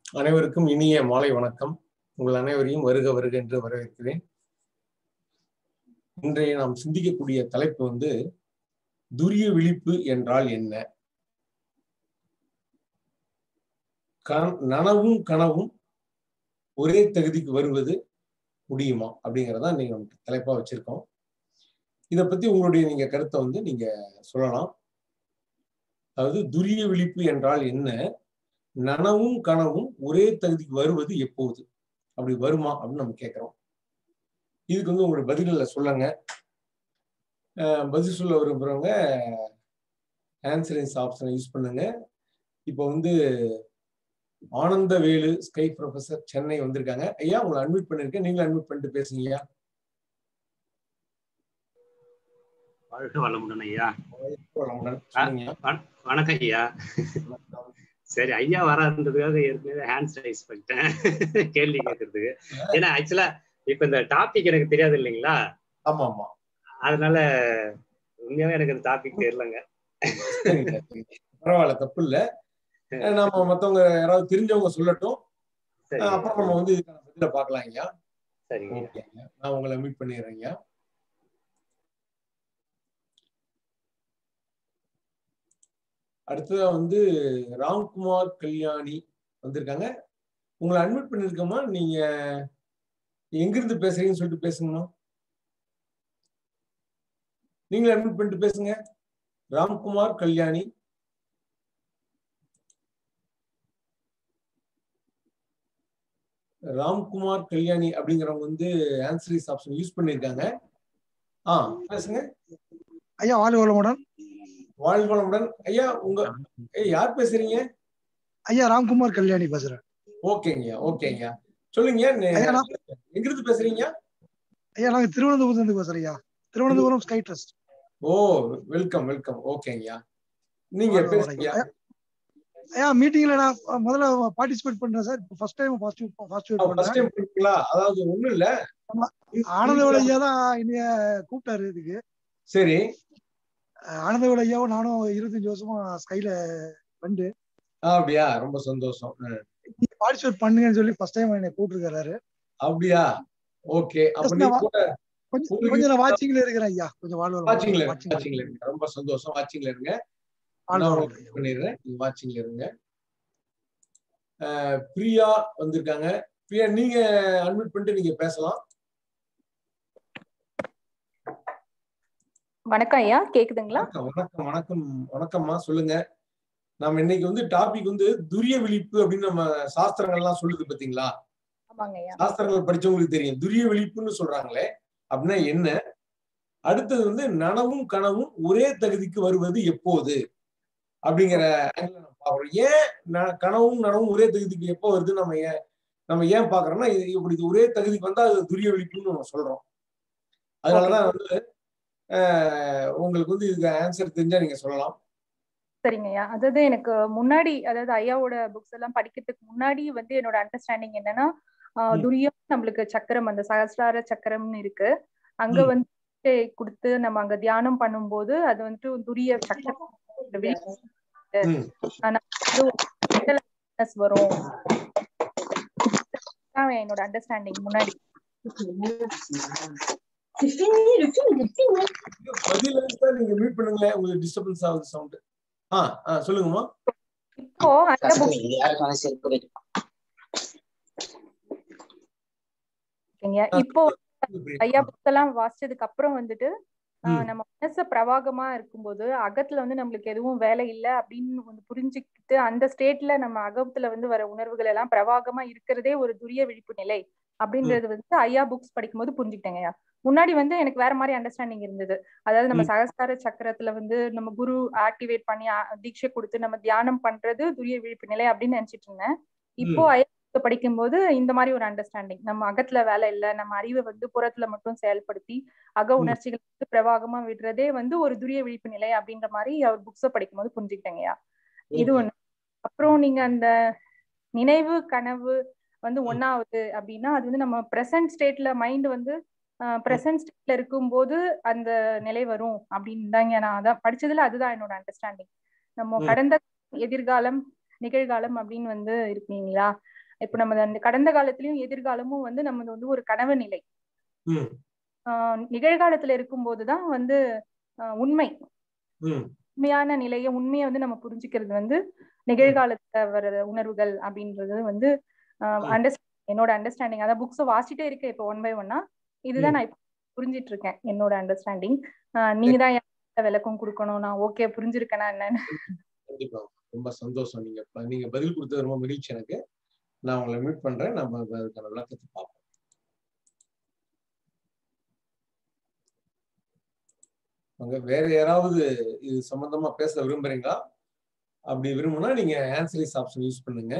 அனைவருக்கும் இனிய மாலை வணக்கம் உங்கள் அனைவரையும் வருக வருக என்று வரவேற்கிறேன் இன்றைய நாம் சிந்திக்கக்கூடிய தலைப்பு வந்து துரிய விழிப்பு என்றால் என்ன கன- நனவும் கனவும் ஒரே தகுதிக்கு வருவது முடியுமா அப்படிங்கறத நீங்க நமக்கு தலைப்பா வச்சிருக்கோம் இத பத்தி உங்களுடைய நீங்க கருத்தை வந்து நீங்க சொல்லலாம் அதாவது துரிய விழிப்பு என்றால் என்ன நனவும் கனவும் ஒரே தகுதிக்கு வருவது எப்போது அப்படி வருமா அப்படின்னு நம்ம கேட்கிறோம் இதுக்கு வந்து உங்களுடைய பதில்களை சொல்லுங்க அஹ் பதில் சொல்ல விரும்புறவங்க ஆன்சரிங்ஸ் ஆப்ஷனை யூஸ் பண்ணுங்க இப்போ வந்து ஆனந்த வேலு ஸ்கை ப்ரொஃபசர் சென்னை வந்திருக்காங்க ஐயா உங்களை அட்மிட் பண்ணிருக்கேன் நீங்களும் அட்மிட் பண்ணிட்டு பேசுங்க ஐயா வாழ்க வளமுடன் ஐயா வளமுடன். சொல்லுங்க ஐயா. வணக்கம் ஐயா சரி ஐயா வராதுன்றதுக்காக ஏற்கனவே ஹேண்ட்ஸ் ரைஸ் பண்ணிட்டேன் கேள்வி கேட்கறதுக்கு ஏன்னா ஆக்சுவலா இப்ப இந்த டாபிக் எனக்கு தெரியாது இல்லைங்களா ஆமா ஆமா அதனால உண்மையாவே எனக்கு அந்த டாபிக் தெரியலங்க சரிங்க, சரிங்க. பரவாயில்ல தப்பு இல்ல அஹ் நாம மத்தவங்க யாராவது தெரிஞ்சவங்க சொல்லட்டும் சரி அஹ் அப்புறம் நம்ம வந்து இதுக்கான பதில பார்க்கலாம் ஐயா சரிங்க ஐயா. ஓகே ஐயா. நான் உங்களை மீட் பண்ணிடுறேன் ஐயா அடுத்ததா வந்து ராம்குமார் கல்யாணி வந்திருக்காங்க உங்களை அட்மிட் பண்ணிருக்கோமா நீங்க எங்கிருந்து பேசுறீங்கன்னு சொல்லிட்டு பேசுங்கம்மா நீங்களும் அட்மிட் பண்ணிட்டு பேசுங்க ராம்குமார் கல்யாணி ராம்குமார் கல்யாணி அப்படிங்கிறவங்க வந்து ஆன்சரிஸ் ஆப்ஷன் யூஸ் பண்ணிருக்காங்க ஆ பேசுங்க ஐயா வாழ்க வளமுடன் வாழ்க வளமுடன் ஐயா உங்க ஏய் யார் பேசுறீங்க ஐயா ராம்குமார் கல்யாணி பேசுறேன் ஓகேங்கய்யா ஓகேங்கய்யா சொல்லுங்க நே- ஐயா நான் எங்கிருந்து பேசுறீங்க ஐயா நாங்க திருவனந்தபுரத்துல இருந்து பேசுறேன் ஐயா திருவனந்தபுரம் ஸ்கை ட்ரஸ்ட் ஓ வெல்கம் வெல்கம் ஓகேங்கய்யா நீங்க வாழ்க பேசுங்க வளமுடன். ஐயா மீட்டிங்ல நான் முதல்ல பார்ட்டிசிபேட் பண்றேன் sir first time participate first பண்றேன் டைம் பண்ணீங்களா அதாவது ஒண்ணும் இல்ல ஆனந்தவிட ஐயா தான் இன்னைய கூப்பிட்டாரு இதுக்கு சரி ஆனந்தவிட ஐயாவும் நானும் இருபத்தஞ்சு வருஷமா ஸ்கைல வந்து அப்படியா ரொம்ப சந்தோஷம் ம். பார்ட்டிசிபேட் பண்ணுங்கன்னு சொல்லி ஃபர்ஸ்ட் டைம் என்னை கூப்பிட்டுருக்காரு அப்படியா ஓகே அப்ப Just நீங்க நான் கூட கொஞ்சம் உங்களுக்கு- கொஞ்சம் நான் வாட்சிங்ல இருக்கிறேன் ஐயா கொஞ்சம் வாழ்வு வாட்சிங்ல இருங்க வாட்சிங்ல இருங்க ரொம்ப சந்தோஷம் வாட்சிங்ல இருங்க நான் உங்களுக்கு வாழ்வு பண்ணிடுறேன் நீங்க வாட்சிங்ல இருங்க அஹ், பிரியா வந்திருக்காங்க பிரியா நீங்க அட்மிட் பண்ணிட்டு நீங்க பேசலாம் வணக்கம் ஐயா கேக்குதுங்களா வணக்கம் வணக்கம் வணக்கம் வணக்கம்மா சொல்லுங்க நாம இன்னைக்கு வந்து டாபிக் வந்து துரிய விழிப்பு அப்படின்னு நம்ம சாஸ்திரங்கள்லாம் சொல்லுது பாத்தீங்களா ஆமாங்க ஐயா சாஸ்திரங்கள் படிச்சவங்களுக்கு தெரியும் துரிய விழிப்புன்னு சொல்றாங்களே அப்படின்னா என்ன அடுத்தது வந்து நனவும் கனவும் ஒரே தகுதிக்கு வருவது எப்போது அப்படிங்கிற angle ல நம்ம பாக்குறோம் ஏன் ந- கனவும் நனவும் ஒரே தகுதிக்கு எப்போ வருது நம்ம ஏன் நம்ம ஏன் பாக்குறோம்னா இது இப்படி இது ஒரே தகுதிக்கு வந்தா அது துரிய விழிப்புன்னு நம்ம சொல்றோம் அதனாலதான் வந்து அஹ், உங்களுக்கு வந்து இதுக்கு ஆன்சர் தெரிஞ்சா நீங்க சொல்லலாம் சரிங்க ஐயா அதாவது எனக்கு முன்னாடி அதாவது ஐயாவோட புக்ஸ் எல்லாம் படிக்கிறதுக்கு முன்னாடி வந்து என்னோட அண்டர்ஸ்டாண்டிங் என்னன்னா ஆஹ், ம். துரியம் நம்மளுக்கு சக்கரம் அந்த சகசிரார சக்கரம்னு இருக்கு அங்க ம். வந்து கொடுத்து நம்ம அங்க தியானம் பண்ணும்போது அது வந்துட்டு துரிய சக்கரம் விழிப்பு ம். ஆனா வந்து ஒரு mental awareness வரும் அதான் என்னோட அண்டர்ஸ்டாண்டிங் முன்னாடி பதில் இருந்தா நீங்க மீட் பண்ணுங்களேன் உங்களுக்கு டிஸ்டர்பன்ஸ் ஆகுது சவுண்ட் ஆ ஆ சொல்லுங்கம்மா இப்போ அந்த புக் இப்போ ஐயா புக்ஸ் எல்லாம் வாசிச்சதுக்கு அப்புறம் வந்துட்டு ஆஹ், ம். நம்ம மனச பிரவாகமா இருக்கும்போது அகத்துல வந்து நம்மளுக்கு எதுவும் வேலை இல்ல அப்படின்னு வந்து புரிஞ்சுக்கிட்டு அந்த ஸ்டேட்ல நம்ம அகத்துல வந்து வர உணர்வுகள் எல்லாம் பிரவாகமா இருக்கிறதே ஒரு துரிய விழிப்பு நிலை அப்படின்றது வந்து ஐயா புக்ஸ் படிக்கும்போது புரிஞ்சுக்கிட்டேங்க ஐயா முன்னாடி வந்து எனக்கு வேற மாதிரி அண்டர்ஸ்டாண்டிங் இருந்தது அதாவது நம்ம ம். சகஸ்கார சக்கரத்துல வந்து நம்ம குரு ஆக்டிவேட் பண்ணி ஆ- தீட்சை கொடுத்து நம்ம தியானம் பண்றது துரிய விழிப்பு நிலை அப்படின்னு நினைச்சிட்டு இருந்தேன் இப்போ ஐயா book படிக்கும்போது இந்த மாதிரி ஒரு அண்டர்ஸ்டாண்டிங் நம்ம அகத்துல வேலை இல்ல நம்ம அறிவை வந்து புறத்துல மட்டும் செயல்படுத்தி அக ம். உணர்ச்சிகள் வந்து பிரவாகமா விடுறதே வந்து ஒரு துரிய விழிப்பு நிலை அப்படின்ற மாதிரி அவர் புக்ஸ படிக்கும்போது புரிஞ்சுக்கிட்டேங்கய்யா இது Okay. ஒண்ணு அப்புறம் நீங்க அந்த நினைவு கனவு வந்து ஒன்னாவது அப்படின்னா அது வந்து நம்ம பிரசன்ட் ஸ்டேட்ல மைண்ட் வந்து பிரசன்ட் ஸ்டேட்ல இருக்கும்போது அந்த நிலை வரும் அப்படின்னு தாங்க நான் அதான் படிச்சதுல அதுதான் என்னோட அண்டர்ஸ்டாண்டிங் நம்ம ம். கடந்த எதிர்காலம் நிகழ்காலம் அப்படின்னு வந்து இருக்கீங்களா இப்ப நம்ம அந்த கடந்த காலத்திலயும் எதிர்காலமும் வந்து நம்ம வந்து ஒரு கனவு நிலை ம் ஆஹ் நிகழ்காலத்துல இருக்கும்போதுதான் வந்து ஆஹ் உண்மை ம் உண்மையான நிலையை உண்மையை வந்து நம்ம புரிஞ்சுக்கிறது வந்து நிகழ்காலத்துல வர உணர்வுகள் அப்படின்றது வந்து ம். அண்டர் என்னோட அண்டர்ஸ்டாண்டிங் அதான் புக்ஸ் வாசிட்டே இருக்கேன் இப்போ ஒன் பை ஒன்னா இதுதான் நான் இப்போ புரிஞ்சிட்டு இருக்கேன் என்னோட அண்டர்ஸ்டாண்டிங் நீங்க தான் எனக்கு விளக்கம் கொடுக்கணும் நான் ஓகே புரிஞ்சிருக்கேனா என்னன்னு கண்டிப்பா ரொம்ப சந்தோஷம் நீங்க ப- நீங்க பதில் கொடுத்தது ரொம்ப மகிழ்ச்சி எனக்கு நான் உங்களை மீட் பண்றேன் நம்ம அதுக்கான விளக்கத்தை பார்ப்போம் அங்க வேற யாராவது இது சம்பந்தமா பேச விரும்புறீங்களா அப்படி விரும்புனா நீங்க ஆன்சரிஸ் ஆப்ஷன் யூஸ் பண்ணுங்க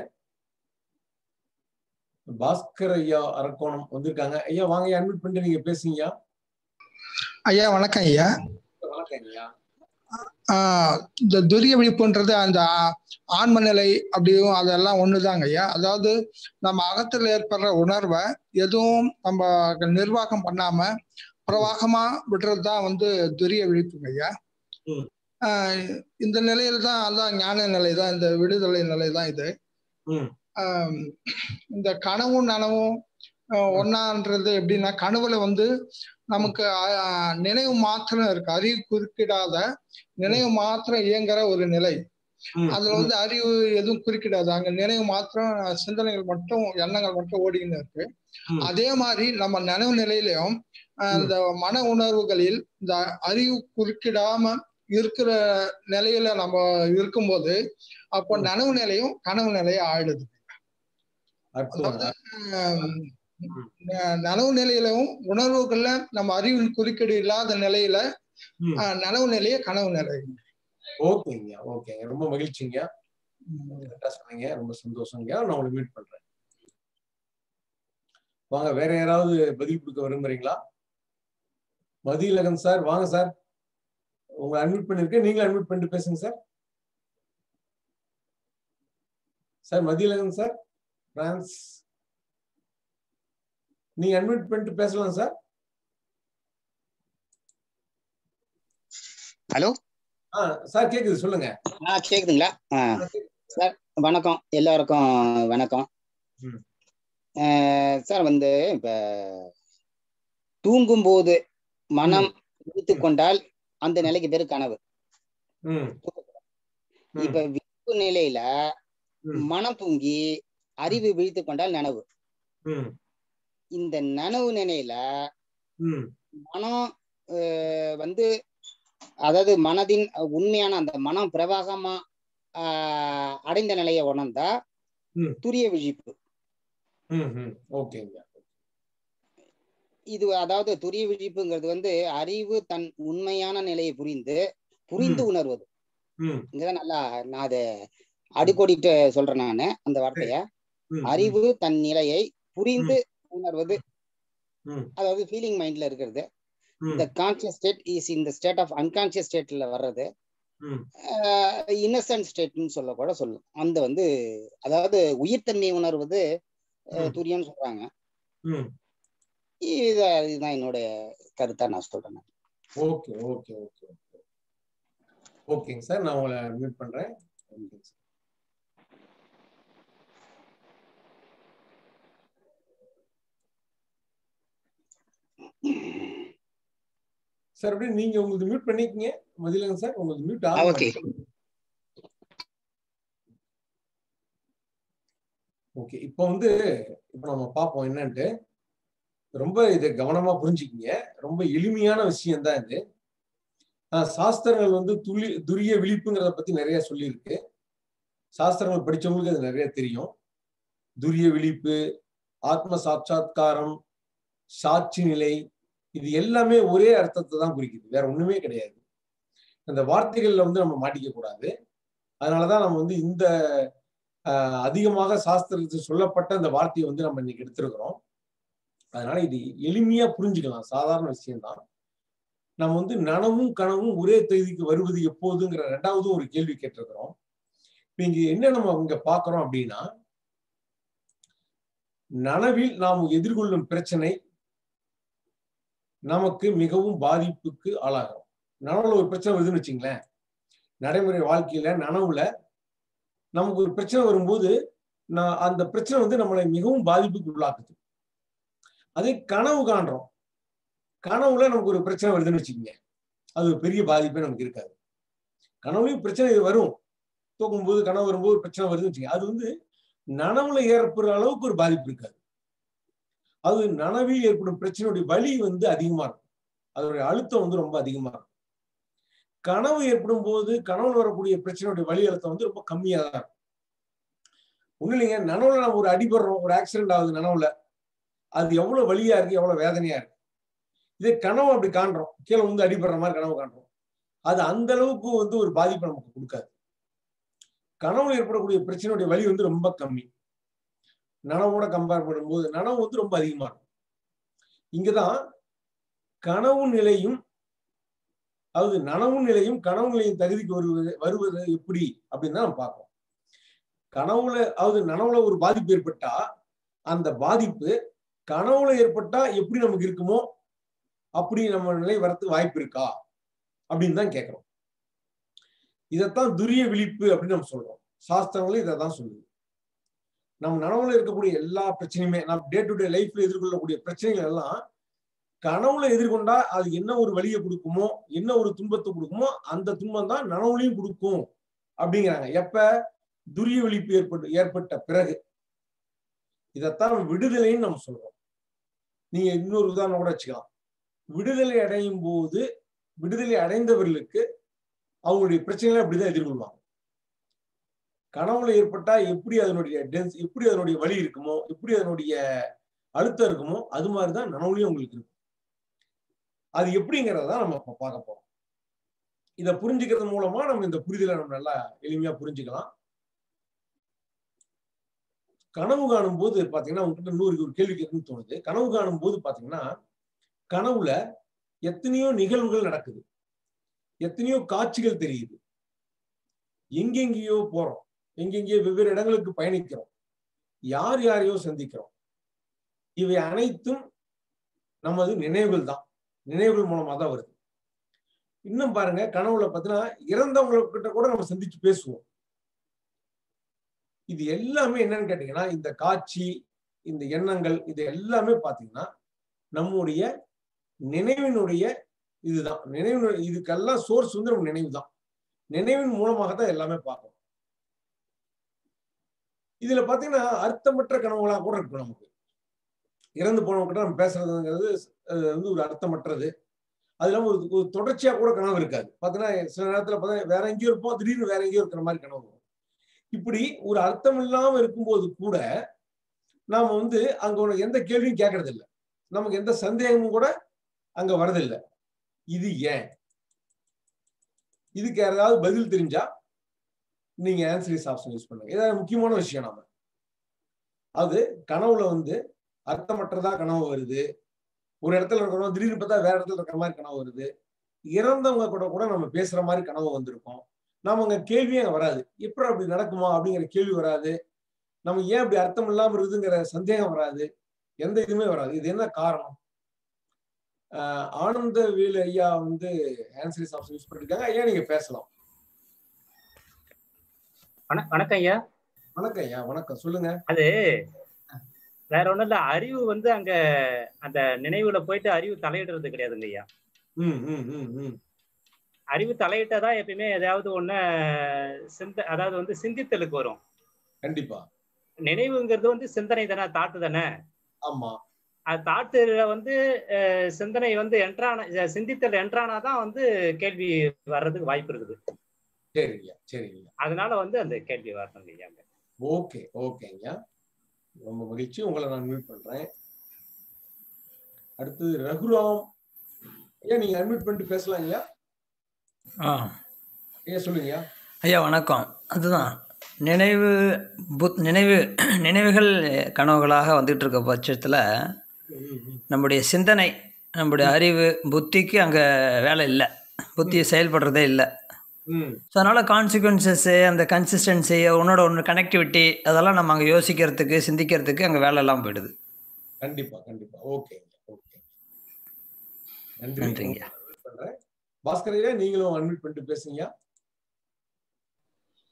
பாஸ்கர் ஐயா அரக்கோணம் வந்திருக்காங்க ஐயா வாங்க அட்மிட் பண்ணிட்டு நீங்க பேசுங்கய்யா ஐயா வணக்கம் ஐயா வணக்கம் ஐயா ஆஹ் இந்த துரிய விழிப்புன்றது அந்த ஆ- ஆன்ம நிலை அப்படியும் அதெல்லாம் ஒண்ணுதாங்க ஐயா அதாவது நம்ம அகத்துல ஏற்படுற உணர்வை எதுவும் நம்ம நிர்வாகம் பண்ணாம பிரவாகமா விடுறது தான் வந்து துரிய விழிப்புங்க ஐயா ம். ஆஹ் இந்த நிலையில தான் அதான் ஞான நிலை தான் இந்த விடுதலை நிலை தான் இது ம் ஆஹ் இந்த கனவும் நனவும் ஆஹ் ஒன்னான்றது எப்படின்னா கனவுல வந்து நமக்கு ஆஹ் நினைவு மாத்திரம் இருக்கு அறிவு குறுக்கிடாத நினைவு மாத்திரம் இயங்குற ஒரு நிலை ம், அதுல வந்து அறிவு எதுவும் குறுக்கிடாது அங்க நினைவு மாத்திரம் சிந்தனைகள் மட்டும் எண்ணங்கள் மட்டும் ஓடிக்கின்னு இருக்கு ம். அதே மாதிரி நம்ம நினைவு நிலையிலையும் ஆஹ் இந்த மன உணர்வுகளில் இந்த அறிவு குறுக்கிடாம இருக்கிற நிலையில நம்ம இருக்கும்போது அப்போ ம். நனவு நிலையும் கனவு நிலையும் ஆயிடுது அற்புதம் ஆஹ் ந- நனவு நிலையிலும் உணர்வுகள்ல நம்ம அறிவின் குறுக்கீடு இல்லாத நிலையில ம். ஆஹ் நனவு நிலையே கனவு நிலை ஓகேங்க ஓகேங்க ரொம்ப மகிழ்ச்சிங்க கரெக்டா சொன்னீங்க ரொம்ப சந்தோஷங்க நான் உங்களை மீட் பண்றேன் வாங்க வேற யாராவது பதில் கொடுக்க விரும்புறீங்களா மதியழகன் சார் வாங்க சார் உங்களை அட்மிட் பண்ணிருக்கேன் நீங்களும் அட்மிட் பண்ணிட்டு பேசுங்க sir sir Mathiyazhagan sir France நீங்க அட்மிட் பண்ணிட்டு பேசலாம் சார் ஹலோ ஆ சார் கேக்குது சொல்லுங்க ஆ கேக்குதுங்களா ஆ சார் வணக்கம் எல்லாருக்கும் வணக்கம் ம். அஹ், சார் வந்து இப்ப தூங்கும்போது மனம் விழித்து கொண்டால் அந்த நிலைக்கு பேரு கனவு ம் ம். இப்ப விழிப்பு நிலையில ம். மனம் தூங்கி அறிவு விழித்து கொண்டால் நனவு ம் இந்த நனவு நிலையில ம் மனம் அஹ், வந்து அதாவது மனதின் உண்மையான அந்த மனம் பிரவாகமா ஆஹ், அடைந்த நிலையை உணர்ந்தா ம். துரிய விழிப்பு ம் ம் ஓகேங்க இது அதாவது துரிய விழிப்புங்கிறது வந்து அறிவு தன் உண்மையான நிலையை புரிந்து புரிந்து ம். உணர்வது ம் இங்கதான் நல்லா நான் அதை அடிக்கோடிட்டு சொல்றேன் நானு அந்த வார்த்தைய ம், அறிவு தன் நிலையை புரிந்து உணர்வது ம் அதாவது ஃபீலிங் மைண்ட்ல இருக்கிறது ம் இந்த கான்சியஸ் ஸ்டேட் இஸ் இந்த ஸ்டேட் ஆஃப் அன்கான்சியஸ் ஸ்டேட்ல வர்றது ம் இன்னசென்ட் ஸ்டேட்னு சொல்ல கூட சொல்லும் அந்த வந்து அதாவது உயிர்த்தன்மை உணர்வது அஹ், ம். துரியம்னு சொல்றாங்க ம் இது இதுதான் என்னுடைய கருத்தா நான் சொல்றேன் ஓகே ஓகே ஓகே ஓகே ஓகேங்க சார் நான் உங்களை மீட் பண்றேன் ஓகேங்க சார் சார் அப்படியே நீங்க உங்களுக்கு மியூட் பண்ணிக்கங்க மதிலங்க சார் உங்களுக்கு மியூட் ஆ, ஆகும் okay. ஓகே இப்போ வந்து இப்போ நம்ம பார்ப்போம் என்னன்ட்டு ரொம்ப இதை கவனமா புரிஞ்சுக்கிங்க ரொம்ப எளிமையான விஷயம் தான் இது ஆஹ் சாஸ்திரங்கள் வந்து துளி துரிய விழிப்புங்கிறத பத்தி நிறைய சொல்லியிருக்கு சாஸ்திரங்கள் படிச்சவங்களுக்கு அது நிறைய தெரியும் துரிய விழிப்பு ஆத்ம சாட்சாத்காரம் சாட்சி நிலை இது எல்லாமே ஒரே அர்த்தத்தை தான் குறிக்குது வேற ஒண்ணுமே கிடையாது அந்த வார்த்தைகள்ல வந்து நம்ம மாட்டிக்க கூடாது அதனாலதான் நம்ம வந்து இந்த ஆஹ் அதிகமாக சாஸ்திரத்தில் சொல்லப்பட்ட அந்த வார்த்தையை வந்து நம்ம இன்னைக்கு எடுத்திருக்கிறோம் அதனால இது எளிமையா புரிஞ்சுக்கலாம் சாதாரண விஷயம்தான் நம்ம வந்து நனவும் கனவும் ஒரே தேதிக்கு வருவது எப்போதுங்கிற ரெண்டாவதும் ஒரு கேள்வி கேட்டிருக்கிறோம் இப்ப இங்க என்ன நம்ம இங்க பாக்குறோம் அப்படின்னா நனவில் நாம் எதிர்கொள்ளும் பிரச்சனை நமக்கு மிகவும் பாதிப்புக்கு ஆளாகிறோம் நனவுல ஒரு பிரச்சனை வருதுன்னு வச்சுங்களேன் நடைமுறை வாழ்க்கையில நனவுல நமக்கு ஒரு பிரச்சனை வரும்போது நான் அந்த பிரச்சனை வந்து நம்மளை மிகவும் பாதிப்புக்கு உள்ளாக்குது அதே கனவு காண்றோம் கனவுல நமக்கு ஒரு பிரச்சனை வருதுன்னு வச்சுக்கோங்க அது ஒரு பெரிய பாதிப்பே நமக்கு இருக்காது கனவுலையும் பிரச்சனை வரும் தூக்கும்போது கனவு வரும்போது பிரச்சனை வருதுன்னு வச்சுக்கோங்க அது வந்து நனவுல ஏற்படுற அளவுக்கு ஒரு பாதிப்பு இருக்காது அது நனவில் ஏற்படும் பிரச்சனையுடைய வலி வந்து அதிகமா இருக்கும் அதனுடைய அழுத்தம் வந்து ரொம்ப அதிகமா இருக்கும் கனவு ஏற்படும் போது கனவுல வரக்கூடிய பிரச்சனையுடைய வலி அழுத்தம் வந்து ரொம்ப கம்மியா தான் இருக்கும் ஒண்ணு இல்லைங்க நனவுல நம்ம ஒரு அடிபடுறோம் ஒரு ஆக்சிடென்ட் ஆகுது நனவுல அது எவ்வளவு வலியா இருக்கு எவ்வளவு வேதனையா இருக்கு இதே கனவு அப்படி காண்றோம் கீழே வந்து அடிபடுற மாதிரி கனவு காண்றோம் அது அந்த அளவுக்கு வந்து ஒரு பாதிப்பை நமக்கு கொடுக்காது கனவுல ஏற்படக்கூடிய பிரச்சனையுடைய வலி வந்து ரொம்ப கம்மி நனவோட கம்பேர் பண்ணும்போது நனவு வந்து ரொம்ப அதிகமா இருக்கும் இங்கதான் கனவு நிலையும் அதாவது நனவு நிலையும் கனவு நிலையும் தகுதிக்கு வருவது வருவது எப்படி அப்படின்னு தான் நம்ம பார்ப்போம் கனவுல அதாவது நனவுல ஒரு பாதிப்பு ஏற்பட்டா அந்த பாதிப்பு கனவுல ஏற்பட்டா எப்படி நமக்கு இருக்குமோ அப்படி நம்ம நிலை வரத்துக்கு வாய்ப்பு இருக்கா அப்படின்னு தான் கேட்கிறோம் இதைத்தான் துரிய விழிப்பு அப்படின்னு நம்ம சொல்றோம் சாஸ்திரங்களும் இதை தான் சொல்லுது நம்ம நனவுல இருக்கக்கூடிய எல்லா பிரச்சனையுமே நம்ம டே டு டே லைஃப்ல எதிர்கொள்ளக்கூடிய பிரச்சனைகள் எல்லாம் கனவுல எதிர்கொண்டா அது என்ன ஒரு வழியை கொடுக்குமோ என்ன ஒரு துன்பத்தை கொடுக்குமோ அந்த துன்பம் தான் நனவுலையும் கொடுக்கும் அப்படிங்கிறாங்க எப்ப துரிய விழிப்பு ஏற்பட்டு ஏற்பட்ட பிறகு இதைத்தான் நம்ம விடுதலைன்னு நம்ம சொல்றோம் நீங்க இன்னொரு உதாரணம் கூட வச்சுக்கலாம் விடுதலை அடையும் போது விடுதலை அடைந்தவர்களுக்கு அவங்களுடைய பிரச்சனைகளை அப்படிதான் எதிர்கொள்வாங்க கனவுல ஏற்பட்டா எப்படி அதனுடைய டென்ஸ் எப்படி அதனுடைய வலி இருக்குமோ எப்படி அதனுடைய அழுத்தம் இருக்குமோ அது மாதிரிதான் நனவுலையும் உங்களுக்கு இருக்கும் அது எப்படிங்கிறத நம்ம இப்ப பார்க்க போறோம் இதை புரிஞ்சுக்கிறது மூலமா நம்ம இந்த புரிதலை நம்ம நல்லா எளிமையா புரிஞ்சுக்கலாம் கனவு காணும் போது பாத்தீங்கன்னா உங்ககிட்ட இன்னொரு ஒரு கேள்வி கேட்கணும்னு தோணுது கனவு காணும் போது பாத்தீங்கன்னா கனவுல எத்தனையோ நிகழ்வுகள் நடக்குது எத்தனையோ காட்சிகள் தெரியுது எங்கெங்கேயோ போறோம் எங்கெங்கேயோ வெவ்வேறு இடங்களுக்கு பயணிக்கிறோம் யார் யாரையோ சந்திக்கிறோம் இவை அனைத்தும் நமது நினைவுகள் தான் நினைவுகள் மூலமா தான் வருது இன்னும் பாருங்க கனவுல பார்த்தீங்கன்னா இறந்தவங்க கிட்ட கூட நம்ம சந்திச்சு பேசுவோம் இது எல்லாமே என்னன்னு கேட்டீங்கன்னா இந்த காட்சி இந்த எண்ணங்கள் இது எல்லாமே பாத்தீங்கன்னா நம்முடைய நினைவினுடைய இதுதான் நினைவு இதுக்கெல்லாம் சோர்ஸ் வந்து நம்ம நினைவு தான் நினைவின் மூலமாக தான் எல்லாமே பார்க்கணும் இதுல பாத்தீங்கன்னா அர்த்தமற்ற கனவுகளா கூட இருக்கும் நமக்கு இறந்து போனவங்க கிட்ட நம்ம பேசுறதுங்கிறது வந்து ஒரு அர்த்தமற்றது அது இல்லாம ஒரு ஒரு தொடர்ச்சியா கூட கனவு இருக்காது பாத்தீங்கன்னா சில நேரத்துல பார்த்தா வேற எங்கேயோ இருப்போம் திடீர்னு வேற எங்கேயோ இருக்கிற மாதிரி கனவு வரும் இப்படி ஒரு அர்த்தம் இல்லாம இருக்கும்போது கூட நாம வந்து அங்க ஒரு எந்த கேள்வியும் கேட்கறது இல்லை நமக்கு எந்த சந்தேகமும் கூட அங்க வரதில்லை இது ஏன் இதுக்கு யாராவது பதில் தெரிஞ்சா நீங்க ஆன்சரிஸ் ஆப்ஷன் யூஸ் பண்ணுங்க இதான் முக்கியமான விஷயம் நாம அது கனவுல வந்து அர்த்தமற்றதா கனவு வருது ஒரு இடத்துல இருக்கிறோம் திடீர்னு பார்த்தா வேற இடத்துல இருக்கிற மாதிரி கனவு வருது இறந்தவங்க கூட கூட நம்ம பேசுற மாதிரி கனவு வந்திருக்கோம் நாம அங்க கேள்வியே அங்க வராது எப்படி அப்படி நடக்குமா அப்படிங்கிற கேள்வி வராது நம்ம ஏன் அப்படி அர்த்தம் இல்லாம இருக்குதுங்கிற சந்தேகம் வராது எந்த இதுவுமே வராது இது என்ன காரணம் ஆனந்த வேலு ஐயா வந்து ஆன்சரிஸ் ஆப்ஷன் யூஸ் பண்ணிருக்காங்க ஐயா நீங்க பேசலாம் வணக்கம் ஐயா வணக்கம் ஐயா வணக்கம் சொல்லுங்க அது வேற ஒண்ணும் இல்ல அறிவு வந்து அங்க அந்த நினைவுல போயிட்டு அறிவு தலையிடுறது கிடையாதுங்க ஐயா ம் ம் ம் ம் அறிவு தலையிட்டதா எப்பயுமே ஏதாவது ஒண்ணு சிந்த அதாவது வந்து சிந்தித்தலுக்கு வரும் கண்டிப்பா நினைவுங்கிறது வந்து சிந்தனை தானே தாட்டு தானே ஆமா அது தாட்டுல வந்து சிந்தனை வந்து என்ட்ரான சிந்தித்தல் என்ட்ரானா தான் வந்து கேள்வி வர்றதுக்கு வாய்ப்பு இருக்குது சரிங்க சரிங்க அதனால வந்து அந்த கேள்வி வரணுங்க ஐயா ஓகே ஓகேங்க ரொம்ப மகிழ்ச்சி உங்களை நான் மியூட் பண்றேன் அடுத்தது ரகுராம் ஐயா நீங்க அட்மிட் பண்ணிட்டு பேசலாம் ஐயா ஆ ஐயா சொல்லுங்க ஐயா வணக்கம் அதுதான் நினைவு புத் நினைவு நினைவுகள் கனவுகளாக வந்துட்டு இருக்க பட்சத்தில் நம்முடைய சிந்தனை நம்முடைய அறிவு புத்திக்கு அங்கே வேலை இல்லை புத்தி செயல்படுறதே இல்லை ஸோ அதனால் கான்சிக்வன்சஸ்ஸு அந்த கன்சிஸ்டன்சி ஒன்னோட ஒன்று கனெக்டிவிட்டி அதெல்லாம் நம்ம அங்கே யோசிக்கிறதுக்கு சிந்திக்கிறதுக்கு அங்கே வேலை எல்லாம் போயிடுது கண்டிப்பா கண்டிப்பா ஓகே ஓகே நன்றி நன்றிங்க பாஸ்கர் ஐயா நீங்களும் அட்மிட் பண்ணிட்டு பேசுங்க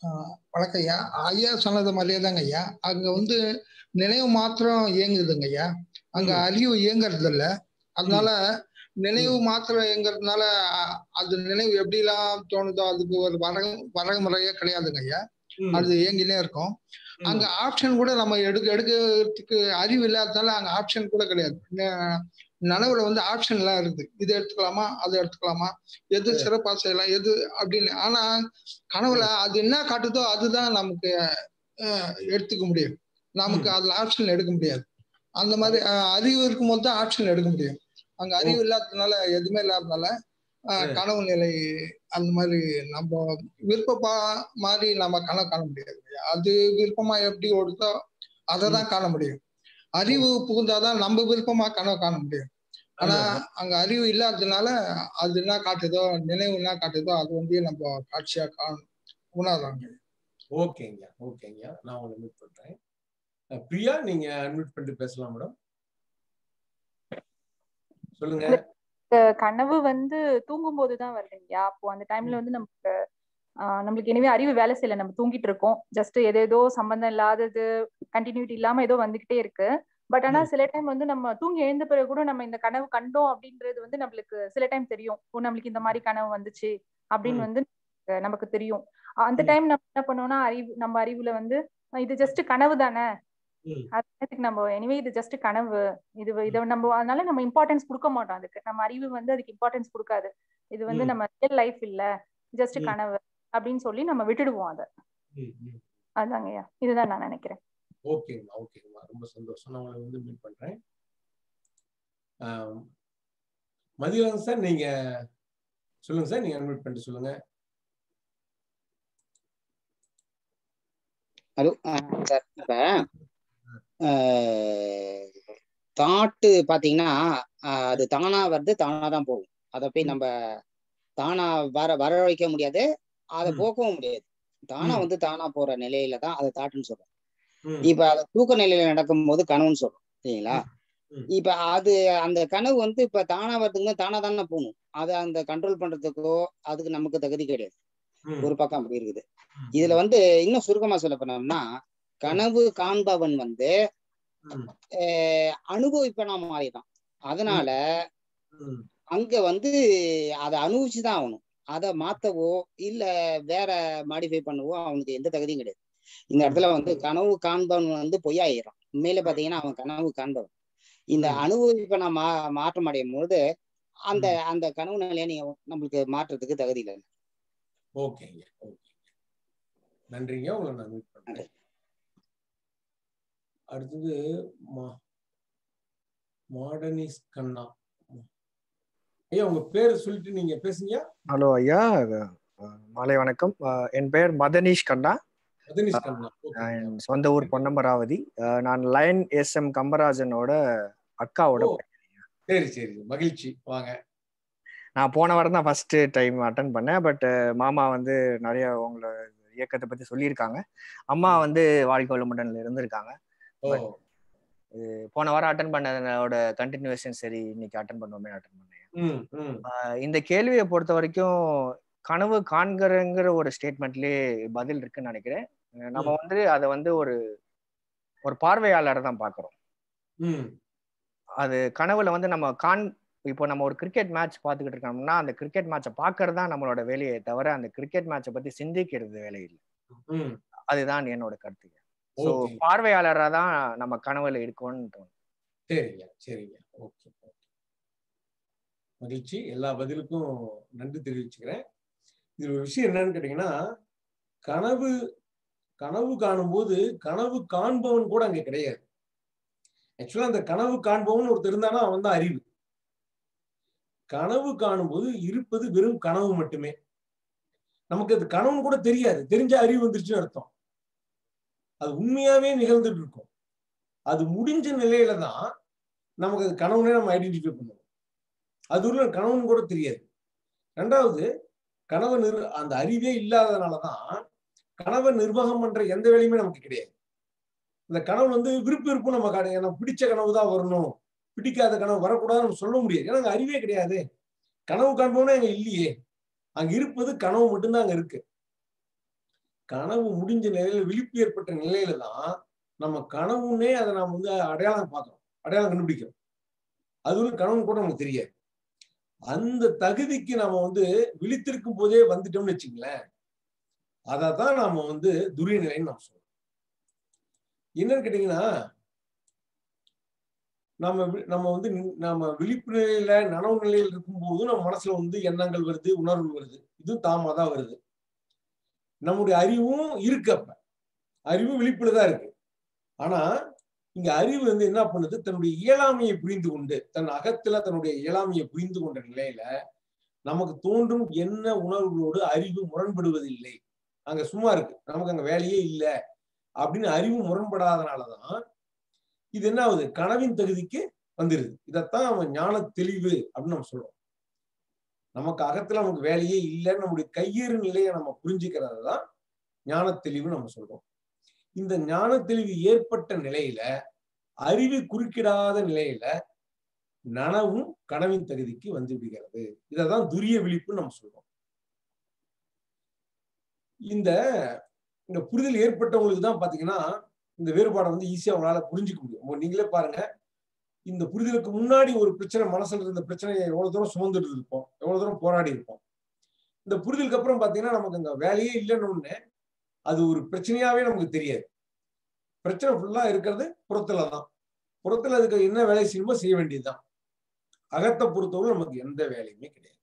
ஆஹ் வணக்கம் ஐயா ஐயா சொன்னது மாதிரியே தாங்க ஐயா அங்க வந்து நினைவு மாத்திரம் இயங்குதுங்க ஐயா அங்க ம். அறிவு இயங்குறது இல்ல அதனால நினைவு மாத்திரம் இயங்குறதுனால அ- அது நினைவு எப்படிலாம் தோணுதோ அதுக்கு ஒரு வர வரைமுறையே கிடையாதுங்க ஐயா ம், அது இயங்கினே இருக்கும் ம். அங்க ஆப்ஷன் கூட நம்ம எடுக்க எடுக்கிறதுக்கு அறிவு இல்லாததால அங்க ஆப்ஷன் கூட கிடையாது ந- நனவுல வந்து ஆப்ஷன் எல்லாம் இருக்குது இது எடுத்துக்கலாமா அதை எடுத்துக்கலாமா எது சிறப்பா செய்யலாம் எது அப்படின்னு ஆனா கனவுல அது என்ன காட்டுதோ அதுதான் நமக்கு அஹ், எடுத்துக்க முடியும் நமக்கு அதுல ஆப்ஷன் எடுக்க முடியாது அந்த மாதிரி அஹ், அறிவு இருக்கும்போது தான் ஆப்ஷன் எடுக்க முடியும் அங்க அறிவு இல்லாததுனால எதுவுமே இல்லாததுனால அஹ், கனவு நிலை அந்த மாதிரி நம்ம விருப்பப்பா மாதிரி நம்ம கனவு காண முடியாது அது விருப்பமா எப்படி ஓடுதோ அதை தான் காண முடியும் அறிவு புகுந்தாதான் நம்ம விருப்பமா கனவு காண முடியும் ஆனா அங்க அறிவு இல்லாததுனால அது என்ன காட்டுதோ நினைவு என்ன காட்டுதோ அது வந்து நம்ம காட்சியா காண உணர்றாங்க ஓகேங்க ஓகேங்க நான் உங்களை மீட் பண்றேன் அஹ் பிரியா நீங்க அட்மிட் பண்ணிட்டு பேசலாம் மேடம் சொல்லுங்க அஹ் கனவு வந்து தூங்கும் போதுதான் வருது இல்லையா அப்போ அந்த டைம்ல வந்து நமக்கு ஆஹ் நம்மளுக்கு எனவே அறிவு வேலை செய்யல நம்ம தூங்கிட்டு இருக்கோம் ஜஸ்ட் ஏதேதோ சம்பந்தம் இல்லாதது கண்டினியூட்டி இல்லாம ஏதோ வந்துகிட்டே இருக்கு பட் ஆனா சில டைம் வந்து நம்ம தூங்கி எழுந்த பிறகு கூட நம்ம இந்த கனவு கண்டோம் அப்படின்றது வந்து நம்மளுக்கு சில டைம் தெரியும் ஓ நம்மளுக்கு இந்த மாதிரி கனவு வந்துச்சு அப்படின்னு ம். வந்து நமக்கு- நமக்கு தெரியும் அந்த ம். டைம் நம்ம என்ன பண்ணோம்னா அறிவு நம்ம அறிவுல வந்து அஹ் இது ஜஸ்ட் கனவு தானே ம். அதுக்கு நம்ம எனிவே இது ஜஸ்ட் கனவு இது இதை நம்ம அதனால நம்ம இம்பார்ட்டன்ஸ் கொடுக்க மாட்டோம் அதுக்கு நம்ம அறிவு வந்து அதுக்கு இம்பார்ட்டன்ஸ் கொடுக்காது இது வந்து ம். நம்ம ரியல் லைஃப் இல்ல ஜஸ்ட் ம். கனவு அப்படின்னு சொல்லி நம்ம விட்டுடுவோம் அதை ம், ம். அதாங்கய்யா இதுதான் நான் நினைக்கிறேன் ஓகேங்கம்மா ஓகேங்கம்மா ரொம்ப சந்தோஷம் நான் உங்களை வந்து மீட் பண்றேன் ஆம், மதியம் சார் நீங்க சொல்லுங்க சார் நீங்க அட்மிட் பண்ணிட்டு சொல்லுங்க ஹலோ சார் இப்ப தாட்டு பாத்தீங்கன்னா ஆஹ் அது தானா வருது தானா தான் போகும் அதை போய் நம்ம தானா வர வர வைக்க முடியாது அதை ம். போக்கவும் முடியாது தானா ம். வந்து தானா போற நிலையில தான் அதை தாட்டுன்னு சொல்றோம் ம், இப்ப அது தூக்க நிலையில நடக்கும் போது கனவுன்னு சொல்றோம் சரிங்களா ம். இப்ப அது அந்த கனவு வந்து இப்ப தானா வரதுக்கு தானா தானே போகணும் அதை அந்த கண்ட்ரோல் பண்றதுக்கோ அதுக்கு நமக்கு தகுதி கிடையாது ம், ஒரு பக்கம் அப்படி இருக்குது ம், இதுல வந்து இன்னும் சுருக்கமா சொல்ல போனோம்னா கனவு காண்பவன் வந்து ம், அஹ் அனுபவிப்பனா மாறிதான் அதனால ம், அங்க வந்து அதை அனுபவிச்சுதான் ஆகணும் அதை மாத்தவோ இல்ல வேற மாடிஃபை பண்ணவோ அவனுக்கு எந்த தகுதியும் கிடையாது இந்த இடத்துல வந்து கனவு காண்பவன் வந்து பொய்யாயிரும் உண்மையில பாத்தீங்கன்னா அவன் கனவு காண்பவன் இந்த ம். அனுபவிப்பை மா மாற்றம் அடையும் பொழுது அந்த அந்த கனவு நிலையை நீங்க நம்மளுக்கு மாற்றத்துக்கு தகுதி இல்லை ஓகேங்க ஓகே நன்றிங்க உங்களை நான் மீட் பண்றேன் அடுத்தது மா- மாடர்னிஸ் கண்ணா ஐயா உங்க பேர் சொல்லிட்டு நீங்க பேசுங்க ஹலோ ஐயா அஹ் மாலை வணக்கம் அஹ் என் பெயர் மதனீஷ் கண்ணா மதனிஷ் கண்ணா அஹ் ஓகே என் சொந்த ஊர் பொன்னமராவதி அஹ் நான் லயன் எஸ் எம் கம்பராஜனோட அக்காவோட ஓ. சரி சரி மகிழ்ச்சி வாங்க நான் போன வாரம் தான் ஃபர்ஸ்ட் டைம் அட்டன் பண்ணேன் பட் மாமா வந்து நிறைய உங்களை இயக்கத்தை பத்தி சொல்லியிருக்காங்க அம்மா வந்து வாழ்க்கை வளமுடன்ல இருந்திருக்காங்க ஓ போன வாரம் அட்டன் பண்ணதோட கண்டினியூஷன் சரி இன்னைக்கு அட்டன் பண்ணுவோமே அட்டன் பண்ணேன் ம் ம் ஆஹ் இந்த கேள்வியை பொறுத்த வரைக்கும் கனவு காண்கிறங்கிற ஒரு ஸ்டேட்மெண்ட்லயே பதில் இருக்குன்னு நினைக்கிறேன் அஹ் நம்ம ம். வந்து அதை வந்து ஒரு ஒரு பார்வையாளரை தான் பார்க்குறோம் ம் அது கனவுல வந்து நம்ம கான் இப்போ நம்ம ஒரு கிரிக்கெட் மேட்ச் பார்த்துக்கிட்டு இருக்கோம்னா அந்த கிரிக்கெட் மேட்சை பார்க்கறது தான் நம்மளோட வேலையை தவிர அந்த கிரிக்கெட் மேட்சை பத்தி சிந்திக்கிறது வேலை இல்லை ம் அதுதான் என்னோட கருத்து ஸோ ஓகே பார்வையாளராக தான் நம்ம கனவுல இருக்கோம்னு தோணும் சரிங்க சரிங்க ஓகே ஓகே மகிழ்ச்சி எல்லா பதிலுக்கும் நன்றி தெரிவிச்சுக்கிறேன் இது ஒரு விஷயம் என்னன்னு கேட்டீங்கன்னா கனவு கனவு காணும்போது கனவு காண்பவன் கூட அங்க கிடையாது ஆக்சுவலா அந்த கனவு காண்பவன் ஒருத்தர் இருந்தானா அவன் தான் அறிவு கனவு காணும்போது இருப்பது வெறும் கனவு மட்டுமே நமக்கு அது கனவுன்னு கூட தெரியாது தெரிஞ்ச அறிவு வந்துருச்சுன்னு அர்த்தம் அது உண்மையாவே நிகழ்ந்துட்டு இருக்கும் அது முடிஞ்ச நிலையில தான் நமக்கு அது கனவுனே நம்ம ஐடென்டிஃபை பண்ணுவோம் அது உள்ள கனவுன்னு கூட தெரியாது ரெண்டாவது கனவு நிர் அந்த அறிவே இல்லாததுனாலதான் கனவை நிர்வாகம் பண்ற எந்த வேலையுமே நமக்கு கிடையாது இந்த கனவு வந்து விருப்ப விருப்பம் நம்ம காண- எனக்கு பிடிச்ச கனவு தான் வரணும் பிடிக்காத கனவு வரக்கூடாதுன்னு நம்ம சொல்ல முடியாது ஏன்னா அங்க அறிவே கிடையாது கனவு காண்போம்னா அங்க இல்லையே அங்க இருப்பது கனவு மட்டும்தான் அங்க இருக்கு கனவு முடிஞ்ச நிலையில விழிப்பு ஏற்பட்ட நிலையில தான் நம்ம கனவுன்னே அதை நாம் வந்து அடையாளம் பார்க்கிறோம் அடையாளம் கண்டுபிடிக்கிறோம் அது ஒரு கனவு கூட நமக்கு தெரியாது அந்த தகுதிக்கு நாம வந்து விழித்திருக்கும் போதே வந்துட்டோம்னு வச்சுங்களேன் அதை தான் நாம வந்து துரிய நிலைன்னு நம்ம சொல்றோம் என்னன்னு கேட்டீங்கன்னா நம்ம வி- நம்ம வந்து நி- நம்ம விழிப்பு நிலையில நனவு நிலையில் இருக்கும்போது நம்ம மனசுல வந்து எண்ணங்கள் வருது உணர்வு வருது இதுவும் தாமா தான் வருது நம்முடைய அறிவும் இருக்கு அப்ப அறிவு விழிப்புல தான் இருக்கு ஆனா இங்க அறிவு வந்து என்ன பண்ணுது தன்னுடைய இயலாமையை புரிந்து கொண்டு தன் அகத்துல தன்னுடைய இயலாமையை புரிந்து கொண்ட நிலையில நமக்கு தோன்றும் என்ன உணர்வுகளோடு அறிவு முரண்படுவதில்லை அங்க சும்மா இருக்கு நமக்கு அங்க வேலையே இல்லை அப்படின்னு அறிவு முரண்படாதனாலதான் இது என்ன ஆகுது கனவின் தகுதிக்கு வந்துருது இதைத்தான் அவன் ஞான தெளிவு அப்படின்னு நம்ம சொல்றோம் நமக்கு அகத்துல நமக்கு வேலையே இல்லைன்னு நம்முடைய கையேறு நிலையை நம்ம புரிஞ்சுக்கிறது தான் ஞான தெளிவு நம்ம சொல்றோம் இந்த ஞான தெளிவு ஏற்பட்ட நிலையில அறிவு குறுக்கிடாத நிலையில நனவும் கனவின் தகுதிக்கு வந்து விடுகிறது இததான் துரிய விழிப்புன்னு நம்ம சொல்றோம் இந்த இந்த புரிதல் ஏற்பட்டவங்களுக்கு தான் பாத்தீங்கன்னா இந்த வேறுபாடை வந்து ஈஸியா அவங்களால புரிஞ்சுக்க முடியும் உங்க நீங்களே பாருங்க இந்த புரிதலுக்கு முன்னாடி ஒரு பிரச்சனை மனசுல இருந்த பிரச்சனையை எவ்வளவு தூரம் சுமந்துட்டு இருப்போம் எவ்வளவு தூரம் போராடி இருப்போம் இந்த புரிதலுக்கு அப்புறம் பாத்தீங்கன்னா நமக்கு அங்க வேலையே இல்லைன்னு ஒண்ணு அது ஒரு பிரச்சனையாவே நமக்கு தெரியாது பிரச்சனை ஃபுல்லா இருக்கிறது புறத்துல தான் புறத்துல அதுக்கு என்ன வேலை செய்யணுமோ செய்ய வேண்டியதுதான் அகத்தை பொறுத்தவரை நமக்கு எந்த வேலையுமே கிடையாது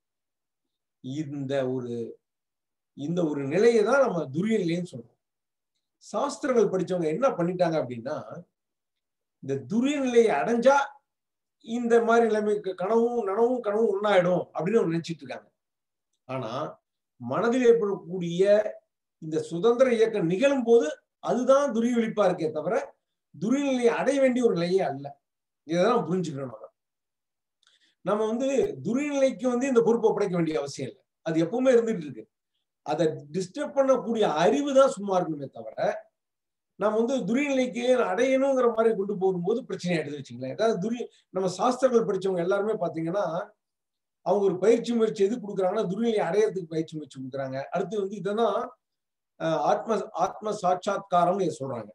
இந்த ஒரு இந்த ஒரு நிலையை தான் நம்ம துரிய நிலைன்னு சொல்றோம் சாஸ்திரங்கள் படிச்சவங்க என்ன பண்ணிட்டாங்க அப்படின்னா இந்த துரிய நிலையை அடைஞ்சா இந்த மாதிரி நிலைமை கனவும் நனவும் கனவும் ஒன்னாயிடும் அப்படின்னு அவங்க நினைச்சிட்டு இருக்காங்க ஆனா மனதில் ஏற்படக்கூடிய இந்த சுதந்திர இயக்கம் நிகழும் போது அதுதான் துரிய விழிப்பா இருக்கே தவிர துரிய நிலையை அடைய வேண்டிய ஒரு நிலையே அல்ல இதைதான் புரிஞ்சுக்கணும் நம்ம நம்ம வந்து துரிய நிலைக்கு வந்து இந்த பொறுப்பை ஒப்படைக்க வேண்டிய அவசியம் இல்லை அது எப்பவுமே இருந்துட்டு இருக்கு அதை டிஸ்டர்ப் பண்ணக்கூடிய அறிவு தான் சும்மா இருக்கணுமே தவிர நம்ம வந்து துரிய நிலைக்கு அடையணுங்கிற மாதிரி கொண்டு போகும்போது பிரச்சனை ஆயிடுது வச்சுங்களேன் ஏதாவது துரிய நம்ம சாஸ்திரங்கள் படிச்சவங்க எல்லாருமே பாத்தீங்கன்னா அவங்க ஒரு பயிற்சி முயற்சி எது கொடுக்குறாங்கன்னா துரியநிலை அடையறதுக்கு பயிற்சி முயற்சி கொடுக்குறாங்க அடுத்து வந்து இதெல்லாம் ஆத்ம ஆத்ம சாட்சாத்காரம்னு இதை சொல்றாங்க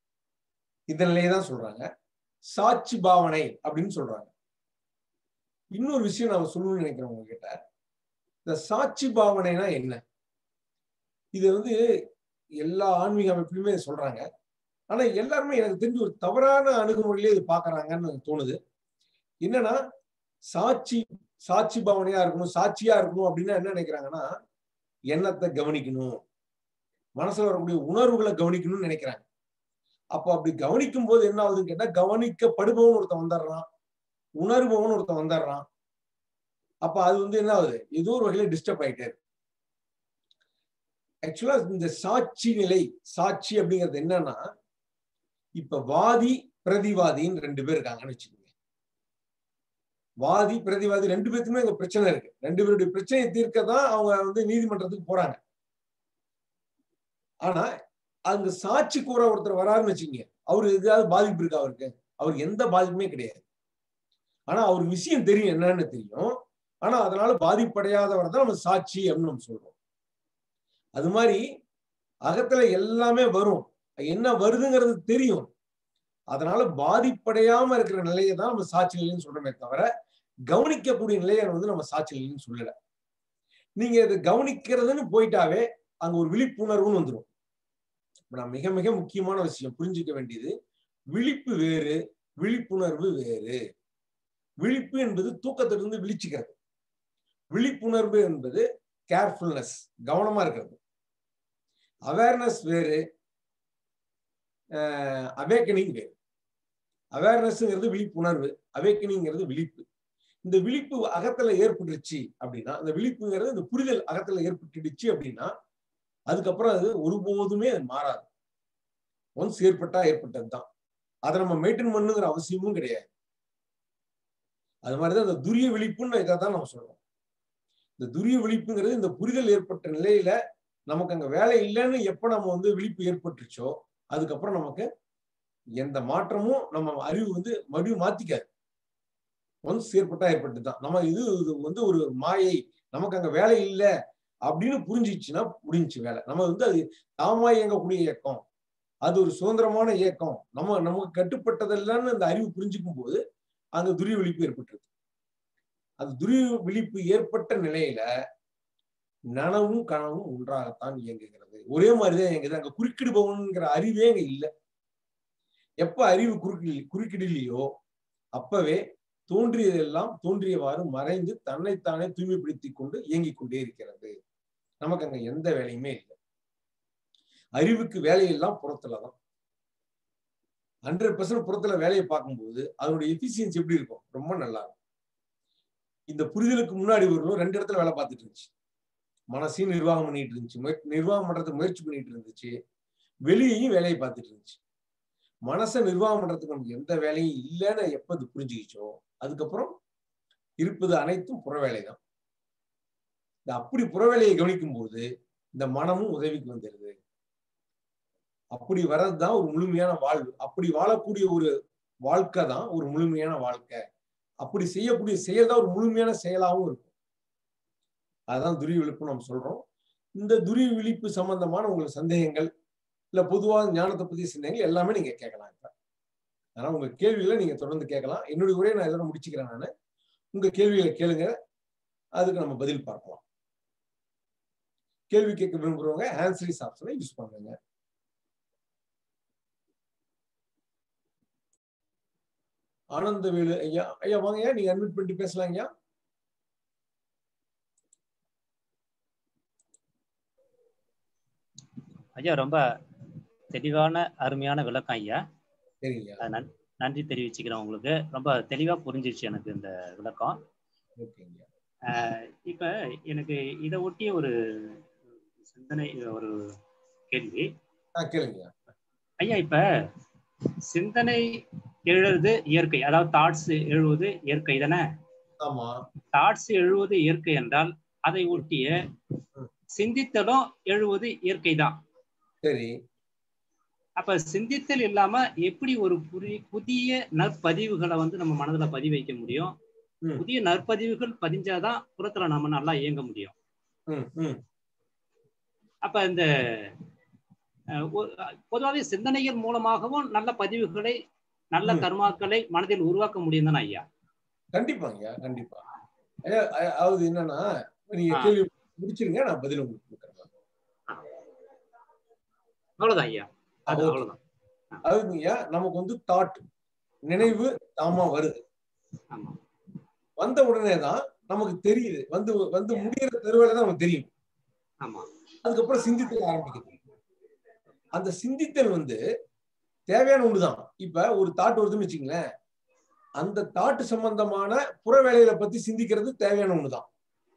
இந்த நிலையை தான் சொல்றாங்க சாட்சி பாவனை அப்படின்னு சொல்றாங்க இன்னொரு விஷயம் நான் சொல்லணும்னு நினைக்கிறேன் உங்ககிட்ட இந்த சாட்சி பாவனைனா என்ன இது வந்து எல்லா ஆன்மீக அமைப்புலையுமே சொல்றாங்க ஆனா எல்லாருமே எனக்கு தெரிஞ்சு ஒரு தவறான அணுகுமுறையிலே இது பாக்குறாங்கன்னு எனக்கு தோணுது என்னன்னா சாட்சி சாட்சி பாவனையா இருக்கணும் சாட்சியா இருக்கணும் அப்படின்னா என்ன நினைக்கிறாங்கன்னா எண்ணத்தை கவனிக்கணும் மனசுல வரக்கூடிய உணர்வுகளை கவனிக்கணும்னு நினைக்கிறாங்க அப்போ அப்படி கவனிக்கும் போது என்ன ஆகுதுன்னு கேட்டா கவனிக்கப்படுபவன் ஒருத்தன் வந்துடுறான் உணர்பவன் ஒருத்தன் வந்துடுறான் அப்ப அது வந்து என்ன ஆகுது ஏதோ ஒரு வகையில டிஸ்டர்ப் ஆயிட்டே இருக்கு ஆக்சுவலா இந்த சாட்சி நிலை சாட்சி அப்படிங்கிறது என்னன்னா இப்ப வாதி பிரதிவாதின்னு ரெண்டு பேர் இருக்காங்கன்னு வச்சுக்கோங்க வாதி பிரதிவாதி ரெண்டு பேருக்குமே அங்க பிரச்சனை இருக்கு ரெண்டு பேருடைய பிரச்சனையை தீர்க்க தான் அவங்க வந்து நீதிமன்றத்துக்கு போறாங்க ஆனா அங்க சாட்சி கூற ஒருத்தர் வராருன்னு வச்சுக்கோங்க அவரு எதாவது பாதிப்பு இருக்கா அவருக்கு அவருக்கு எந்த பாதிப்புமே கிடையாது ஆனா அவர் விஷயம் தெரியும் என்னன்னு தெரியும் ஆனா அதனால பாதிப்படையாதவர் தான் நம்ம சாட்சி அப்படின்னு நம்ம சொல்றோம் அது மாதிரி அகத்துல எல்லாமே வரும் என்ன வருதுங்கிறது தெரியும் அதனால பாதிப்படையாம இருக்கிற நிலையை தான் நம்ம சாட்சி நிலைன்னு சொல்றோமே தவிர கவனிக்கக்கூடிய நிலையை வந்து நம்ம சாட்சி நிலைன்னு சொல்லல நீங்க இதை கவனிக்கிறதுன்னு போயிட்டாவே அங்க ஒரு விழிப்புணர்வுன்னு வந்துடும் நான் மிக மிக முக்கியமான விஷயம் புரிஞ்சுக்க வேண்டியது விழிப்பு வேறு விழிப்புணர்வு வேறு விழிப்பு என்பது தூக்கத்திலிருந்து விழிச்சுக்கிறது விழிப்புணர்வு என்பது கேர்ஃபுல்னஸ் கவனமா இருக்கிறது அவேர்னஸ் வேறு அவேக்கனிங் வேறு அவேர்னஸ்ங்கிறது விழிப்புணர்வு அவேக்கனிங்கிறது விழிப்பு இந்த விழிப்பு அகத்துல ஏற்பட்டுருச்சு அப்படின்னா அந்த விழிப்புங்கிறது இந்த புரிதல் அகத்துல ஏற்பட்டுடுச்சு அப்படின்னா அதுக்கப்புறம் அது ஒருபோதுமே அது மாறாது ஒன்ஸ் ஏற்பட்டா ஏற்பட்டது தான் அதை நம்ம மெயின்டைன் பண்ணுங்கிற அவசியமும் கிடையாது அது மாதிரிதான் இந்த துரிய விழிப்புன்னு இதை தான் நம்ம சொல்றோம் இந்த துரிய விழிப்புங்கிறது இந்த புரிதல் ஏற்பட்ட நிலையில நமக்கு அங்க வேலை இல்லைன்னு எப்ப நம்ம வந்து விழிப்பு ஏற்பட்டுருச்சோ அதுக்கப்புறம் நமக்கு எந்த மாற்றமும் நம்ம அறிவு வந்து மறுபடியும் மாத்திக்காது ஒன்ஸ் ஏற்பட்டா ஏற்பட்டு தான் நம்ம இது வந்து ஒரு மாயை நமக்கு அங்க வேலை இல்லை அப்படின்னு புரிஞ்சிச்சுன்னா முடிஞ்சுச்சு வேலை நம்ம வந்து அது தாமா இயங்கக்கூடிய இயக்கம் அது ஒரு சுதந்திரமான இயக்கம் நம்ம நமக்கு கட்டுப்பட்டதெல்லாம்னு அந்த அறிவு புரிஞ்சுக்கும் போது அங்க துரிய விழிப்பு ஏற்பட்டுருது அந்த துரிய விழிப்பு ஏற்பட்ட நிலையில நனவும் கனவும் ஒன்றாகத்தான் இயங்குகிறது ஒரே மாதிரிதான் இயங்குது அங்க குறுக்கிடுபவன்கிற அறிவே அங்க இல்லை எப்ப அறிவு குறுக்கி குறுக்கிடலையோ அப்பவே தோன்றியதெல்லாம் தோன்றியவாறு மறைந்து தன்னைத்தானே தூய்மைப்படுத்திக் கொண்டு இயங்கிக் கொண்டே இருக்கிறது நமக்கு அங்க எந்த வேலையுமே இல்லை அறிவுக்கு வேலையெல்லாம் புறத்துலதான் ஹண்ட்ரட் பர்சன்ட் புறத்துல வேலையை பார்க்கும்போது அதனுடைய எஃபிசியன்சி எப்படி இருக்கும் ரொம்ப நல்லா இருக்கும் இந்த புரிதலுக்கு முன்னாடி வரலும் ரெண்டு இடத்துல வேலை பார்த்துட்டு இருந்துச்சு மனசையும் நிர்வாகம் பண்ணிட்டு இருந்துச்சு முய- நிர்வாகம் பண்றதுக்கு முயற்சி பண்ணிட்டு இருந்துச்சு வெளியையும் வேலையை பார்த்துட்டு இருந்துச்சு மனசை நிர்வாகம் பண்றதுக்கு நமக்கு எந்த வேலையும் இல்லைன்னு எப்ப அது புரிஞ்சுக்கிச்சோ அதுக்கப்புறம் இருப்பது அனைத்தும் புறவேலை தான் இந்த அப்படி புறவேலையை கவனிக்கும் போது இந்த மனமும் உதவிக்கு வந்துடுது அப்படி வர்றதுதான் ஒரு முழுமையான வாழ்வு அப்படி வாழக்கூடிய ஒரு வாழ்க்கை தான் ஒரு முழுமையான வாழ்க்கை அப்படி செய்யக்கூடிய செயல் தான் ஒரு முழுமையான செயலாகவும் இருக்கும் அதான் துரிய விழிப்பு நம்ம சொல்றோம் இந்த துரிய விழிப்பு சம்பந்தமான உங்களுக்கு சந்தேகங்கள் இல்ல பொதுவாக ஞானத்தை பத்தி சந்தேகங்கள் எல்லாமே நீங்க கேட்கலாம் இப்ப ஆனா உங்க கேள்விகளை நீங்க தொடர்ந்து கேட்கலாம் என்னுடைய உரையை நான் இதோட முடிச்சுக்கிறேன் நான் உங்க கேள்விகளை கேளுங்க அதுக்கு நம்ம பதில் பார்க்கலாம் கேள்வி கேட்க விரும்புறவங்க ஆன்சரிஸ் ஆப்ஷனை யூஸ் பண்ணுங்க ஆனந்தவேலு ஐயா ஐயா வாங்க ஐயா நீங்க அட்மிட் பண்ணிட்டு பேசலாம் ஐயா ஐயா ரொம்ப தெளிவான அருமையான விளக்கம் ஐயா சரிங்க அது நன்- நன்றி தெரிவிச்சுக்கிறேன் உங்களுக்கு ரொம்ப தெளிவா புரிஞ்சிருச்சு எனக்கு இந்த விளக்கம் ஓகேங்க ஆஹ் இப்ப எனக்கு இதை ஒட்டிய ஒரு சிந்தனை ஒரு கேள்வி ஆ கேளுங்க ஐயா இப்ப சிந்தனை எழுவது இயற்கை அதாவது தாட்ஸ் எழுவது இயற்கை தானே ஆமா தாட்ஸ் எழுவது இயற்கை என்றால் அதை ஒட்டிய சிந்தித்தலும் எழுவது இயற்கை தான் சரி அப்ப சிந்தித்தல் இல்லாம எப்படி ஒரு புரி புதிய நற்பதிவுகளை வந்து நம்ம மனதுல பதிவு வைக்க முடியும் ம். புதிய நற்பதிவுகள் பதிஞ்சாதான் புறத்துல நம்ம நல்லா இயங்க முடியும் ம் ம் அப்ப இந்த அஹ், ஒரு- பொதுவாகவே சிந்தனைகள் மூலமாகவும் நல்ல பதிவுகளை நல்ல ம். கர்மாக்களை மனதில் உருவாக்க முடியும் தானே ஐயா கண்டிப்பாங்க ஐயா கண்டிப்பா ஐயா அ- அதாவது என்னன்னா நீங்க ஆ. கேள்வி முடிச்சிருங்க நான் பதில் உங்களுக்கு கொடுக்குறேன் அவ்வளவுதான் ஐயா அது ஓகே. அவ்வளவுதான் அதாவது ஐயா நமக்கு வந்து தாட் நினைவு தாமா வருது ஆமா வந்த உடனே தான் நமக்கு தெரியுது வந்து வந்து முடியிற தெருவேல தான் நமக்கு தெரியும் ஆமா அதுக்கப்புறம் சிந்தித்தல் ஆரம்பிக்குது அந்த சிந்தித்தல் வந்து தேவையான ஒண்ணுதான் இப்ப ஒரு தாட் வருதுன்னு வச்சுங்களேன் அந்த தாட்டு சம்பந்தமான புற வேலைகளை பத்தி சிந்திக்கிறது தேவையான ஒண்ணுதான்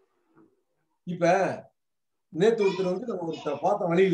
இப்ப நேத்து ஒருத்தர் வந்து நம்ம ஒருத்தரை பார்த்தோம் வழியில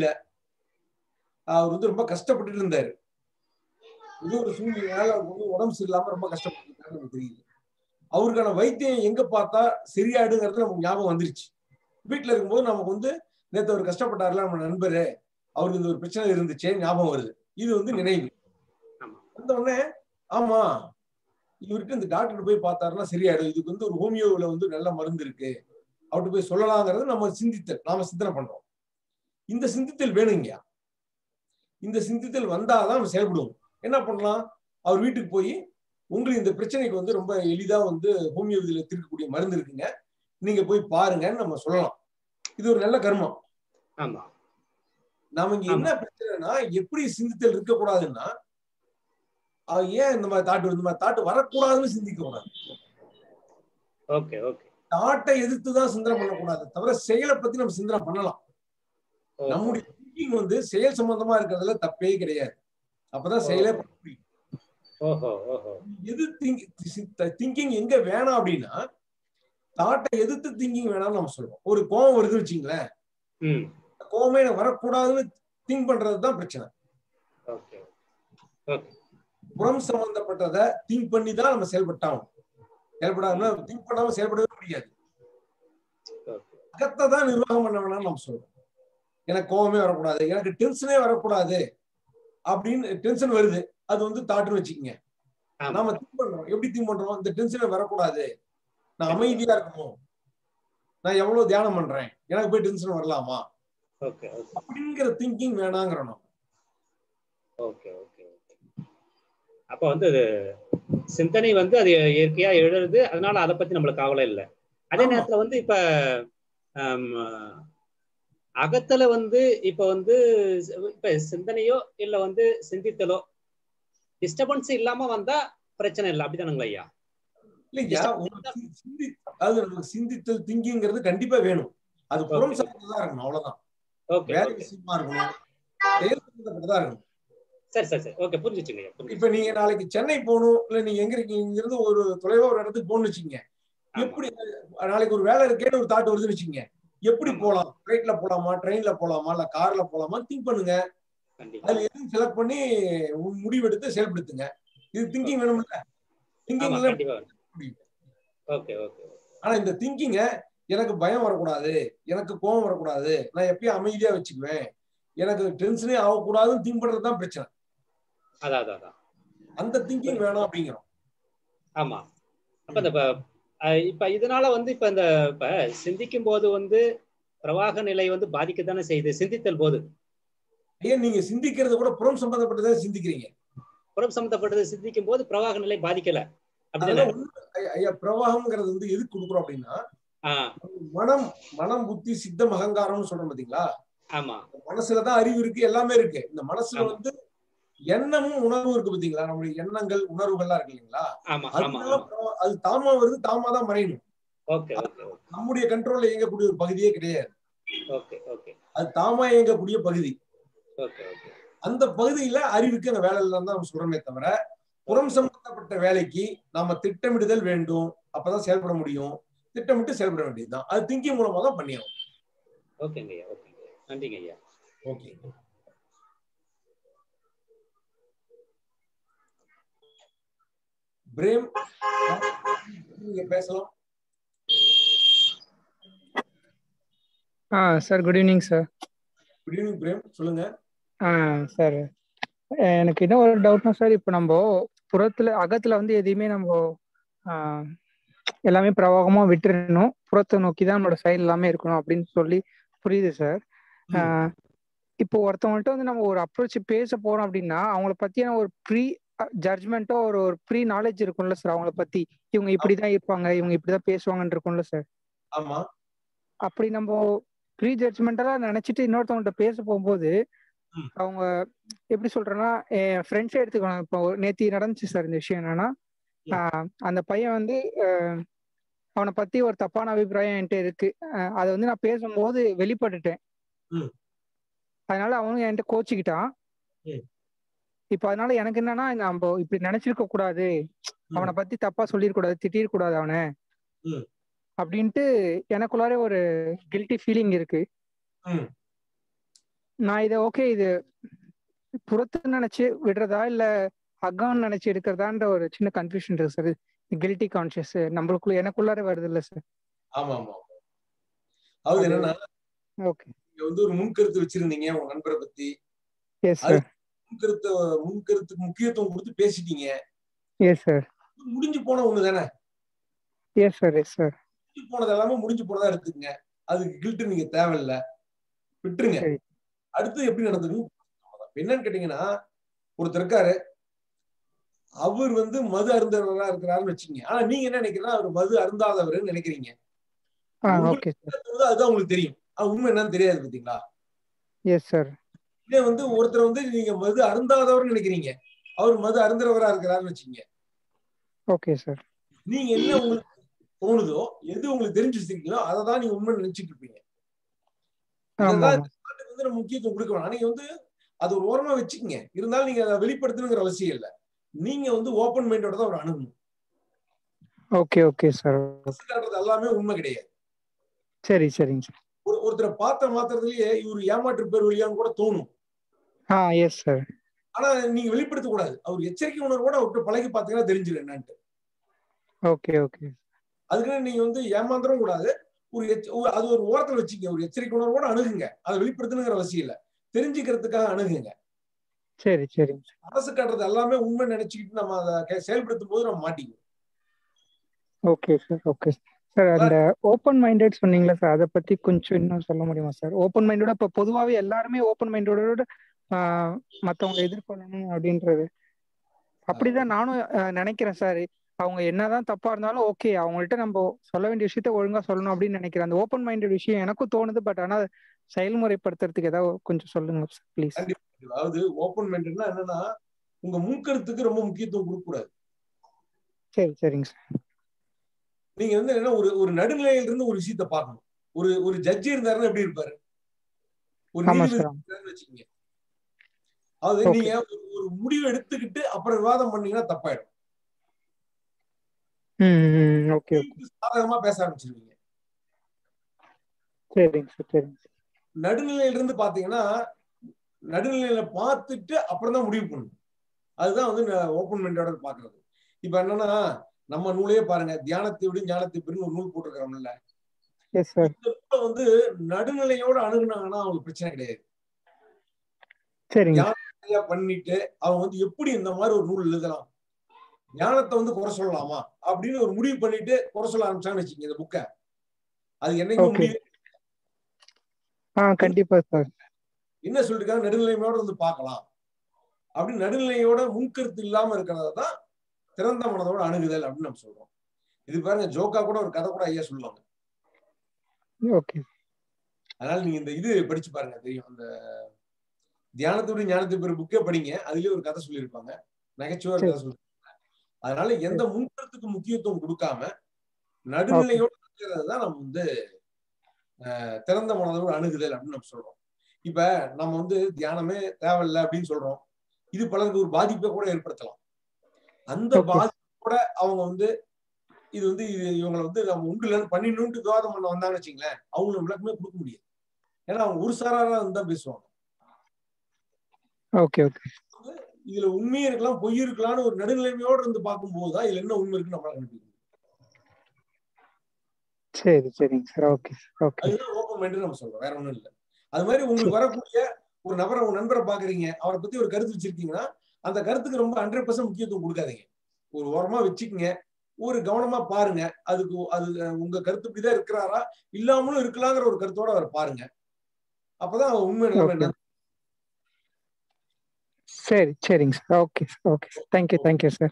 அவர் வந்து ரொம்ப கஷ்டப்பட்டுட்டு இருந்தாரு இது ஒரு சூழ்நிலையால அவருக்கு வந்து உடம்பு சரியில்லாம ரொம்ப கஷ்டப்பட்டு நமக்கு தெரியுது அவருக்கான வைத்தியம் எங்க பார்த்தா சரியாயிடுங்கிறது நமக்கு ஞாபகம் வந்துருச்சு வீட்டுல இருக்கும்போது நமக்கு வந்து நேத்து அவர் கஷ்டப்பட்டார்ல நம்ம நண்பரு அவருக்கு இந்த ஒரு பிரச்சனை இருந்துச்சே ஞாபகம் வருது இது வந்து நினைவு ஆமா. வந்த உடனே ஆமா இவருக்கு இந்த டாக்டர் போய் பார்த்தாருன்னா சரியாயிடும் இதுக்கு வந்து ஒரு ஹோமியோவில் வந்து நல்ல மருந்து இருக்கு அவர்கிட்ட போய் சொல்லலாங்கிறது நம்ம சிந்தித்தல் நாம சிந்தனை பண்றோம் இந்த சிந்தித்தல் வேணுங்கயா இந்த சிந்தித்தல் வந்தாதான் நம்ம செயல்படுவோம் என்ன பண்ணலாம் அவர் வீட்டுக்கு போய் உங்களுக்கு இந்த பிரச்சனைக்கு வந்து ரொம்ப எளிதா வந்து ஹோமியோ இதுல தீர்க்கக்கூடிய மருந்து இருக்குங்க நீங்க போய் பாருங்கன்னு நம்ம சொல்லலாம் இது ஒரு நல்ல கர்மம் ஆமா நாம இங்க என்ன பிரச்சனைனா எப்படி சிந்தித்தல் இருக்கக்கூடாதுன்னா அவ ஏன் இந்த மாதிரி தாட்டு இந்த மாதிரி தாட்டு வரக்கூடாதுன்னு சிந்திக்க கூடாது ஓகே ஓகே தாட்டை எதிர்த்து தான் சிந்தனை பண்ணக்கூடாது தவிர செயலை பத்தி நம்ம சிந்தனை பண்ணலாம் நம்முடைய திங்கிங் வந்து செயல் சம்பந்தமா இருக்கிறதுல தப்பே கிடையாது அப்பதான் செயலே பண்ண முடியும் ஓஹோ ஓஹோ எது திங்கிங் எங்க வேணாம் அப்படின்னா தாட்டை எதிர்த்து திங்கிங் வேணாம்னு நம்ம சொல்றோம் ஒரு கோவம் வருதுன்னு வச்சுங்களேன் ம் கோவமே எனக்கு வரக்கூடாதுன்னு திங்க் பண்றது தான் பிரச்சனை ஓகே ஓகே புறம் சம்பந்தப்பட்டதை திங்க் பண்ணி தான் நம்ம செயல்பட்டாகும் செயல்படாம திங்க் பண்ணாம செயல்படவே முடியாது ஓகே அகத்தை தான் நிர்வாகம் பண்ண வேணாம்னு நம்ம சொல்றோம் எனக்கு கோவமே வரக்கூடாது எனக்கு டென்ஷனே வரக்கூடாது அப்படின்னு டென்ஷன் வருது அது வந்து தாட்டுன்னு வச்சுக்கோங்க ஆமா நாம திங்க் பண்றோம் எப்படி திங்க் பண்றோம் இந்த டென்ஷனே வரக்கூடாது நான் அமைதியா இருக்கணும் நான் எவ்வளவு தியானம் பண்றேன் எனக்கு போய் டென்ஷன் வரலாமா ஓகே ஓகே அப்படிங்கிற திங்கிங் வேணாங்கிறோம் நம்ம. ஓகே ஓகே ஓகே அப்ப வந்து அது சிந்தனை வந்து அது இயற்கையா எழுறது அதனால அதை பத்தி நம்மளுக்கு கவலை இல்லை அதே ஆமா. நேரத்துல வந்து இப்ப ஆம், அகத்துல வந்து இப்ப வந்து இப்ப சிந்தனையோ இல்ல வந்து சிந்தித்தலோ டிஸ்டர்பன்ஸ் இல்லாம வந்தா பிரச்சனை இல்லை அப்படிதானுங்களா ஐயா இல்லையா உங்களுக்கு சி- சிந்தி அதாவது நமக்கு சிந்தித்தல் திங்கிங்கிறது கண்டிப்பா வேணும் அது புறம் சார்ந்ததா இருக்கணும் அவ்வளவுதான் ஓகே வேற ஓகே விஷயமா இருக்கணும் செயல் சம்பந்தப்பட்டதா இருக்கணும் சரி சரி சரி ஓகே புரிஞ்சுச்சுங்க ஐயா புரிஞ்சுச்சு இப்ப நீங்க நாளைக்கு சென்னை போகணும் இல்ல நீங்க எங்க இருக்கீங்க இங்க இருந்து ஒரு தொலைவா ஒரு இடத்துக்கு போகணும்னு வச்சுக்கீங்க எப்படி நாளைக்கு ஒரு வேலை இருக்கேன்னு ஒரு தாட் வருதுன்னு வச்சுக்கீங்க எப்படி போலாம் ஃபிளைட்ல போலாமா ட்ரெயின்ல போலாமா இல்ல கார்ல போலாமா திங்க் பண்ணுங்க கண்டிப்பா அதுல எதுவும் செலக்ட் பண்ணி உ- முடிவெடுத்து செயல்படுத்துங்க இது திங்கிங் வேணும்ல ஆமா திங்கிங்ல கண்டிப்பா ஓகே ஓகே ஆனா இந்த திங்கிங்க எனக்கு பயம் வரக்கூடாது எனக்கு கோபம் வரக்கூடாது நான் எப்பயும் அமைதியா வச்சுக்குவேன் எனக்கு டென்ஷனே ஆகக்கூடாதுன்னு திங்க் பண்றதுதான் பிரச்சனை அதான் அதான் அதான் அந்த திங்கிங் வேணும் அப்படிங்கிறோம் ஆமா அப்ப இந்த இப்ப அஹ் இப்ப இதனால வந்து இப்ப இந்த இப்ப சிந்திக்கும் போது வந்து பிரவாக நிலை வந்து பாதிக்கத்தானே செய்யுது சிந்தித்தல் போது ஏன் நீங்க சிந்திக்கிறத கூட புறம் சம்பந்தப்பட்டதை சிந்திக்கிறீங்க புறம் சம்பந்தப்பட்டது சிந்திக்கும் போது பிரவாக நிலை பாதிக்கல அப்படிதானே அதெல்லாம் உண்மை. ஐயா- ஐயா பிரவாகம்ங்கிறது வந்து எதுக்கு கொடுக்குறோம் அப்படின்னா ஆஹ் மனம் மனம் புத்தி சித்தம் அகங்காரம்னு சொல்றோம் பாத்தீங்களா ஆமா மனசுலதான் அறிவு இருக்கு எல்லாமே இருக்கு இந்த மனசுல வந்து எண்ணமும் உணர்வும் இருக்கு பாத்தீங்களா நம்மளுடைய எண்ணங்கள் உணர்வுகள்லாம் இருக்கு இல்லைங்களா ஆமா ஆமா அதனால பிரவா- அது தாமா வருது தாமா தான் மறையணும் ஓகே ஓகே நம்முடைய கண்ட்ரோல்ல இயங்கக்கூடிய ஒரு பகுதியே கிடையாது ஓகே ஓகே அது தாமா இயங்கக்கூடிய பகுதி ஓகே ஓகே அந்த பகுதியில அறிவுக்கு அந்த வேலை இல்லைன்னு தான் நம்ம சொல்றோமே தவிர புறம் சம்பந்தப்பட்ட வேலைக்கு நாம திட்டமிடுதல் வேண்டும் அப்பதான் செயல்பட முடியும் திட்டமிட்டு செயல்பட வேண்டியதுதான் அது திங்கிங் மூலமா தான் பண்ணியாகும் ஓகேங்க ஐயா ஓகேங்க ஐயா நன்றிங்க ஐயா ஓகே பிரேம் நீங்க பேசலாம் ஆ sir good evening sir good evening Prem சொல்லுங்க ஆ சார் எனக்கு என்ன ஒரு டவுட்னா சார் இப்போ நம்ம புறத்துல அகத்துல வந்து எதையுமே நம்ம ஆ, எல்லாமே பிரவாகமா விட்டுறணும் புறத்தை நோக்கி தான் நம்மளோட செயல் எல்லாமே இருக்கணும் அப்படின்னு சொல்லி புரியுது சார் ஆ, இப்போ ஒருத்தவங்கள்ட்ட வந்து நம்ம ஒரு அப்ரோச் பேச போறோம் அப்படின்னா அவங்கள பத்தியான ஒரு ப்ரீ ஜட்ஜ்மெண்ட்டோ ஒரு ஒரு ப்ரீ நாலேஜ் இருக்கும்ல சார் அவங்கள பத்தி இவங்க இப்படிதான் இருப்பாங்க இவங்க இப்படிதான் பேசுவாங்கன்னு இருக்கும்ல சார் ஆமா அப்படி நம்ம ப்ரீ ஜட்ஜ்மெண்டலா நினைச்சிட்டு இன்னொருத்தவங்கள்ட்ட பேச போகும்போது அவங்க எப்படி சொல்றேன்னா என் ஃப்ரெண்ட்ஸே எடுத்துக்கணும் இப்போ நேத்தி நடந்துச்சு சார் இந்த விஷயம் என்னன்னா ஆஹ் அந்த பையன் வந்து ஆஹ் அவனை பத்தி ஒரு தப்பான அபிப்பிராயம் என்கிட்ட இருக்கு ஆஹ் அதை வந்து நான் பேசும்போது வெளிப்பட்டுட்டேன் ம். அதனால அவனும் என்கிட்ட கோச்சிக்கிட்டான் ம். இப்போ அதனால எனக்கு என்னன்னா நம்ம இப்படி நினைச்சிருக்க கூடாது அவனை பத்தி தப்பா சொல்லிருக்க கூடாது திட்டிருக்க கூடாது அவனை ம். அப்படின்ட்டு எனக்குள்ளாரே ஒரு கில்ட்டி ஃபீலிங் இருக்கு ம். நான் இதை ஓகே இது புறத்து நினைச்சு விடுறதா இல்ல அகம் நினைச்சு எடுக்கிறதான்ற ஒரு சின்ன கன்ஃபியூஷன் இருக்கு சார் கில்ட்டி கான்சியஸ் நம்மளுக்குள்ள எனக்குள்ளார வருது இல்ல சார் ஆமா ஆமா அது என்னன்னா ஓகே நீங்க வந்து ஒரு முன்கருத்து வச்சிருந்தீங்க உங்க நண்பரை பத்தி எஸ் அது சார் முன்கருத்து முன்கருத்துக்கு முக்கியத்துவம் கொடுத்து பேசிட்டீங்க எஸ் சார் முடிஞ்சு போன ஒண்ணு தானே எஸ் சார் எஸ் சார் முடிஞ்சு போனது எல்லாமே முடிஞ்சு போனதா எடுத்துக்கங்க அதுக்கு கில்ட்டு நீங்க தேவையில்ல விட்டுருங்க சரி அடுத்து எப்படி நடந்துக்கும் என்னன்னு கேட்டீங்கன்னா ஒருத்தர் இருக்காரு அவர் வந்து மது அருந்தவரா இருக்கிறாருன்னு வச்சுக்கீங்க ஆனா நீங்க என்ன நினைக்கிறீங்கன்னா அவர் மது அருந்தாதவர்னு நினைக்கிறீங்க ஆ உங்களுக்கு ஓகே சார் என்ன தோணுதோ அதுதான் உங்களுக்கு தெரியும் ஆனா உண்மை என்னன்னு தெரியாது பாத்தீங்களா எஸ் சார் இதே வந்து ஒருத்தர் வந்து நீங்க மது அருந்தாதவர்னு நினைக்கிறீங்க அவர் மது அருந்துறவரா இருக்கிறாருன்னு வச்சுக்கீங்க ஓகே சார் நீங்க என்ன உங்களுக்கு தோணுதோ எது உங்களுக்கு தெரிஞ்சு வச்சிருக்கீங்களோ அதை தான் நீங்க உண்மை நினைச்சிட்டு இருப்பீங்க ஆமா இதெல்லாம் ஆமா நாட்டுக்கு வந்து நம்ம முக்கியத்துவம் கொடுக்க வேணாம் நீங்க வந்து அது ஒரு ஓரமா வச்சுக்கங்க இருந்தாலும் நீங்க அதை வெளிப்படுத்தணுங்கிற அவசியம் இல்லை நீங்க வந்து ஓப்பன் மைண்டோட தான் ஒரு அணுகணும் ஓகே ஓகே சார் காட்டுறது எல்லாமே உண்மை கிடையாது சரி சரிங்க சார் ஒரு ஒருத்தரை பார்த்த மாத்திரத்திலேயே இவர் ஏமாற்று பேர் வழியான்னு கூட தோணும் ஆ எஸ் சார் ஆனா நீங்க வெளிப்படுத்த கூடாது அவர் எச்சரிக்கை உணர்வோட அவர்கிட்ட பழகி பார்த்தீங்கன்னா தெரிஞ்சிடும் என்னன்ட்டு ஓகே ஓகே அதுக்குன்னு நீங்க வந்து ஏமாந்துடவும் கூடாது ஒரு எச்ச- ஒரு- அது ஒரு ஓரத்துல வச்சுக்க ஒரு எச்சரிக்கை உணர்வோட அணுகுங்க அதை வெளிப்படுத்தணுங்கிற அவசியம் இல்லை தெரிஞ்சுக்கிறதுக்காக அணுகுங்க சரி சரிங்க சார் அரசு காட்டுறது எல்லாமே உண்மை நினைச்சுக்கிட்டு நம்ம அதை கே- செயல்படுத்தும் போது நம்ம மாட்டிக்குவோம் ஓகே சார் ஓகே சார் அந்த ஓப்பன் மைண்டட் சொன்னீங்களா சார் அதை பத்தி கொஞ்சம் இன்னும் சொல்ல முடியுமா சார் ஓப்பன் மைண்டோட இப்போ பொதுவாகவே எல்லாருமே ஓப்பன் மைண்டோட மற்றவங்களை எதிர்கொள்ளணும் அப்படின்றது அப்படிதான் நானும் அஹ், நினைக்கிறேன் சார் அவங்க என்னதான் தப்பா இருந்தாலும் ஓகே அவங்கள்ட்ட நம்ம சொல்ல வேண்டிய விஷயத்த ஒழுங்கா சொல்லணும் அப்படின்னு நினைக்கிறேன் அந்த ஓப்பன் மைண்டட் விஷயம் எனக்கும் தோணுது பட் ஆனா செயல்முறைப்படுத்துறதுக்கு ஏதாவது கொஞ்சம் சொல்லுங்க சார் ப்ளீஸ் கண்டிப்பா அதாவது ஓப்பன் மைண்டட்னா என்னன்னா உங்க முன்கருத்துக்கு ரொம்ப முக்கியத்துவம் கொடுக்க கூடாது சரி சரிங்க சார் நீங்க வந்து என்ன ஒரு ஒரு நடுநிலையில இருந்து ஒரு விஷயத்த பார்க்கணும் ஒரு ஒரு ஜட்ஜி இருந்தாருன்னா எப்படி இருப்பாரு ஒரு ஆமா நீதிபதி சார் இருந்தாருன்னு வச்சுக்கோங்க அதாவது Okay. நீங்க ஒரு- ஒரு முடிவு எடுத்துக்கிட்டு அப்புறம் விவாதம் பண்ணீங்கன்னா தப்பாயிடும் ம் ஓகே ஓகே சாதகமா பேச ஆரம்பிச்சிருவீங்க சரிங்க சார் சரிங்க சார் நடுநிலையில இருந்து பாத்தீங்கன்னா நடுநிலையில பார்த்துட்டு அப்புறம் தான் முடிவு பண்ணணும் அதுதான் வந்து ஓப்பன் மைண்டோட பாக்குறது இப்ப என்னன்னா நம்ம நூலையே பாருங்க தியானத்தை விட ஞானத்தை பெருன்னு ஒரு நூல் போட்டிருக்கிறோம்ல எஸ் சார் இந்த நூலை வந்து நடுநிலையோட அணுகுனாங்கன்னா அவங்களுக்கு பிரச்சனை கிடையாது சரிங்க தியானம் சரியா பண்ணிட்டு அவங்க வந்து எப்படி இந்த மாதிரி ஒரு நூல் எழுதலாம் ஞானத்தை வந்து குறை சொல்லலாமா அப்படின்னு ஒரு முடிவு பண்ணிட்டு குறை சொல்ல ஆரம்பிச்சாங்கன்னு வச்சுக்கோங்க இந்த புக்கை அது என்னைக்கும் ஓகே முடிவு ஆ கண்டிப்பா சார் என்ன சொல்லிருக்காங்க நடுநிலைமையோட வந்து பார்க்கலாம் அப்படி நடுநிலையோட முன்கருத்து இல்லாம இருக்கிறத தான் திறந்த மனதோட அணுகுதல் அப்படின்னு நம்ம சொல்றோம் இது பாருங்க ஜோக்கா கூட ஒரு கதை கூட ஐயா சொல்லுவாங்க ஓகே அதனால நீங்க இந்த இது படிச்சு பாருங்க தெரியும் அந்த தியானத்தோட ஞானத்தை பெரு புக்கே படிங்க அதுலயே ஒரு கதை சொல்லியிருப்பாங்க நகைச்சுவை ஒரு கதை சொல்லிருப்பாங்க அதனால எந்த முன்கருத்துக்கு முக்கியத்துவம் கொடுக்காம நடுநிலையோட இருக்கிறது தான் நம்ம வந்து அஹ், திறந்த மனதோட அணுகுதல் அப்படின்னு நம்ம சொல்றோம் இப்ப நம்ம வந்து தியானமே தேவையில்லை அப்படின்னு சொல்றோம் இது பலருக்கு ஒரு பாதிப்பை கூட ஏற்படுத்தலாம் அந்த Okay. பாதிப்போட அவங்க வந்து இது வந்து இது இவங்களை வந்து நம்ம உண்டு இல்லைன்னு பண்ணிடணும்னு விவாதம் பண்ண வந்தாங்கன்னு வச்சுங்களேன் அவங்களுக்கு விளக்கமே கொடுக்க முடியாது ஏன்னா அவங்க ஒரு சாராரா இருந்தா பேசுவாங்க ஓகே ஓகே இதுல உண்மையும் இருக்கலாம் பொய் இருக்கலாம்னு ஒரு நடுநிலைமையோட இருந்து பார்க்கும்போது தான் இதுல என்ன உண்மை இருக்குன்னு நம்மளால கண்டுபிடிக்க முடியும் சரி சரிங்க சார் ஓகே ஓகே அதுதான் ஓப்பன் மைண்ட் நம்ம சொல்றோம் வேற ஒண்ணும் இல்லை அது மாதிரி உங்களுக்கு வரக்கூடிய ஒரு நபரை உங்க நண்பரை பாக்குறீங்க அவரை பத்தி ஒரு கருத்து வச்சிருக்கீங்கன்னா அந்த கருத்துக்கு ரொம்ப ஹண்ட்ரட் பர்சன்ட் முக்கியத்துவம் கொடுக்காதீங்க ஒரு ஓரமா வச்சுக்கங்க ஒரு கவனமா பாருங்க அதுக்கு அது உங்க கருத்து இப்படிதான் இருக்கிறாரா இல்லாமலும் இருக்கலாங்கிற ஒரு கருத்தோட அவர் பாருங்க அப்பதான் அவர் உண்மை நிலைமை ஓகே என்ன சரி சரிங்க sir okay okay thank you thank you sir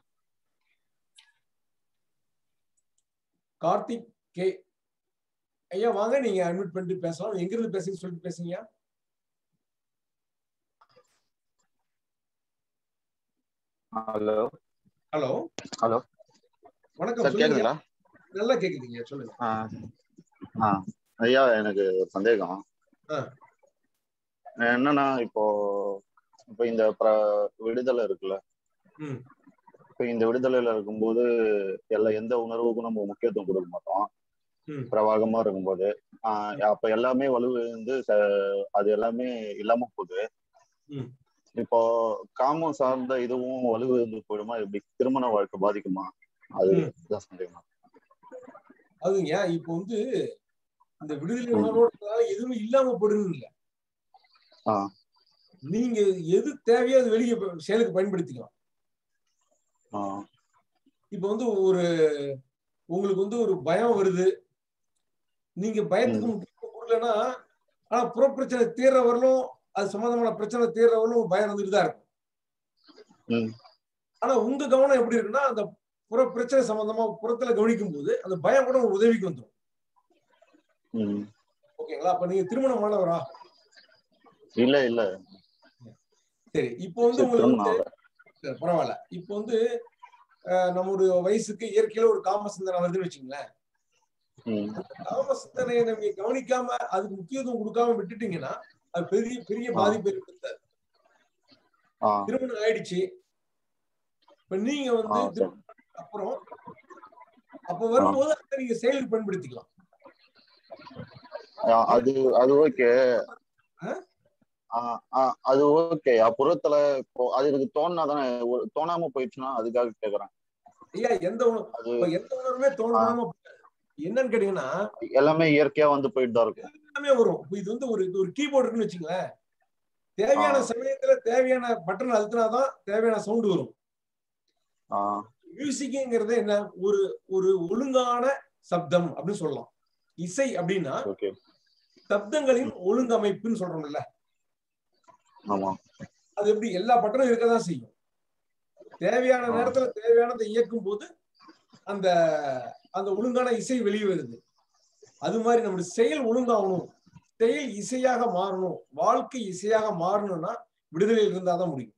Karthik K ஐயா வாங்க நீங்க அட்மிட் பண்ணிட்டு பேசலாம் எங்க இருந்து பேசுங்க சொல்லிட்டு பேசுங்க ஹலோ ஹலோ ஹலோ வணக்கம் சார் சொல்லுங்க கேக்குதுங்களா நல்லா கேக்குதுங்க சொல்லுங்க ஆ ஆ ஐயா எனக்கு ஒரு சந்தேகம் ஆ. என்னன்னா இப்போ இப்போ இந்த பிர- விடுதலை இருக்குல்ல ம் இப்போ இந்த விடுதலையில இருக்கும்போது எல்லா எந்த உணர்வுக்கும் நம்ம முக்கியத்துவம் கொடுக்க மாட்டோம் ம் பிரவாகமா இருக்கும்போது ஆஹ் அப்ப எல்லாமே வலுவிழந்து ச- அது எல்லாமே இல்லாம போகுது ம் இப்போ காமம் சார்ந்த இதுவும் வலுவிழந்து போயிடுமா எப்படி திருமண வாழ்க்கை பாதிக்குமா அது ம் தான் சந்தேகம் அதுங்க இப்போ வந்து இந்த விடுதலை உணர்வோட இருக்கிறதால எதுவுமே இல்லாம போடுன்னு இல்ல ஆ நீங்க எது தேவையோ அது வெளியே ப- செயலுக்கு பயன்படுத்திக்கலாம் ஆ இப்போ வந்து ஒரு உங்களுக்கு வந்து ஒரு பயம் வருது நீங்க பயத்துக்கு ம் முக்கியத்துவம் கொடுக்கலன்னா ஆனா புறப்பிரச்சனை தீர்ற வரலும் அது சம்பந்தமான பிரச்சனை தீர்ற வரலும் பயம் வந்துட்டு தான் இருக்கும் ம் ஆனா உங்க கவனம் எப்படி இருக்குன்னா அந்த புற பிரச்சனை சம்பந்தமா புறத்துல கவனிக்கும் போது அந்த பயம் கூட உங்களுக்கு உதவிக்கு வந்துடும் ம் ஓகேங்களா அப்ப நீங்க திருமணமானவரா இல்ல இல்ல சரி இப்போ வந்து சரி உங்களுக்கு திருமணம் வந்து ஆகல சரி, பரவாயில்ல இப்போ வந்து அஹ், நம்முடைய வயசுக்கு இயற்கையில ஒரு காம சிந்தனை வருதுன்னு வச்சுங்களேன் ம் அந்த காம சிந்தனையை நீங்க கவனிக்காம அதுக்கு முக்கியத்துவம் கொடுக்காம விட்டுட்டீங்கன்னா அது பெரிய பெரிய ஆ பாதிப்பு ஏற்படுத்தாது ஆ திருமணம் ஆயிடுச்சு இப்ப நீங்க ஆ வந்து சரி திருமணத்துக்கு அப்புறம் அப்ப ஆ வரும்போது அதை நீங்க செயலுக்கு பயன்படுத்திக்கலாம் ஆ, அது அது ஓகே அஹ், அது ஓகே புறத்துல இப்போ அது எனக்கு தோணுனா தானே ஒரு- தோணாம போயிடுச்சுன்னா அதுக்காக கேக்குறேன் ஐயா எந்த உணவு அது இப்ப எந்த உணர்வுமே ஆ, தோணாம என்னன்னு கேட்டீங்கன்னா எல்லாமே இயற்கையா வந்து போயிட்டு தான் இருக்கும் எல்லாமே வரும் இப்ப இது வந்து ஒரு இது ஒரு கீபோர்டு இருக்குன்னு வச்சுங்களேன் தேவையான ஆ சமயத்துல தேவையான பட்டன் அழுத்தினாதான் தேவையான சவுண்ட் வரும் ஆ மியூசிக்குங்கிறது என்ன ஒரு ஒரு ஒழுங்கான சப்தம் அப்படின்னு சொல்லலாம் இசை அப்படின்னா ஓகே சப்தங்களின் ஒழுங்கமைப்புன்னு சொல்றோம்ல ஆமா அது எப்படி எல்லா பட்டனும் இருக்கதான் செய்யும் தேவையான நேரத்துல தேவையானதை இயக்கும் போது அந்த அந்த ஒழுங்கான இசை வெளியே வருது அது மாதிரி நம்முடைய செயல் ஒழுங்காகணும் செயல் இசையாக மாறணும் வாழ்க்கை இசையாக மாறணும்னா விடுதலையில் இருந்தாதான் முடியும்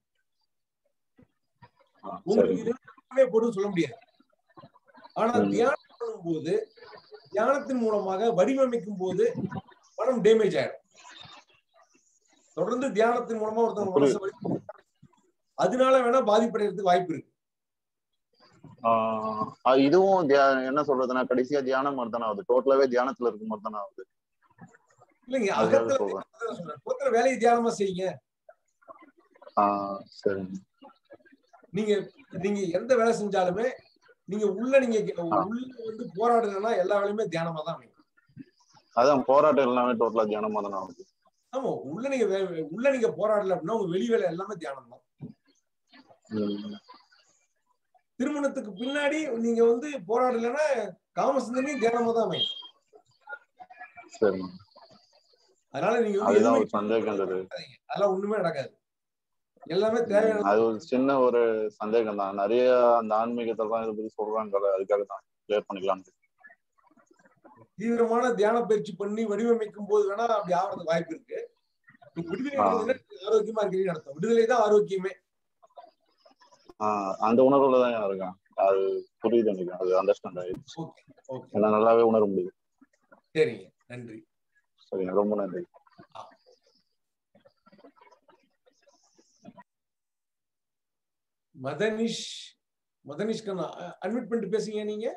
உங்களுக்கு இது எல்லாமே போட்டு சொல்ல முடியாது ஆனா தியானம் பண்ணும்போது தியானத்தின் மூலமாக வடிவமைக்கும் போது மனம் டேமேஜ் ஆயிடும் தொடர்ந்து தியானத்தின் மூலமா ஒருத்தவங்க மனசை வடிவமைப்பாங்க. அதனால வேணா பாதிப்படைகிறதுக்கு வாய்ப்பு இருக்கு ஆஹ் அஹ் இதுவும் தியா- என்ன சொல்றதுன்னா கடைசியா தியானம் மாதிரி தானே ஆகுது டோட்டலாவே தியானத்துல இருக்க மாதிரி தானே ஆகுது இல்லைங்க அதுக்காக அகத்துல சொல்றேன் அதான் சொல்றேன். புறத்துல வேலையை தியானமா செய்யுங்க ஆஹ் சரி நீங்க நீங்க எந்த வேலை செஞ்சாலுமே நீங்க உள்ள நீங்க உள்ள வந்து போராடுங்கன்னா எல்லா வேலையுமே தியானமா தான் அமையும் அதான் போராட்டம் எல்லாமே டோட்டலா தியானமா தானே ஆகுது ஆமா உள்ள நீங்க வே- உள்ள நீங்க போராடல அப்படின்னா உங்க வெளி வேலை எல்லாமே தியானம் தான் உம் திருமணத்துக்கு பின்னாடி நீங்க வந்து போராடலைன்னா காமசிந்தனையும் தியானமா தான் அமையும் சரி அதனால நீங்க வந்து அதுதான் எதுவுமே ஒரு சந்தேகம் இருந்தது அதெல்லாம் ஒண்ணுமே நடக்காது எல்லாமே தேவையான அது ஒரு சின்ன ஒரு சந்தேகம் தான் நிறைய அந்த ஆன்மீகத்தெல்லாம் இதை பத்தி சொல்றாங்கல்ல அதுக்காக தான் கிளியர் பண்ணிக்கலாம்னு தீவிரமான தியான பயிற்சி பண்ணி வடிவமைக்கும் போது வேணா அப்படி ஆகிறதுக்கு வாய்ப்பு இருக்கு நீங்க விடுதலை அடைஞ்சதுன்னா ஆரோக்கியமா இருக்கிறீங்கன்னு அர்த்தம் விடுதலை தான் ஆரோக்கியமே ஆஹ் அந்த உணர்வுல தான் இருக்கேன் அது புரியுது எனக்கு அது அண்டர்ஸ்டாண்ட் ஆயிடுச்சு ஓகே ஓகே என்னால நல்லாவே உணர முடியுது சரிங்க நன்றி சரிங்க ரொம்ப நன்றி மதனிஷ் மதனிஷ் கண்ணா அட்மிட் பண்ணிட்டு பேசுங்க நீங்க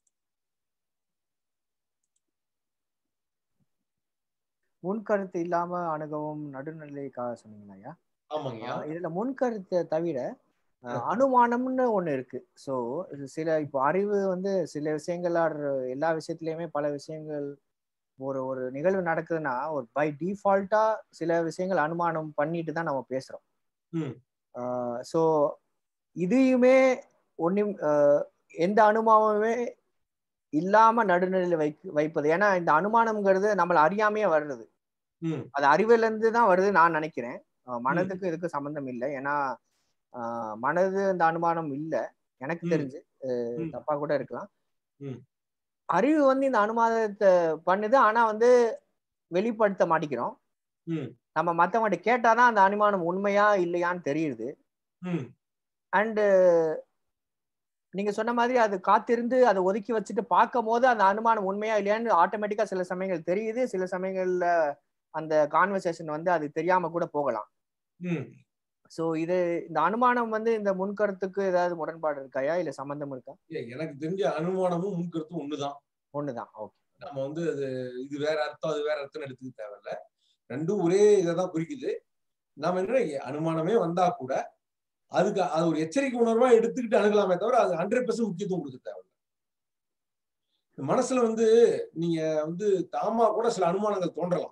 முன்கருத்து இல்லாம அணுகவும் நடுநிலைக்காக சொன்னீங்களா ஐயா ஆமாங்கய்யா ஆஹ் இதுல முன்கருத்தை தவிர ஆஹ் அனுமானம்னு ஒண்ணு இருக்கு சோ சில இப்போ அறிவு வந்து சில விஷயங்கள் ஆர் எல்லா விஷயத்துலயுமே பல விஷயங்கள் ஒரு ஒரு நிகழ்வு நடக்குதுன்னா ஒரு பை டிஃபால்ட்டா சில விஷயங்கள் அனுமானம் பண்ணிட்டு தான் நம்ம பேசுறோம் ம் ஸோ இதையுமே ஒன்றும் எந்த அனுமானமுமே இல்லாம நடுநிலையில வை வைப்பது ஏன்னா இந்த அனுமானம்ங்கிறது நம்மள அறியாமையே வர்றது ம் அது அறிவுல இருந்து தான் வருது நான் நினைக்கிறேன் அஹ் மனதுக்கு இதுக்கு சம்பந்தம் இல்லை ஏன்னா அஹ் மனது அந்த அனுமானம் இல்லை எனக்கு ம். தெரிஞ்சு அஹ் ம். தப்பா கூட இருக்கலாம் ம் அறிவு வந்து இந்த அனுமானத்தை பண்ணுது ஆனா வந்து வெளிப்படுத்த மாட்டேங்கிறோம் ம் நம்ம மத்தவங்கள்ட்ட கேட்டாதான் அந்த அனுமானம் உண்மையா இல்லையான்னு தெரியுது ம் அண்டு நீங்க சொன்ன மாதிரி அது காத்திருந்து அதை ஒதுக்கி வச்சுட்டு பார்க்கும் போது அந்த அனுமானம் உண்மையா இல்லையான்னு ஆட்டோமேட்டிக்கா சில சமயங்கள் தெரியுது சில சமயங்கள்ல அந்த கான்வர்சேஷன் வந்து அது தெரியாம கூட போகலாம் ம் சோ இது இந்த அனுமானம் வந்து இந்த முன்கருத்துக்கு ஏதாவது முரண்பாடு இருக்காயா இல்ல சம்பந்தம் இருக்கா ஏ, எனக்கு தெரிஞ்ச அனுமானமும் முன்கருத்தும் ஒண்ணுதான் ஒண்ணுதான் ஓகே நம்ம வந்து அது இது வேற அர்த்தம் அது வேற அர்த்தம் எடுத்துக்க தேவையில்ல ரெண்டும் ஒரே இதை தான் குறிக்குது நாம என்ன அனுமானமே வந்தா கூட அதுக்கு அது ஒரு எச்சரிக்கை உணர்வா எடுத்துக்கிட்டு அணுகலாமே தவிர அது ஹண்ட்ரட் பர்சன்ட் முக்கியத்துவம் கொடுக்க தேவையில்ல இந்த மனசுல வந்து நீங்க வந்து தாமா கூட சில அனுமானங்கள் தோன்றலாம்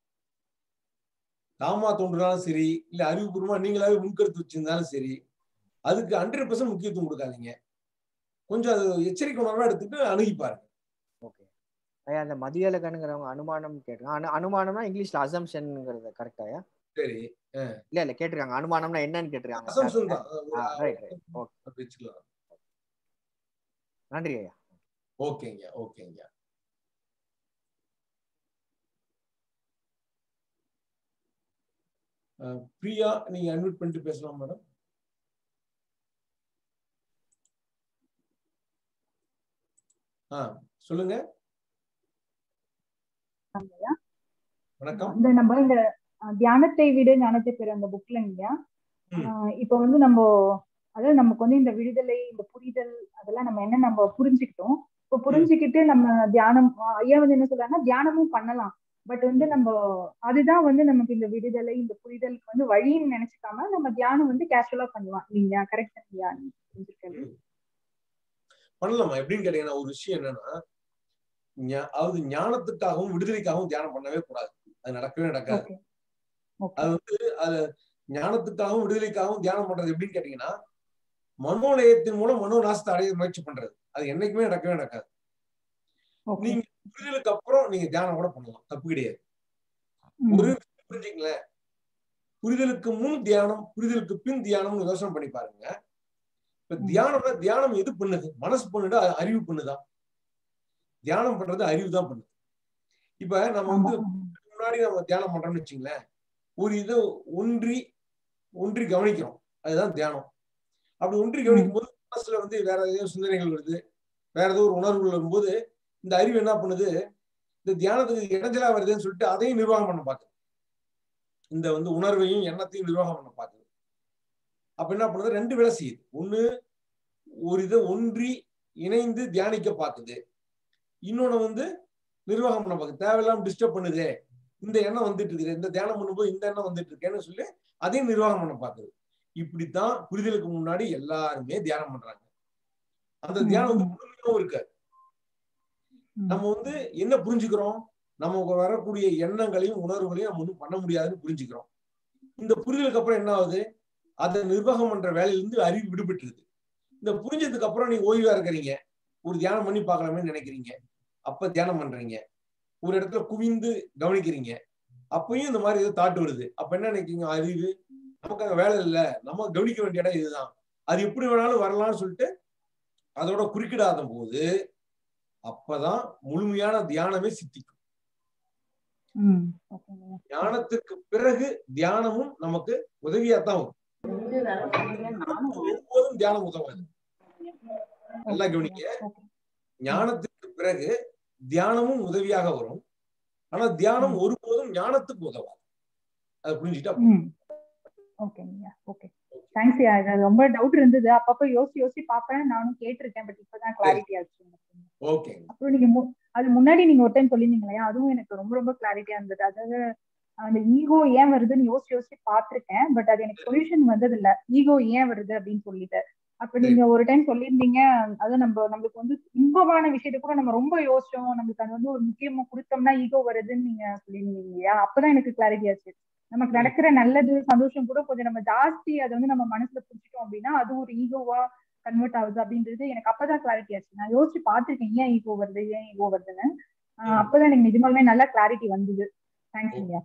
தாமா தோன்றினாலும் சரி இல்ல அறிவுபூர்வமா நீங்களாவே முன்கருத்து வச்சிருந்தாலும் சரி அதுக்கு ஹண்ட்ரட் பர்சன்ட் முக்கியத்துவம் கொடுக்காதீங்க கொஞ்சம் அது எச்சரிக்கை உணர்வா எடுத்துட்டு அணுகி பாருங்க ஓகே ஐயா அந்த மதியழகனுங்கிறவங்க அனுமானம் கேட்டிருக்காங்க அனு அனுமானம்னா இங்கிலீஷ்ல அசம்ஷன்ங்கிறது கரெக்டாயா சரி இல்ல இல்ல கேட்டிருக்காங்க அனுமானம்னா என்னன்னு கேட்டிருக்காங்க அசம்ஷன் தான் ரைட் ரைட் ஓகே அப்படி வச்சுக்கலாம் நன்றி ஐயா ஓகேங்க ஓகேங்க அஹ், பிரியா நீங்க அட்மிட் பண்ணிட்டு பேசலாம் மேடம் ஆ சொல்லுங்க ஆமாய்யா. வணக்கம் இந்த நம்ம இந்த அஹ், தியானத்தை விட ஞானத்தை பெற அந்த புக்ல இல்லையா ம். இப்ப வந்து நம்ம அதாவது நமக்கு வந்து இந்த விடுதலை இந்த புரிதல் அதெல்லாம் நம்ம என்ன நம்ம புரிஞ்சுக்கிட்டோம் இப்ப புரிஞ்சுக்கிட்டு நம்ம தியானம் அஹ், ஐயா வந்து என்ன சொல்றாங்கன்னா தியானமும் பண்ணலாம் பட் வந்து நம்ம அதுதான் வந்து நமக்கு இந்த விடுதலை இந்த புரிதலுக்கு வந்து வழின்னு நினைச்சுக்காம நம்ம தியானம் வந்து கேஷுவலா பண்ணலாம் இல்லையா கரெக்ட் இல்லையா நீங்க புரிஞ்சுக்கிறது பண்ணலாமா எப்படின்னு கேட்டீங்கன்னா ஒரு விஷயம் என்னன்னா ஞா- அதாவது ஞானத்துக்காகவும் விடுதலைக்காகவும் தியானம் பண்ணவே கூடாது அது நடக்கவே நடக்காது ஓகே அது வந்து அது ஞானத்துக்காகவும் விடுதலைக்காகவும் தியானம் பண்றது எப்படின்னு கேட்டீங்கன்னா மனோலயத்தின் மூலம் மனோ நாசத்தை அடைய முயற்சி பண்றது அது என்னைக்குமே நடக்கவே நடக்காது ஓகே நீங்க புரிதலுக்கு அப்புறம் நீங்க தியானம் கூட பண்ணலாம் தப்பு கிடையாது ம் ஒரு விஷயம் புரிஞ்சுங்களேன் புரிதலுக்கு முன் தியானம் புரிதலுக்கு பின் தியானம்னு யோசனை பண்ணி பாருங்க இப்ப ம் தியானம்னா தியானம் எது பண்ணுது மனசு பண்ணுதா அறிவு பண்ணுதா தியானம் பண்றது அறிவு தான் பண்ணுது இப்ப நம்ம ஆமா வந்து முன்னாடி நம்ம தியானம் பண்றோம்னு வச்சுங்களேன் ஒரு இதை ஒன்றி ஒன்றி கவனிக்கிறோம் அதுதான் தியானம் அப்படி ஒன்றி ம் கவனிக்கும் போது மனசுல வந்து வேற ஏதோ சிந்தனைகள் வருது வேற ஏதோ ஒரு உணர்வுகள் வரும்போது இந்த அறிவு என்ன பண்ணுது இந்த தியானத்துக்கு இடைஞ்சலா வருதுன்னு சொல்லிட்டு அதையும் நிர்வாகம் பண்ண பார்க்குது இந்த வந்து உணர்வையும் எண்ணத்தையும் நிர்வாகம் பண்ண பார்க்குது அப்ப என்ன பண்ணுது ரெண்டு வேலை செய்யுது ஒண்ணு ஒரு இதை ஒன்றி இணைந்து தியானிக்க பார்க்குது இன்னொன்னு வந்து நிர்வாகம் பண்ண பார்க்குது தேவையில்லாம டிஸ்டர்ப் பண்ணுதே இந்த எண்ணம் வந்துட்டு இருக்குது இந்த தியானம் பண்ணும்போது இந்த எண்ணம் வந்துட்டு இருக்கேன்னு சொல்லி அதையும் நிர்வாகம் பண்ண பார்க்குது இப்படித்தான் புரிதலுக்கு முன்னாடி எல்லாருமே தியானம் பண்றாங்க அந்த ம் தியானம் வந்து ம் முழுமையாவும் இருக்காது ம் நம்ம வந்து என்ன புரிஞ்சுக்கிறோம் நமக்கு வரக்கூடிய எண்ணங்களையும் உணர்வுகளையும் நம்ம ஒன்றும் பண்ண முடியாதுன்னு புரிஞ்சுக்கிறோம் இந்த புரிதலுக்கு அப்புறம் என்ன ஆகுது அதை நிர்வாகம் பண்ற வேலையிலிருந்து அறிவு விடுபட்டுருது இந்த புரிஞ்சதுக்கு அப்புறம் நீங்க ஓய்வா இருக்கிறீங்க ஒரு தியானம் பண்ணி பார்க்கலாமே நினைக்கிறீங்க அப்ப தியானம் பண்றீங்க ஒரு இடத்துல குவிந்து கவனிக்கிறீங்க அப்பயும் இந்த மாதிரி ஏதோ தாட்டு வருது அப்ப என்ன நினைக்கிறீங்க அறிவு நமக்கு அங்க வேலை இல்லை நம்ம கவனிக்க வேண்டிய இடம் இதுதான் அது எப்படி வேணாலும் வரலாம்னு சொல்லிட்டு அதோட குறுக்கிடாத போது அப்பதான் முழுமையான தியானமே சித்திக்கும் ம் ஓகேங்க தியானத்துக்கு பிறகு தியானமும் நமக்கு உதவியாத்தான் வரும் ஒருபோதும் தியானம் உதவாது நல்லா கவனிக்க ஓகே ஞானத்துக்கு பிறகு தியானமும் உதவியாக வரும் ஆனா தியானம் ம் ஒருபோதும் ஞானத்துக்கு உதவாது அதை புரிஞ்சுட்டா போதும். ம் ஓகேங்க ஓகே தேங்க்ஸ் யா இது ரொம்ப டவுட் இருந்தது அப்பப்ப யோசிச்சு யோசிச்சு பார்ப்பேன் நானும் கேட்டிருக்கேன் பட் இப்பதான் கிளாரிட்டி ஆச்சு எனக்கு. ஓகே அப்புறம் நீங்க மு- அது முன்னாடி நீங்க ஒரு டைம் சொல்லியிருந்தீங்க இல்லையா அதுவும் எனக்கு ரொம்ப ரொம்ப கிளாரிட்டியா இருந்தது அதாவது அந்த ஈகோ ஏன் வருதுன்னு யோசிச்சு யோசிச்சு பார்த்திருக்கேன் பட் அது எனக்கு சொல்யூஷன் வந்தது இல்ல ஈகோ ஏன் வருது அப்படின்னு சொல்லிட்டு அப்ப நீங்க ஒரு டைம் சொல்லியிருந்தீங்க அது நம்ம நம்மளுக்கு வந்து இன்பமான விஷயத்த கூட நம்ம ரொம்ப யோசிச்சோம் நம்மளுக்கு அது வந்து ஒரு முக்கியமா கொடுத்தோம்னா ஈகோ வருதுன்னு நீங்க சொல்லியிருந்தீங்க இல்லையா அப்பதான் எனக்கு கிளாரிட்டி ஆச்சு நமக்கு நடக்கிற நல்லது சந்தோஷம் கூட கொஞ்சம் நம்ம ஜாஸ்தி அதை வந்து நம்ம மனசுல புடிச்சிட்டோம் அப்படின்னா அது ஒரு ஈகோவா கன்வெர்ட் ஆகுது அப்படின்றது எனக்கு அப்பதான் கிளாரிட்டி ஆச்சு நான் யோசிச்சு பார்த்திருக்கேன் ஏன் ஈகோ வருது ஏன் ஈகோ வருதுன்னு ஆஹ் அப்பதான் எனக்கு நிஜமாலுமே நல்ல கிளாரிட்டி வந்தது தேங்க்ஸ் ஐயா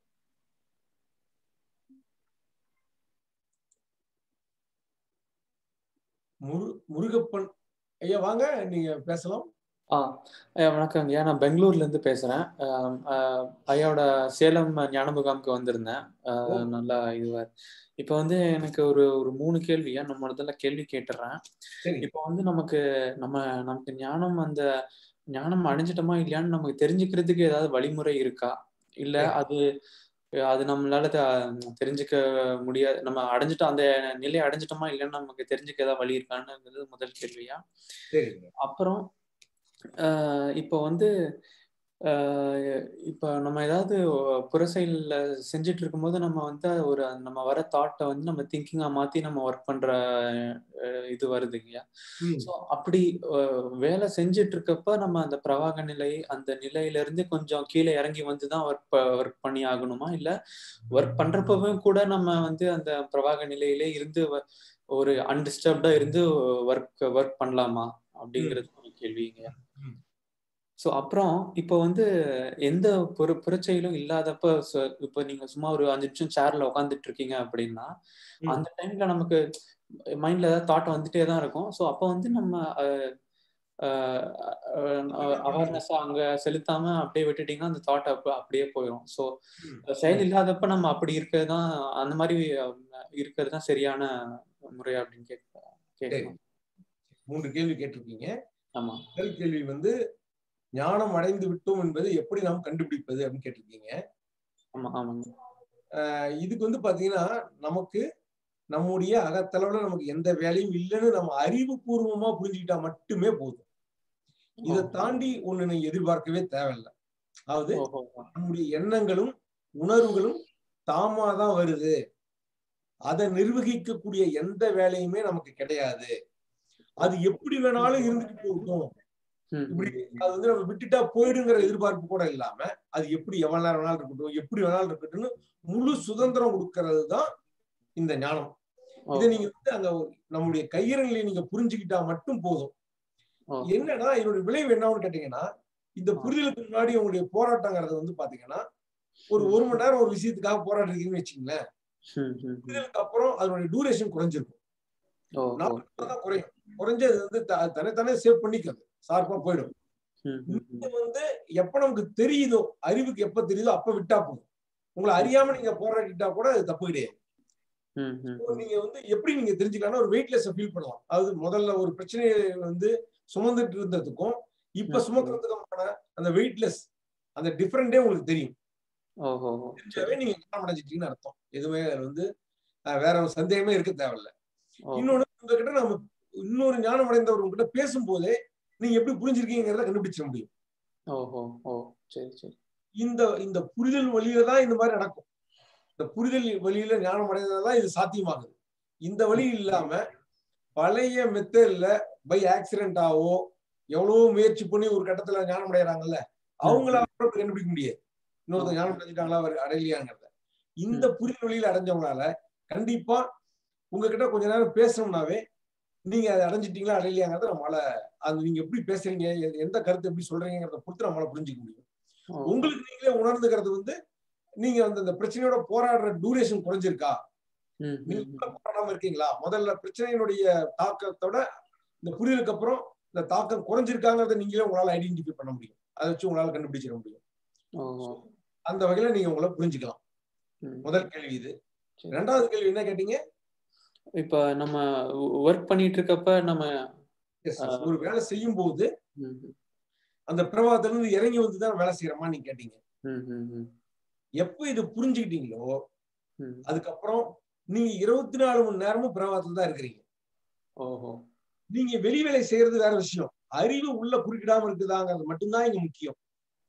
முரு முருகப்பன் ஐயா வாங்க நீங்க பேசலாம் ஆ ஐயா வணக்கம் ஐயா நான் பெங்களூர்ல இருந்து பேசுறேன் ஆம், ஆ, ஐயாவோட சேலம் ஞான முகாமுக்கு வந்திருந்தேன் ஆ, ஓ நல்லா இதுவா இப்போ வந்து எனக்கு ஒரு ஒரு மூணு கேள்வியா நம்ம முதல்ல கேள்வி கேட்டுறேன் சரி இப்போ வந்து நமக்கு நம்ம நமக்கு ஞானம் அந்த ஞானம் அடைஞ்சிட்டோமா இல்லையான்னு நமக்கு தெரிஞ்சுக்கிறதுக்கு ஏதாவது வழிமுறை இருக்கா இல்ல சரி அது அது நம்மளால த- தெரிஞ்சுக்க முடியாது நம்ம அடைஞ்சிட்டோம் அந்த நிலையை அடைஞ்சிட்டோமா இல்லைன்னு நமக்கு தெரிஞ்சுக்க ஏதாவது வழி இருக்கான்னு முதல் கேள்வியா சரிங்க அப்புறம் ஆஹ் இப்போ வந்து ஆஹ் இப்போ நம்ம ஏதாவது புற செயல்ல செஞ்சுட்டு இருக்கும்போது நம்ம வந்து ஒரு நம்ம வர தாட்டை வந்து நம்ம திங்கிங்கா மாத்தி நம்ம ஒர்க் பண்ற அஹ் இது வருதுங்கய்யா ம் ஸோ அப்படி அஹ் வேலை செஞ்சுட்டு இருக்கப்ப நம்ம அந்த பிரவாக நிலை அந்த நிலையில இருந்து கொஞ்சம் கீழே இறங்கி வந்து தான் ஒர்க் ஒர்க் பண்ணி ஆகணுமா இல்ல ஒர்க் பண்றப்பவே கூட நம்ம வந்து அந்த பிரவாக நிலையிலே இருந்து வ- ஒரு அன்டிஸ்டர்ப்டா இருந்து ஒர்க் ஒர்க் பண்ணலாமா ம் அப்படிங்கிறது ஒரு கேள்விங்க ம் ஸோ அப்புறம் இப்போ வந்து எந்த புற புறச்செயலும் இல்லாதப்ப ச- இப்போ நீங்க சும்மா ஒரு அஞ்சு நிமிஷம் சேர்ல உட்காந்துட்டு இருக்கீங்க அப்படின்னா ம் அந்த டைம்ல நமக்கு மைண்ட்ல ஏதாவது தாட் வந்துட்டே தான் இருக்கும் ஸோ அப்போ வந்து நம்ம அவேர்னஸா அங்க செலுத்தாம அப்படியே விட்டுட்டீங்கன்னா அந்த தாட் அப்ப அப்படியே போயிடும் ஸோ ம் செயல் ம் இல்லாதப்ப நம்ம அப்படி இருக்கிறது தான் அந்த மாதிரி இருக்கிறது தான் சரியான முறை அப்படின்னு கேட்க சரி கேட்கணும் மூன்று கேள்வி கேட்டிருக்கீங்க ஆமா முதல் கேள்வி வந்து ஞானம் அடைந்து விட்டோம் என்பதை எப்படி நாம் கண்டுபிடிப்பது அப்படின்னு கேட்டிருக்கீங்க ஆமா ஆமாங்க ஆஹ் இதுக்கு வந்து பாத்தீங்கன்னா நமக்கு நம்முடைய அகத்தளவுல நமக்கு எந்த வேலையும் இல்லைன்னு நம்ம அறிவுபூர்வமா புரிஞ்சுக்கிட்டா மட்டுமே போதும் ஓ இதை தாண்டி ஒண்ணு நீங்க எதிர்பார்க்கவே தேவையில்லை அதாவது ஓஹோ நம்முடைய எண்ணங்களும் உணர்வுகளும் தாமா தான் வருது அதை நிர்வகிக்கக்கூடிய எந்த வேலையுமே நமக்கு கிடையாது அது எப்படி வேணாலும் இருந்துட்டு போகட்டும் ம் இப்படி ம் ம் அது வந்து நம்ம விட்டுட்டா போயிடுங்கிற எதிர்பார்ப்பு கூட இல்லாம அது எப்படி எவ்வளவு நேரம் வேணாலும் இருக்கட்டும் எப்படி வேணாலும் இருக்கட்டும்னு முழு சுதந்திரம் கொடுக்கறது தான் இந்த ஞானம் இதை ஓஹோ நீங்க வந்து அங்க நம்முடைய கையிறநிலையை நீங்க புரிஞ்சுக்கிட்டா மட்டும் போதும் ஓ என்னன்னா இதனுடைய விளைவு என்னன்னு கேட்டீங்கன்னா இந்த புரிதலுக்கு முன்னாடி உங்களுடைய போராட்டங்கிறது வந்து பாத்தீங்கன்னா ஒரு ம் ஒரு மணி நேரம் ஒரு விஷயத்துக்காக போராடுறீங்கன்னு வச்சுங்களேன் ம் ம் ம் புரிதலுக்கு அப்புறம் அதனுடைய டூரேஷன் குறைஞ்சிருக்கும் ஓ ஓ நாலு மணி நேரம் தான் குறையும் குறைஞ்சு அது வந்து த- தன்னைத்தானே சேவ் பண்ணிக்காது ஷார்ப்பா போயிடும் ம் ம் ம் இது வந்து எப்ப நமக்கு தெரியுதோ அறிவுக்கு எப்ப தெரியுதோ அப்ப விட்டா போதும் உங்களை அறியாம நீங்க போராடிட்டா கூட அது தப்பு கிடையாது ம் ம் இப்போ நீங்க வந்து எப்படி நீங்க தெரிஞ்சுக்கலாம்னா ஒரு வெயிட்லெஸ் ஃபீல் பண்ணலாம் அதாவது முதல்ல ஒரு பிரச்சனையை வந்து சுமந்துட்டு இருந்ததுக்கும் இப்ப ம் ம் சுமக்கிறதுக்குமான அந்த வெயிட்லெஸ் அந்த டிஃபரெண்டே உங்களுக்கு தெரியும் ஓஹோ ஓ சரி தெரிஞ்சாவே நீங்க ஞானம் அடைஞ்சிட்டீங்கன்னு அர்த்தம் எதுவுமே அது வந்து அஹ், வேற ஒரு சந்தேகமே இருக்க தேவையில்ல ஓஹோ இன்னொன்னு உங்ககிட்ட நம்ம இன்னொரு ஞானம் அடைந்தவர் உங்ககிட்ட பேசும்போதே நீங்க எப்படி புரிஞ்சிருக்கீங்கிறத கண்டுபிடிச்சிட முடியும் ஓஹோ ஓ சரி சரி இந்த இந்த புரிதல் வழியில தான் இந்த மாதிரி நடக்கும் இந்த புரிதல் வழியில ஞானம் அடைந்ததான் இது சாத்தியமாகுது இந்த வழி இல்லாம பழைய மெத்தட்ல பை ஆக்சிடென்டாவோ எவ்வளவோ முயற்சி பண்ணி ஒரு கட்டத்துல ஞானம் அடைகிறாங்கல்ல ம் அவங்களால ம் கூட கண்டுபிடிக்க முடியாது ஓ இன்னொருத்தர் ஞானம் அடைஞ்சிட்டாங்களா அவர் அடையலையாங்கிறத இந்த ம் புரிதல் வழியில அடைஞ்சவங்களால கண்டிப்பா உங்ககிட்ட கொஞ்ச நேரம் பேசணும்னாவே நீங்க அதை அடைஞ்சிட்டீங்களா அடையலையாங்கிறத நம்மளால அது நீங்க எப்படி பேசுறீங்க எ- எந்த கருத்து எப்படி சொல்றீங்கிறத பொறுத்து நம்மளால புரிஞ்சுக்க முடியும் ஓஹோ உங்களுக்கு நீங்களே உணர்ந்துக்கிறது வந்து நீங்க வந்து அந்த பிரச்சனையோட போராடுற டூரேஷன் குறைஞ்சிருக்கா ம் நீங்க ம் கூட ம் போராடாம இருக்கீங்களா முதல்ல பிரச்சனையினுடைய தாக்கத்தோட இந்த புரிதலுக்கு அப்புறம் இந்த தாக்கம் குறைஞ்சிருக்காங்கிறத நீங்களே உங்களால ஐடென்டிஃபை பண்ண முடியும் அதை வச்சு உங்களால கண்டுபிடிச்சிட முடியும் ஓஹோ அந்த வகையில நீங்க உங்களை புரிஞ்சுக்கலாம் ம் முதல் கேள்வி இது சரி ரெண்டாவது கேள்வி என்ன கேட்டீங்க இப்ப நம்ம ஒர்க் பண்ணிட்டு இருக்கப்ப நம்ம எஸ் ஆஹ், ஒரு வேலை செய்யும் போது ம் ம் அந்த பிரவாகத்துல இருந்து இறங்கி வந்து தான் வேலை செய்யறோமா நீங்க கேட்டீங்க ம் ம் ம் எப்போ இது புரிஞ்சுக்கிட்டீங்களோ ம் அதுக்கப்புறம் நீங்க இருபத்தி நாலு மணி நேரமும் பிரவாகத்துல தான் இருக்கிறீங்க ஓஹோ நீங்க வெளி வேலை செய்யறது வேற விஷயம் அறிவு உள்ள குறுக்கிடாம இருக்குதாங்கிறது மட்டும்தான் இங்க முக்கியம்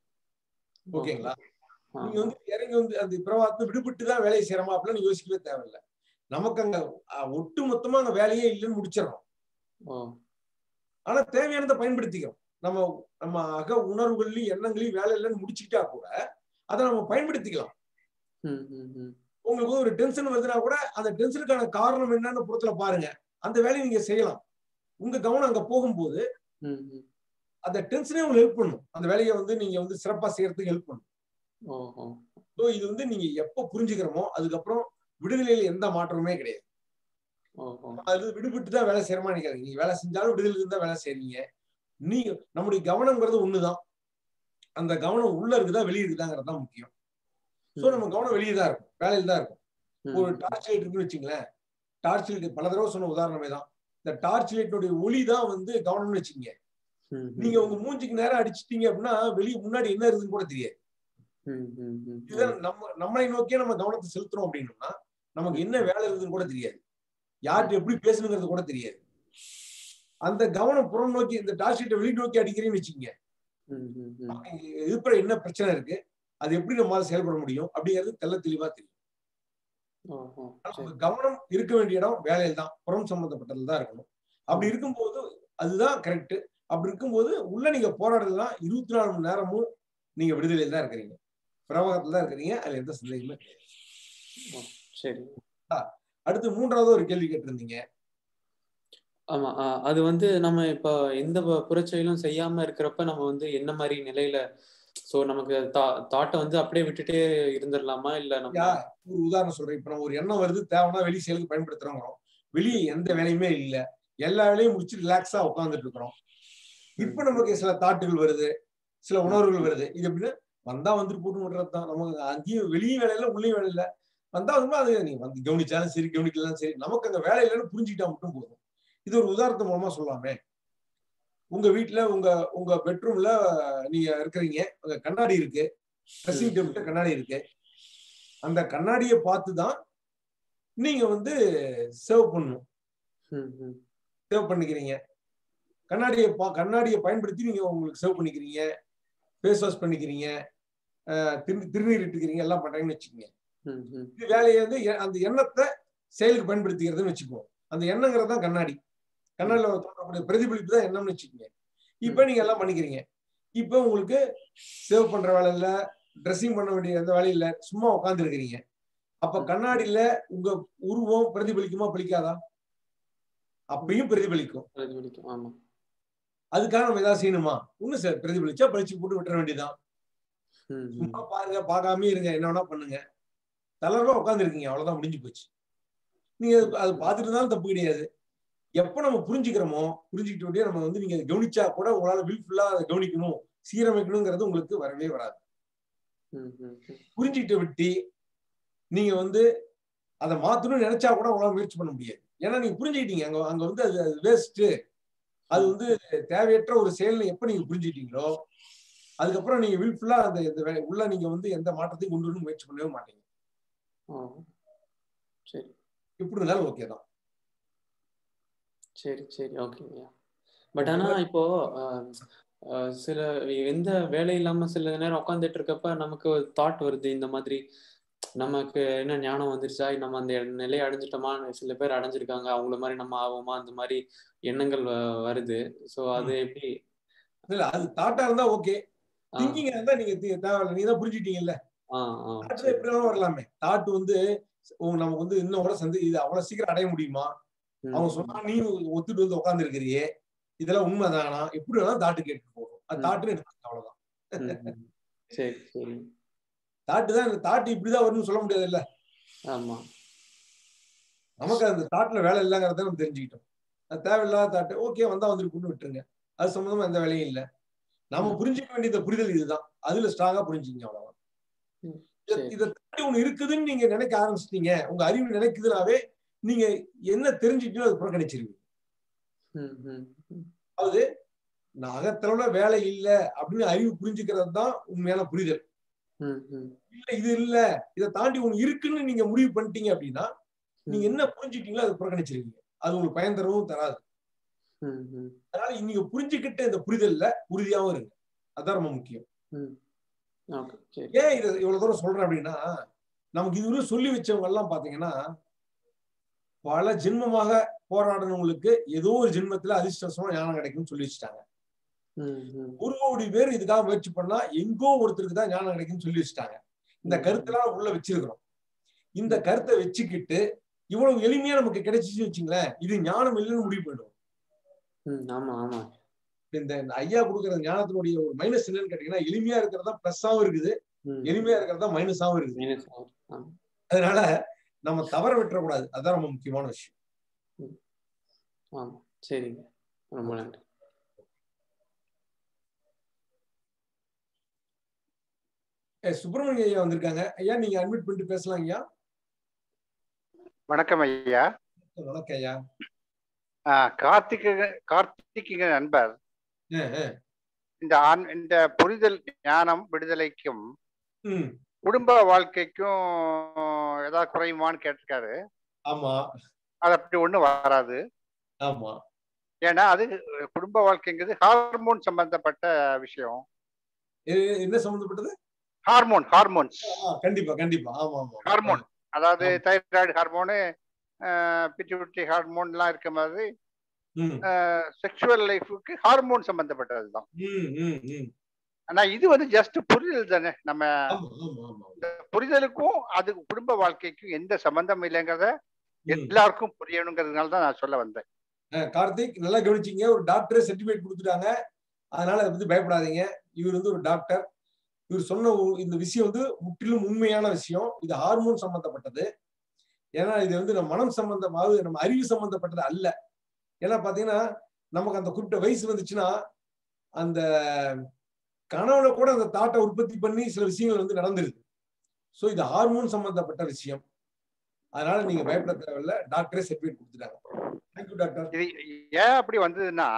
ஓஹோ ஓகேங்களா ஆ நீங்க ஆ வந்து இறங்கி வந்து அந்த பிரவாகத்தை விடுபட்டு தான் வேலையை செய்யறோமா அப்படின்னு நீங்க யோசிக்கவே தேவையில்லை நமக்கு அங்க அஹ், ஒட்டு மொத்தமா அங்க வேலையே இல்லைன்னு முடிச்சிடறோம் ஓ ஆனா தேவையானதை பயன்படுத்திக்கிறோம் நம்ம நம்ம அக உணர்வுகள்லயும் எண்ணங்களையும் வேலை இல்லைன்னு முடிச்சுக்கிட்டா கூட அதை நம்ம பயன்படுத்திக்கலாம் ம் ம் ம் உங்களுக்கு வந்து ஒரு டென்ஷன் வருதுன்னா கூட அந்த டென்ஷனுக்கான காரணம் என்னன்னு புறத்துல பாருங்க அந்த வேலையை நீங்க செய்யலாம் உங்க கவனம் அங்க போகும்போது ம் ம் அந்த டென்ஷனே உங்களுக்கு ஹெல்ப் பண்ணும் அந்த வேலையை வந்து நீங்க வந்து சிறப்பா செய்யறதுக்கு ஹெல்ப் பண்ணும் ஓஹோ ஸோ இது வந்து நீங்க எப்போ புரிஞ்சுக்கிறோமோ அதுக்கப்புறம் விடுதலையில எந்த மாற்றமுமே கிடையாது ஓஹோ அது விடுபட்டு தான் வேலை செய்யறமா நினைக்காதீங்க நீங்க வேலை செஞ்சாலும் விடுதலை தான் வேலை செய்றீங்க நீங்க நம்முடைய கவனம்ங்கிறது ஒண்ணுதான் அந்த கவனம் உள்ள இருக்குதா வெளியே இருக்குதாங்கிறது தான் முக்கியம் ஸோ ம் நம்ம கவனம் வெளியே தான் இருக்கும் வேலையில தான் இருக்கும் ம் ஒரு ம் டார்ச் லைட் இருக்குன்னு வச்சுங்களேன் டார்ச் லைட் பல தடவை சொன்ன உதாரணமே தான் இந்த டார்ச் லைட்டுடைய ஒளி தான் வந்து கவனம்னு வச்சுக்கோங்க ம் நீங்க ம் உங்க மூஞ்சிக்கு நேரம் அடிச்சிட்டீங்க அப்படின்னா வெளியே முன்னாடி என்ன இருக்குதுன்னு கூட தெரியாது ம் ம் ம் ஓ இதுதான் நம்ம நம்மளை நோக்கியே நம்ம கவனத்தை செலுத்துறோம் அப்படின்னோம்னா நமக்கு என்ன வேலை இருக்குதுன்னு கூட தெரியாது யார்கிட்ட எப்படி பேசணுங்கிறது கூட தெரியாது அந்த கவனம் புறம் நோக்கி இந்த டார்ச் லைட்டை வெளி நோக்கி அடிக்கிறேன்னு வச்சுக்கோங்க ம் ம் ம் இங்க இருக்கிற என்ன பிரச்சனை இருக்கு அது எப்படி நம்மளால செயல்பட முடியும் அப்படிங்கிறது தெள்ள தெளிவா தெரியும் ஓஹோ ஆனா சரி உங்க கவனம் இருக்க வேண்டிய இடம் வேலையில் தான் புறம் சம்பந்தப்பட்டதுல தான் இருக்கணும் அப்படி ம் இருக்கும்போது அதுதான் கரெக்ட் அப்படி இருக்கும்போது உள்ள நீங்க போராடுறதுலாம் இருபத்தி நாலு மணி நேரமும் நீங்க விடுதலையில் தான் இருக்கிறீங்க பிரவாகத்துல தான் இருக்கிறீங்க அதுல எந்த சந்தேகமே கிடையாது ஓ சரி ஆ, அடுத்து மூன்றாவது ஒரு கேள்வி கேட்டிருந்தீங்க ஆமா ஆ, அது வந்து நம்ம இப்போ எந்த ப- புறச்செயலும் செய்யாம இருக்கிறப்ப நம்ம வந்து என்ன மாதிரி நிலையில சோ நமக்கு தாட்டை வந்து அப்படியே விட்டுட்டே இருந்துடலாமா இல்ல நம்ம யா ஒரு உதாரணம் சொல்றேன் இப்ப நம்ம ஒரு எண்ணம் வருது தேவைன்னா வெளி செயலுக்கு பயன்படுத்துறோம் வெளியே எந்த வேலையுமே இல்ல எல்லா வேலையும் முடிச்சு ரிலாக்ஸா உட்காந்துட்டு இருக்கிறோம் ம் இப்ப நமக்கு சில தாட்டுகள் வருது சில உணர்வுகள் வருது இது எப்படின்னா வந்தா வந்துட்டு போட்டு விடுறது தான் நமக்கு அங்கேயும் வெளியும் வேலை இல்லை உள்ளேயும் வேலை இல்லை வந்தா வந்து அது நீ வந்து கவனிச்சாலும் சரி கவனிக்கலாம் சரி நமக்கு அங்க வேலை இல்லைன்னு புரிஞ்சுக்கிட்டா மட்டும் போதும் இது ஒரு உதாரணத்து மூலமா சொல்லலாமே உங்க வீட்டுல உங்க உங்க பெட்ரூம்ல நீங்க இருக்கிறீங்க உங்க கண்ணாடி இருக்கு ட்ரெஸ்ஸிங் டேபிள் கண்ணாடி இருக்கு அந்த கண்ணாடியை பார்த்து தான் நீங்க வந்து சேவ் பண்ணணும் ம் ம் சேவ் பண்ணிக்கிறீங்க கண்ணாடியை பா கண்ணாடியை பயன்படுத்தி நீங்க உங்களுக்கு சேவ் பண்ணிக்கிறீங்க ஃபேஸ் வாஷ் பண்ணிக்கிறீங்க அஹ் திரு திருநீர் இட்டுக்கிறீங்க எல்லாம் பண்றீங்கன்னு வச்சுக்கோங்க ம் ம் இது வேலையை வந்து எ- அந்த எண்ணத்தை செயலுக்கு பயன்படுத்திக்கிறதுன்னு வச்சுக்குவோம் அந்த எண்ணங்கிறது தான் கண்ணாடி கண்ணாடியில் தோன்றக்கூடிய பிரதிபலிப்பு தான் எண்ணம்னு வச்சுக்கோங்க இப்போ நீங்க எல்லாம் பண்ணிக்கிறீங்க இப்போ உங்களுக்கு சேவ் பண்ற வேலை இல்லை ட்ரெஸ்ஸிங் பண்ண வேண்டிய எந்த வேலையும் இல்லை சும்மா உட்கார்ந்து இருக்கிறீங்க அப்ப கண்ணாடியில உங்க உருவம் பிரதிபலிக்குமா பலிக்காதா அப்பயும் பிரதிபலிக்கும் பிரதிபலிக்கும் ஆமா அதுக்காக நம்ம ஏதாவது செய்யணுமா ஒண்ணும் சார் பிரதிபலிச்சா பழிச்சு போட்டு விட்டுற வேண்டியதுதான் சும்மா பாருங்க பார்க்காம இருங்க என்ன வேணா பண்ணுங்க தளர்வா உட்காந்துருக்கீங்க அவ்வளவுதான் முடிஞ்சு போச்சு நீங்க அது- அது பார்த்துட்டு இருந்தாலும் தப்பு கிடையாது எப்ப நம்ம புரிஞ்சுக்கிறோமோ புரிஞ்சுக்கிட்டோடய நம்ம வந்து நீங்க கவனிச்சா கூட உங்களால வில்ஃபுல்லா அதை கவனிக்கணும் சீரமைக்கணுங்கிறது உங்களுக்கு வரவே வராது புரிஞ்சுக்கிட்ட விட்டு நீங்க வந்து அதை மாத்தணும்னு நினைச்சா கூட உங்களால முயற்சி பண்ண முடியாது ஏன்னா நீங்க புரிஞ்சுக்கிட்டீங்க அங்க அங்க வந்து அது வேஸ்ட் அது வந்து தேவையற்ற ஒரு செயல்னு எப்ப நீங்க புரிஞ்சுக்கிட்டீங்களோ அதுக்கப்புறம் நீங்க வில்ஃபுல்லா அந்த இந்த வே- உள்ள நீங்க வந்து எந்த மாற்றத்தையும் கொண்டு வரணும் முயற்சி பண்ணவே மாட்டீங்க சரி எப்படி இருந்தாலும் ஓகே தான் சரி சரி ஓகேங்கய்யா பட் ஆனா இப்போ ஆஹ், ஆஹ், சில எந்த வேலை இல்லாம சில நேரம் உட்காந்துட்டு இருக்கப்ப நமக்கு ஒரு தாட் வருது இந்த மாதிரி நமக்கு என்ன ஞானம் வந்துருச்சா நம்ம அந்த நிலையை அடைஞ்சிட்டோமா சில பேர் அடைஞ்சிருக்காங்க அவங்கள மாதிரி நம்ம ஆவோமா அந்த மாதிரி எண்ணங்கள் வ- வருது சோ அது எப்படி இல்ல அது தாட்டா இருந்தா ஓகே திங்கிங் இருந்தா நீங்க தி- தேவையில்ல நீங்க தான் புரிஞ்சுட்டீங்கல்ல ஆ ஆ தாட்ல எப்படி வேணாலும் வரலாமே தாட் வந்து உங்க நமக்கு வந்து இன்னும் கூட சந்தி இது அவ்வளவு சீக்கிரம் அடைய முடியுமா அவங்க சொன்னா நீ ஒத்துட்டு வந்து உட்கார்ந்து இருக்கிறியே இதெல்லாம் உண்மைதானா எப்படி வேணாலும் தாட்டு கேட்டு போகும் அது தாட்டுன்னு எடுத்துக்கோங்க அவ்வளவுதான் ம், ம். சரி சரி தாட்டு தான் தாட்டு இப்படிதான் வரும்னு சொல்ல முடியாது இல்ல ஆமா நமக்கு அந்த தாட்ல வேலை இல்லைங்கிறத நம்ம தெரிஞ்சுக்கிட்டோம் அது தேவையில்லாத தாட்டு ஓகே வந்தா வந்துருக்குன்னு விட்டுருங்க அது சம்பந்தமா எந்த வேலையும் இல்லை நம்ம புரிஞ்சுக்க வேண்டிய புரிதல் இதுதான் அதுல ஸ்ட்ராங்கா புரிஞ்சுக்கிங்க அவ்வளவுதான் இத- இதை தாண்டி ஒண்ணு இருக்குதுன்னு நீங்க நினைக்க ஆரம்பிச்சிட்டீங்க உங்க அறிவு நினைக்குதுனாவே நீங்க என்ன தெரிஞ்சுக்கிட்டோ அது புறக்கணிச்சிருவீங்க ம், ம், ம். அதாவது நான் அகத்தளவுல வேலை இல்லை அப்படின்னு அறிவு புரிஞ்சுக்கிறது தான் உண்மையான புரிதல் ம், ம். இல்ல இது இல்ல இதை தாண்டி ஒண்ணு இருக்குன்னு நீங்க முடிவு பண்ணிட்டீங்க அப்படின்னா நீங்க என்ன புரிஞ்சுக்கிட்டீங்களோ அது புறக்கணிச்சிருவீங்க அது உங்களுக்கு பயன் தரவும் தராது ம், ம். அதனால நீங்க புரிஞ்சுக்கிட்ட இந்த புரிதல்ல உறுதியாவும் இருங்க அதான் ரொம்ப முக்கியம் ம். ஓகே சரி ஏன் இதை இவ்வளவு தூரம் சொல்றேன் அப்படின்னா நமக்கு இதுவரை சொல்லி வச்சவங்க எல்லாம் பாத்தீங்கன்னா பல ஜென்மமாக போராடினவங்களுக்கு ஏதோ ஒரு ஜென்மத்துல அதிர்ஷ்டவசமா ஞானம் கிடைக்கும்னு சொல்லி வச்சுட்டாங்க ம், ம். ஒரு கோடி பேர் இதுக்காக முயற்சி பண்ணா எங்கோ ஒருத்தருக்கு தான் ஞானம் கிடைக்கும்னு சொல்லி வச்சுட்டாங்க இந்த கருத்தெல்லாம் உள்ள வச்சிருக்கிறோம் இந்த கருத்தை வச்சுக்கிட்டு இவ்வளவு எளிமையா நமக்கு கிடைச்சிச்சு வச்சுங்களேன் இது ஞானம் இல்லைன்னு முடிவு பண்ணிடுவோம் ம், ஆமா ஆமா இந்த இந்த ஐயா கொடுக்குற ஞானத்தினுடைய ஒரு மைனஸ் என்னன்னு கேட்டீங்கன்னா எளிமையா இருக்கிறதா பிளஸ்ஸாவும் இருக்குது ம். எளிமையா இருக்கிறதா மைனஸாவும் இருக்குது மைனஸ் ஆகும் ஆமா அதனால நம்ம தவற விட்டுறக்கூடாது அதுதான் ரொம்ப முக்கியமான விஷயம் ஆமா சரிங்க ரொம்ப நன்றி ஏ, சுப்பிரமணிய ஐயா வந்திருக்காங்க ஐயா நீங்க அட்மிட் பண்ணிட்டு பேசலாம் ஐயா வணக்கம் ஐயா வணக்கம் ஐயா ஆ, கார்த்திக கார்த்திகிக நண்பர் அஹ், அஹ். இந்த ஆண் இந்த புரிதல் ஞானம் விடுதலைக்கும் ம் குடும்ப வாழ்க்கைக்கும் ஏதாவது குறையுமான்னு கேட்டிருக்காரு ஆமா அது அப்படி ஒண்ணும் வராது ஆமா ஏன்னா அது குடும்ப வாழ்க்கைங்கிறது ஹார்மோன் சம்பந்தப்பட்ட விஷயம் எ- என்ன சம்பந்தப்பட்டது ஹார்மோன் ஹார்மோன்ஸ் ஆ, கண்டிப்பா கண்டிப்பா ஆமா ஆமா ஹார்மோன் அதாவது தைராய்டு ஹார்மோனு பிட்யூட்டரி ஹார்மோன்லாம் இருக்க மாதிரி ம் செக்ஷுவல் லைஃபுக்கு ஹார்மோன் சம்பந்தப்பட்டது தான் ம் ம் ம் ஆனா இது வந்து ஜஸ்ட் புரிதல் தானே நம்ம ஆமா ஆமா ஆமா இந்த புரிதலுக்கும் அது குடும்ப வாழ்க்கைக்கும் எந்த சம்பந்தம் இல்லைங்கிறத எல்லாருக்கும் புரியணுங்கிறதுனால தான் நான் சொல்ல வந்தேன் அஹ், கார்த்திக் நல்லா கவனிச்சீங்க ஒரு டாக்டரே சர்டிபிகேட் கொடுத்துட்டாங்க அதனால அதை பத்தி பயப்படாதீங்க இவர் வந்து ஒரு டாக்டர் இவர் சொன்ன ஒ- இந்த விஷயம் வந்து முற்றிலும் உண்மையான விஷயம் இது ஹார்மோன் சம்பந்தப்பட்டது ஏன்னா இது வந்து நம்ம மனம் சம்பந்தமாவது நம்ம அறிவு சம்பந்தப்பட்டது அல்ல ஏன்னா பாத்தீங்கன்னா நமக்கு அந்த குறிப்பிட்ட வயசு வந்துச்சுன்னா அந்த கனவுல கூட அந்த தாட்டை உற்பத்தி பண்ணி சில விஷயங்கள் வந்து நடந்துருது ஸோ இது ஹார்மோன் சம்பந்தப்பட்ட விஷயம் அதனால நீங்க பயப்பட தேவையில்ல டாக்டரே சர்டிபிகேட் கொடுத்துட்டாங்க தேங்க்யூ டாக்டர் இது ஏன் அப்படி வந்ததுன்னா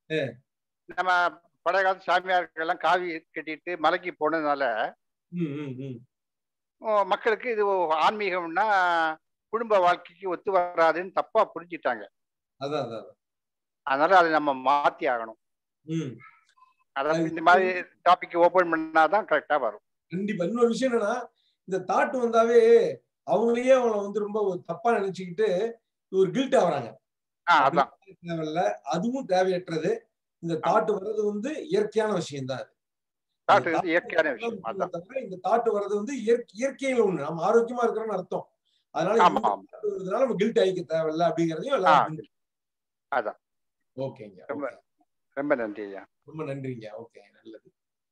நம்ம பழைய காலத்து சாமியார்கள் எல்லாம் காவி கட்டிட்டு மலைக்கு போனதுனால ம் ம் ம் ஓ, மக்களுக்கு இது ஆன்மீகம்னா குடும்ப வாழ்க்கைக்கு ஒத்து வராதுன்னு தப்பா புரிஞ்சிட்டாங்க அதான் அதான் அதான். அதனால அதை நம்ம மாத்தி ஆகணும் ம் அதாவது இந்த மாதிரி டாபிக் ஓபன் பண்ணாதான் கரெக்டா வரும் கண்டிப்பா இன்னொரு விஷயம் என்னன்னா இந்த தாட் வந்தாவே அவங்களையே அவங்கள வந்து ரொம்ப ஒரு தப்பா நினைச்சுக்கிட்டு ஒரு கில்ட் ஆகுறாங்க ஆ, அதான் தேவையில்ல அதுவும் தேவையற்றது இந்த தாட் வர்றது வந்து இயற்கையான விஷயம் தான் தாட் வந்து இயற்கையான விஷயம் அதான் தவிர இந்த தாட் வர்றது வந்து இயற்கை இயற்கையில ஒண்ணு நம்ம ஆரோக்கியமா இருக்கிறோம்னு அர்த்தம் அதனால ஆமா, இந்த ஆமா. thought வருதுனால நம்ம கில்ட் ஆகிக்க தேவையில்ல அப்படிங்கறதையும் ஆ, எல்லாரும் அதான் ஓகேங்க ரொம்ப ரொம்ப நன்றி ஐயா ரொம்ப நன்றிங்க ஓகே நல்லது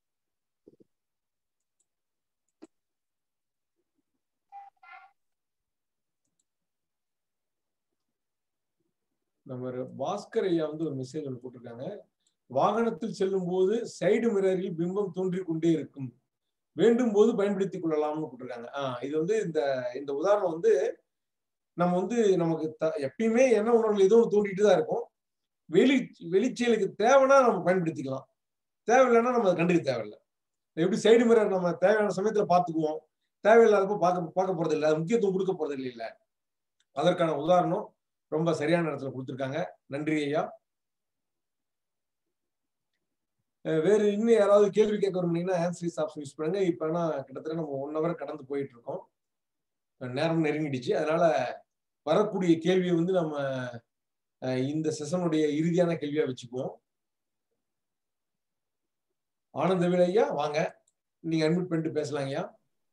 நம்ம ஒரு பாஸ்கர் ஐயா வந்து ஒரு மெசேஜ் ஒன்று போட்டிருக்காங்க வாகனத்தில் செல்லும் போது சைடு மிரரில் பிம்பம் தோன்றிக் கொண்டே இருக்கும் வேண்டும் போது பயன்படுத்திக் கொள்ளலாம்னு போட்டிருக்காங்க ஆஹ் இது வந்து இந்த இந்த உதாரணம் வந்து நம்ம வந்து நமக்கு த எப்பயுமே என்ன உணர்வுகள் ஏதோ ஒன்று தோண்டிட்டு தான் இருக்கும் வெளி வெளிச்செயலுக்கு தேவைன்னா நம்ம பயன்படுத்திக்கலாம் தேவையில்லைன்னா நம்ம அதை கண்டுக்க தேவையில்லை எப்படி சைடு மிரர் நம்ம தேவையான சமயத்துல பார்த்துக்குவோம் தேவையில்லாதப்போ பார்க்க பார்க்க போறது இல்லை அது முக்கியத்துவம் கொடுக்க போறது இல்லை இல்லை அதற்கான உதாரணம் ரொம்ப சரியான இடத்துல கொடுத்துருக்காங்க நன்றி ஐயா அஹ் வேறு இன்னும் யாராவது கேள்வி கேட்க விரும்புனீங்கன்னா ஆன்சரிஸ் ஆப்ஷன் யூஸ் பண்ணுங்க இப்போ ஆனா கிட்டத்தட்ட நம்ம ஒன் ஹவர் கடந்து போயிட்டு இருக்கோம் நேரம் நெருங்கிடுச்சு அதனால வரக்கூடிய கேள்வியை வந்து நம்ம அஹ் இந்த செஷனுடைய இறுதியான கேள்வியா வச்சுக்குவோம் ஆனந்தவேல் ஐயா வாங்க நீங்க அட்மிட் பண்ணிட்டு பேசலாம் ஐயா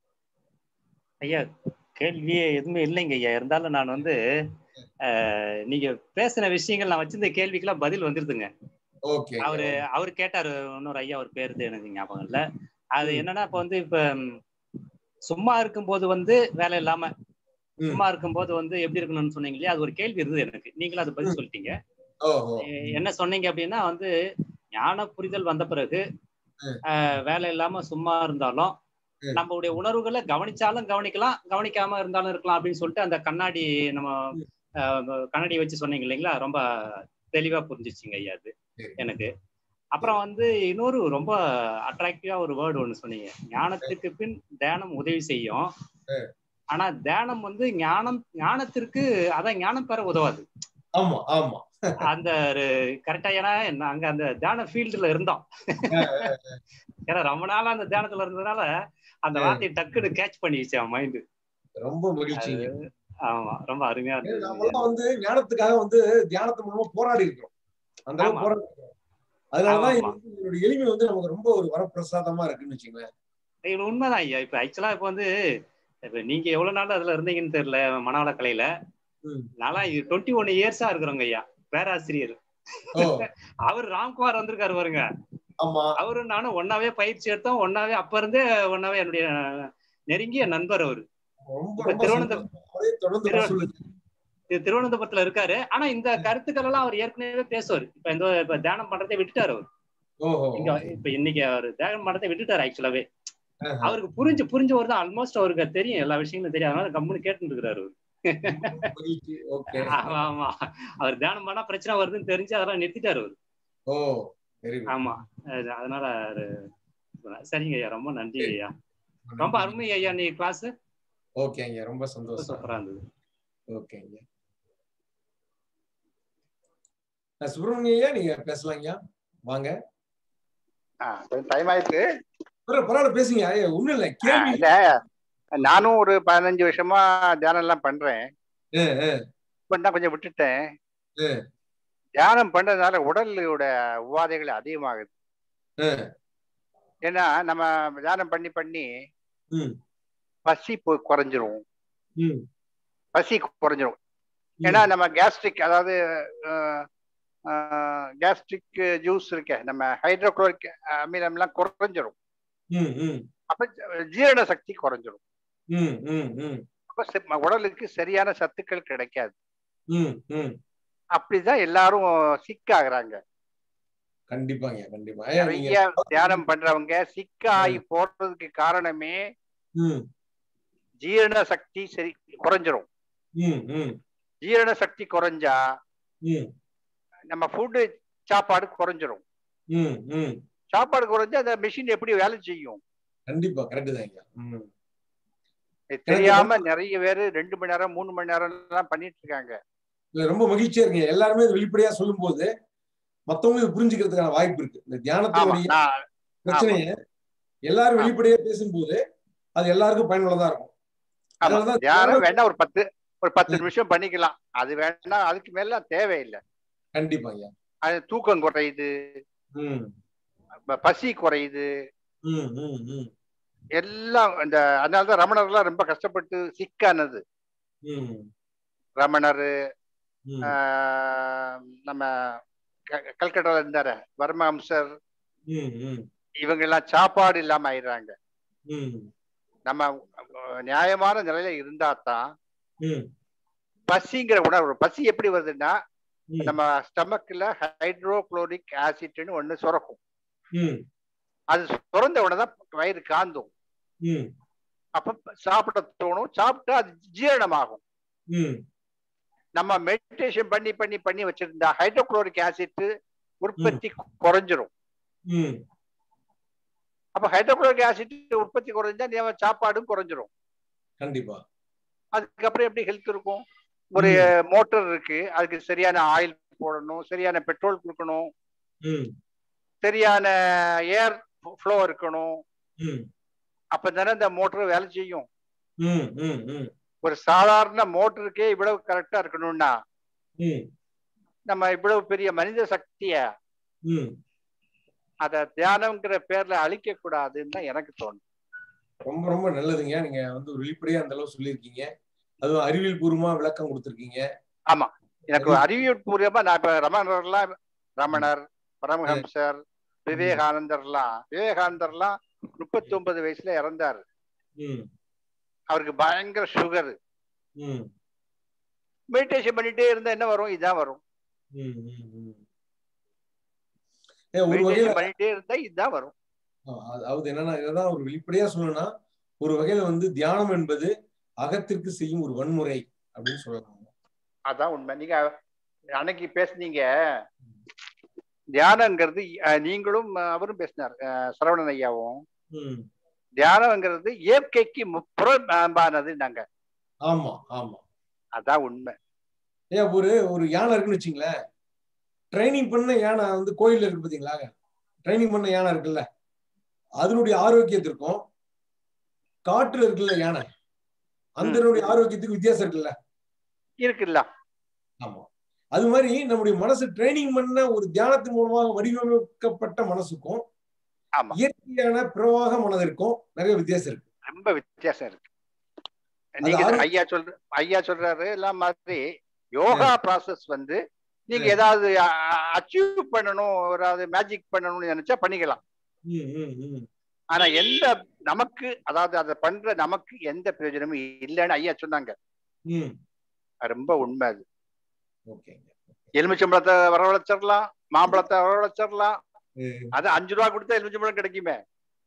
ஐயா கேள்வியே எதுவுமே இல்லைங்க ஐயா இருந்தாலும் நான் வந்து அஹ், நீங்க பேசின விஷயங்கள் நான் வச்சிருந்த கேள்விக்கெல்லாம் பதில் வந்துருதுங்க ஓகே அவரு அவர் கேட்டாரு இன்னொரு ஐயா ஒரு பேரு எனக்கு ஞாபகம் இல்ல அது என்னன்னா இப்ப வந்து இப்ப ம், சும்மா இருக்கும்போது வந்து வேலை இல்லாம சும்மா இருக்கும்போது வந்து எப்படி இருக்கணும்னு சொன்னீங்க இல்லையா அது ஒரு கேள்வி இருந்தது எனக்கு நீங்களும் அதை பதில் சொல்லிட்டீங்க ஓஹோ எ- என்ன சொன்னீங்க அப்படின்னா வந்து ஞான புரிதல் வந்த பிறகு அஹ், வேலை இல்லாம சும்மா இருந்தாலும் நம்மளுடைய உணர்வுகளை கவனிச்சாலும் கவனிக்கலாம் கவனிக்காம இருந்தாலும் இருக்கலாம் அப்படின்னு சொல்லிட்டு அந்த கண்ணாடி நம்ம அஹ், கண்ணாடி வச்சு சொன்னீங்க இல்லைங்களா ரொம்ப தெளிவா புரிஞ்சிச்சுங்க ஐயா அது எனக்கு அப்புறம் வந்து இன்னொரு ரொம்ப அட்ராக்டிவா ஒரு வேர்டு ஒண்ணு சொன்னீங்க ஞானத்துக்கு பின் தியானம் உதவி செய்யும் ஆனா தியானம் வந்து ஞானம் ஞானத்திற்கு அதான் ஞானம் பெற உதவாது ஆமா ஆமா அந்த ஒரு கரெக்டா ஏன்னா நாங்க அந்த தியான ஃபீல்டுல இருந்தோம் ஏன்னா ரொம்ப நாளா அந்த தியானத்துல இருந்ததுனால அந்த வார்த்தையை டக்குன்னு கேட்ச் பண்ணிடுச்சு அவன் மைண்டு ரொம்ப மகிழ்ச்சிங்க ஆமா ரொம்ப அருமையா இருந்தது நம்மளாம் வந்து ஞானத்துக்காக வந்து தியானத்து மூலமா போராடி இருக்கிறோம் அந்த அளவுக்கு ஆமா. போராடி இருக்கிறோம் அதனாலதான் ஆமா, இது வந்து இதோட எளிமை வந்து நமக்கு ரொம்ப ஒரு வரப்பிரசாதமா இருக்குன்னு வச்சுங்களேன் இது உண்மைதான் ஐயா இப்ப ஆக்சுவலா இப்ப வந்து இப்ப நீங்க எவ்வளவு நாள் அதுல இருந்தீங்கன்னு தெரியல மனவள கலையில நாளா டுவெண்ட்டி ஒன் இயர்ஸா இருக்கிறோங்க ஐயா பேராசிரியர் அவர் ராம்குமார் வந்திருக்காரு பாருங்க ஆமா அவரு நானும் ஒன்னாவே பயிற்சி எடுத்தோம் ஒன்னாவே அப்ப இருந்தே ஒன்னாவே என்னுடைய நெருங்கிய நண்பர் அவரு ரொம்ப இப்ப ரொம்ப திருவனந்தபுரம் சந்தோஷம். அவரே தொடர்ந்து வர சொல்லுங்க திரு- திருவனந்தபுரத்துல இருக்காரு ஆனா இந்த கருத்துக்கள் எல்லாம் அவர் ஏற்கனவே பேசுவார் இப்ப இந்த இப்ப தியானம் பண்றதை விட்டுட்டாரு அவர் ஓஹோ இங்க இப்ப இன்னைக்கு அவர் தியானம் பண்றதை விட்டுட்டாரு ஆக்சுவலாவே அவருக்கு புரிஞ்சு புரிஞ்சு வருது ஆல்மோஸ்ட் அவருக்கு தெரியும் எல்லா விஷயங்களும் தெரியும் அதனால கம்முன்னு கேட்டுட்டு இருக்கிறாரு அவரு மகிழ்ச்சி ஓகே ஆமா ஆமா அவர் தியானம் பண்ணா பிரச்சனை வருதுன்னு தெரிஞ்சு அதெல்லாம் நிறுத்திட்டாரு அவரு ஓ வெரி குட் ஆமா அது- அதனால அவரு சரிங்க ஐயா ரொம்ப நன்றி ஐயா ரொம்ப அருமை ஐயா நீ கிளாஸ் ஓகேங்க ரொம்ப சந்தோஷம் சூப்பரா இருந்தது ஓகேங்க அஹ் சுப்பிரமணிய ஐயா நீங்க பேசலாங்கய்யா வாங்க டைம் ஆயிடுச்சு பரவாயில்ல பரவாயில்ல பேசுங்க ஐயா, ஒண்ணும் இல்ல கேள்வி இல்ல நானும் ஒரு பதினஞ்சு வருஷமா தியானம் எல்லாம் பண்றேன் இப்ப தான் கொஞ்சம் விட்டுட்டேன் தியானம் பண்றதுனால உடலோட உபாதைகள் அதிகமாகுது ஏன்னா நம்ம தியானம் பண்ணி பண்ணி பசி போ- குறைஞ்சிரும் பசி குறைஞ்சிரும் ஏன்னா நம்ம கேஸ்ட்ரிக் அதாவது கேஸ்ட்ரிக் ஜூஸ் இருக்க நம்ம ஹைட்ரோக்ளோரிக் அமிலம் எல்லாம் குறைஞ்சிரும் ம் ம் அப்ப ஜீரண சக்தி குறைஞ்சிரும் ம் ம் ம் அப்ப செ- உடலுக்கு சரியான சத்துக்கள் கிடைக்காது ம் ம் அப்படிதான் எல்லாரும் சிக் ஆகுறாங்க கண்டிப்பாங்க கண்டிப்பா ஐயா நீங்க நிறைய தியானம் பண்றவங்க சிக் ஆகி போறதுக்கு காரணமே ம் ஜீரண சக்தி சரி குறைஞ்சிரும் ம் ம் ஜீரண சக்தி குறைஞ்சா ம் நம்ம ஃபுட்டு சாப்பாடு குறைஞ்சிரும் ம் ம் சாப்பாடு குறைஞ்சா அந்த மிஷின் எப்படி வேலை செய்யும் கண்டிப்பா கரெக்ட் தான் ஐயா ம் இது தெரியாம நிறைய பேரு ரெண்டு மணி நேரம் மூணு மணி நேரம் எல்லாம் பண்ணிட்டு இருக்காங்க இது ரொம்ப மகிழ்ச்சியா இருக்குங்க எல்லாருமே இது வெளிப்படையா சொல்லும்போது மத்தவங்க இது புரிஞ்சுக்கிறதுக்கான வாய்ப்பு இருக்கு இந்த ஆமா தியானத்தினுடைய நான் பிரச்சனைய எல்லாரும் வெளிப்படையா பேசும்போது அது எல்லாருக்கும் பயனுள்ளதா இருக்கும் ஆமா அதனாலதான் தியானம் வேணா ஒரு பத்து ஒரு பத்து நிமிஷம் பண்ணிக்கலாம் அது வேணா அதுக்கு மேல தேவையில்லை கண்டிப்பா ஐயா அது தூக்கம் குறையுது ம் ப- பசி குறையுது ம் ம் ம் எல்லாம் இந்த அதனாலதான் ரமணர்லாம் ரொம்ப கஷ்டப்பட்டு சிக்கானது ம் ரமணர் ம் ஆஹ், நம்ம க- கல்கட்டால இருந்தாரு பரமஹம்சர் ம் ம் இவங்க எல்லாம் சாப்பாடு இல்லாம ஆயிடுறாங்க ம் நம்ம அஹ், நியாயமான நிலையில இருந்தா தான் ம் பசிங்கிற உணர்வு பசி எப்படி வருதுன்னா ம். நம்ம ஸ்டமக்ல ஹைட்ரோகுளோரிக் ஆசிட்னு ஒண்ணு சுரக்கும் ம் அது சுரந்த உடனே தான் வயிறு காந்தும் ம் அப்ப சாப்பிட தோணும் சாப்பிட்டா அது ஜீரணமாகும் ம் நம்ம மெடிடேஷன் பண்ணி பண்ணி பண்ணி வச்சிருந்தா ஹைட்ரோகுளோரிக் ஆசிட் உற்பத்தி குறைஞ்சிரும் ம் அப்ப ஹைட்ரோகுளோரிக் ஆசிட் உற்பத்தி குறைஞ்சா நம்ம சாப்பாடும் குறைஞ்சிரும் கண்டிப்பா அதுக்கப்புறம் எப்படி ஹெல்த் இருக்கும் ஒரு மோட்டர் இருக்கு அதுக்கு சரியான ஆயில் போடணும் சரியான பெட்ரோல் கொடுக்கணும் ம் சரியான ஏர் ஃப்ளோ இருக்கணும் ம் அப்ப தானே இந்த மோட்டர் வேலை செய்யும் ம் ம் ம் ஒரு சாதாரண மோட்டருக்கே இவ்வளவு கரெக்டா இருக்கணும்னா ம் நம்ம இவ்வளவு பெரிய மனித சக்திய ம் அத தியானம்ங்கிற பேர்ல அழிக்க கூடாதுன்னு தான் எனக்கு தோணும் ரொம்ப ரொம்ப நல்லதுங்க நீங்க வந்து ஒரு வெளிப்படையா அந்த அளவு சொல்லியிருக்கீங்க அதுவும் அறிவியல் பூர்வமா விளக்கம் கொடுத்துருக்கீங்க ஆமா எனக்கு அறிவியல் பூர்வமா நான் இப்ப ரமணர்லாம் ரமணர் பரமஹம்சர் விவேகானந்தர்லாம் விவேகானந்தர்லாம் முப்பத்தி ஒன்பது வயசுல இறந்தாரு ம் அவருக்கு பயங்கர சுகர் ம் மெடிடேஷன் பண்ணிட்டே இருந்தா என்ன வரும் இதான் வரும் ம் ம் ம் ஏ, ஒரு வகையில மெடிடேஷன் பண்ணிட்டே இருந்தா இதுதான் வரும் ஆ, அது- அதாவது என்னன்னா இதான் ஒரு வெளிப்படையா சொல்லணும்னா ஒரு வகையில வந்து தியானம் என்பது அகத்திற்கு செய்யும் ஒரு வன்முறை அப்படின்னு சொல்லலாம் அதான் உண்மை நீங்க அன்னைக்கு பேசுனீங்க தியானங்கிறது அஹ், நீங்களும் அஹ், அவரும் பேசினார் அஹ், சரவணன் ஐயாவும் ம் தியானம்ங்கிறது இயற்கைக்கு மு- புறம்பானது நாங்க ஆமா ஆமா அதான் உண்மை ஏன் ஒரு ஒரு யானை இருக்குன்னு வச்சுங்களேன் ட்ரைனிங் பண்ண யானை வந்து கோயில்ல இருக்கு பாத்தீங்களா ட்ரைனிங் பண்ண யானை இருக்குல்ல அதனுடைய ஆரோக்கியத்திற்கும் காட்டுல இருக்குல்ல யானை அந்த ஆரோக்கியத்துக்கு வித்தியாசம் இருக்குல்ல இருக்குல்ல ஆமா அது மாதிரி நம்முடைய மனசு ட்ரைனிங் பண்ண ஒரு தியானத்தின் மூலமாக வடிவமைக்கப்பட்ட மனசுக்கும் ஆமா இயற்கையான பிரவாக மனதிற்கும் நிறைய வித்தியாசம் இருக்கு ரொம்ப வித்தியாசம் இருக்கு நீங்க ஆரோ- ஐயா சொல்ற ஐயா சொல்றாரு எல்லாம் மாதிரி யோகா ப்ராசஸ் வந்து நீங்க ஏதாவது அச்சீவ் பண்ணணும் ஏதாவது மேஜிக் பண்ணணும்னு நினைச்சா பண்ணிக்கலாம் ம், ம், ம். ஆனா எந்த நமக்கு அதாவது அதை பண்ற நமக்கு எந்த பிரயோஜனமும் இல்லைன்னு ஐயா சொன்னாங்க ம் அது ரொம்ப உண்மை அது ஓகே எலுமிச்சம்பழத்தை வரவழைச்சிடலாம் மாம்பழத்தை வரவழைச்சிடலாம் ம், அது அஞ்சு ரூபா கொடுத்தா எலுமிச்சம்பழம் கிடைக்குமே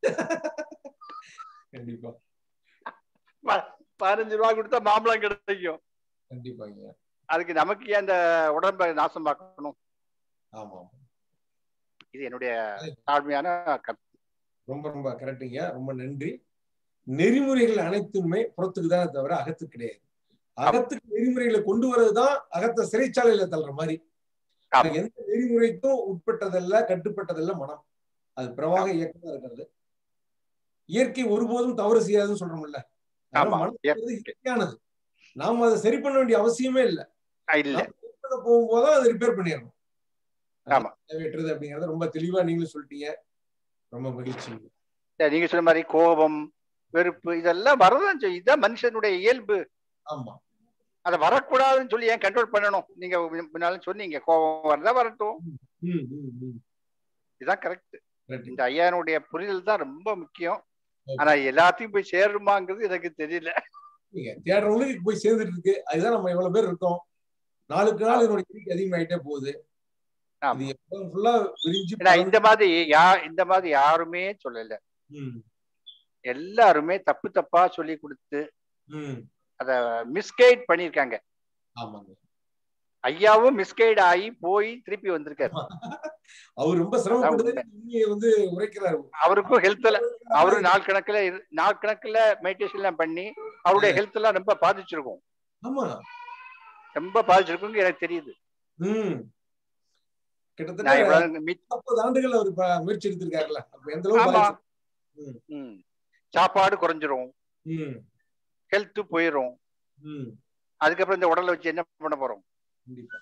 கண்டிப்பா ப- பதினஞ்சு ரூபா கொடுத்தா மாம்பழம் கிடைக்கும் கண்டிப்பாங்க அதுக்கு நமக்கு ஏன் அந்த உடம்பை நாசமாக்கணும் ஆமா இது என்னுடைய தாழ்மையான கருத்து ரொம்ப ரொம்ப கரெக்டுங்க ரொம்ப நன்றி நெறிமுறைகள் அனைத்துமே புறத்துக்கு தானே தவிர அகத்துக்கு கிடையாது அகத்துக்கு நெறிமுறைகளை கொண்டு வர்றதுதான் அகத்தை சிறைச்சாலையில தள்ளுற மாதிரி எந்த நெறிமுறைக்கும் உட்பட்டதல்ல கட்டுப்பட்டதல்ல மனம் அது பிரவாக இயக்கமா இருக்கிறது இயற்கை ஒருபோதும் தவறு செய்யாதுன்னு சொல்றோம்ல அதனால ஆமா. மனம் என்பது இயற்கையானது நாம அதை சரி பண்ண வேண்டிய அவசியமே இல்லை இல்ல போகும்போது அதை ரிப்பேர் பண்ணிடணும் ஆமா வெட்டுறது அப்படிங்கறத ரொம்ப தெளிவா நீங்களும் சொல்லிட்டீங்க ரொம்ப மகிழ்ச்சி இல்ல, நீங்க சொன்ன மாதிரி கோபம் வெறுப்பு இதெல்லாம் வரதான் செய்யும் இதுதான் மனுஷனுடைய இயல்பு ஆமா அதை வரக்கூடாதுன்னு சொல்லி ஏன் கண்ட்ரோல் பண்ணணும் நீங்க முன்னாலும் சொன்னீங்க கோபம் வரதா வரட்டும் ம், ம், ம். இதுதான் கரெக்ட் Correct. இந்த ஐயானுடைய புரிதல் தான் ரொம்ப முக்கியம் ஆனா எல்லாத்தையும் போய் சேருமாங்கிறது எனக்கு தெரியல நீங்க தேடுறவங்களுக்கு போய் சேர்ந்துட்டு இருக்கு அதுதான் நம்ம இவ்வளவு பேர் இருக்கோம் நாளுக்கு நாள் இதனுடைய எண்ணிக்கை அதிகமாயிட்டே போகுது இது எப்பவும் ஃபுல்லா விரிஞ்சு ஏன்னா இந்த மாதிரி யா இந்த மாதிரி யாருமே சொல்லல ம், எல்லாருமே தப்பு தப்பா சொல்லி கொடுத்து ம். அத மிஸ்கைட் பண்ணிருக்காங்க ஆமாங்க ஐயாவும் மிஸ்கைட் ஆகி போய் திருப்பி வந்திருக்காரு அவர் ரொம்ப சிரமப்பட்டு உண்மையை வந்து உரைக்கிறாரு அவருக்கும் ஹெல்த்ல அவரும் நாள் கணக்குல இரு- நாள் கணக்குல மெடிடேஷன் எல்லாம் பண்ணி அவருடைய ஹெல்த் எல்லாம் ரொம்ப பாதிச்சிருக்கும் ஆமா ரொம்ப பாதிச்சிருக்கும் எனக்கு தெரியுது ம் நான் கிட்டத்தட்ட இவ்வளவு மி- நாற்பது ஆண்டுகள் அவர் ப- முயற்சி எடுத்திருக்காருல்ல அப்ப எந்த அளவுக்கு ஆமா பாதிச்சு- ம், ம். சாப்பாடு குறைஞ்சிரும் ம், ஹெல்த் போயிரும் ம். அதுக்கப்புறம் இந்த உடலை வச்சு என்ன பண்ண போறோம் கண்டிப்பா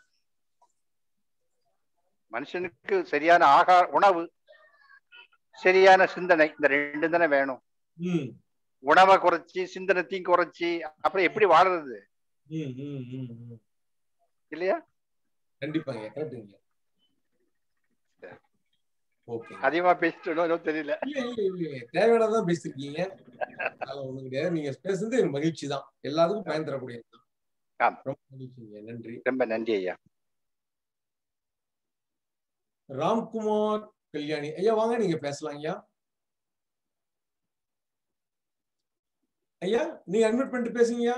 மனுஷனுக்கு சரியான ஆகார உணவு சரியான சிந்தனை இந்த ரெண்டு தானே வேணும் ம், உணவை குறைச்சி சிந்தனத்தையும் குறைச்சி அப்புறம் எப்படி வாழுறது ம், ம், ம், ம். இல்லையா கண்டிப்பாங்க கரெக்டுங்க ஓகே அதிகமா பேசிட்டோம் தெரியல இல்ல இல்ல இல்ல தேவையானதான் பேசிருக்கீங்க அதனால ஒண்ணும் கிடையாது நீங்க பேசுறது எனக்கு மகிழ்ச்சி தான் எல்லாத்துக்கும் பயன் தரக்கூடியது ஆம். ரொம்ப மகிழ்ச்சிங்க நன்றி ரொம்ப நன்றி ஐயா ராம்குமார் கல்யாணி ஐயா வாங்க நீங்க பேசலாம் ஐயா ஐயா நீங்க அட்மிட் பண்ணிட்டு பேசுங்கய்யா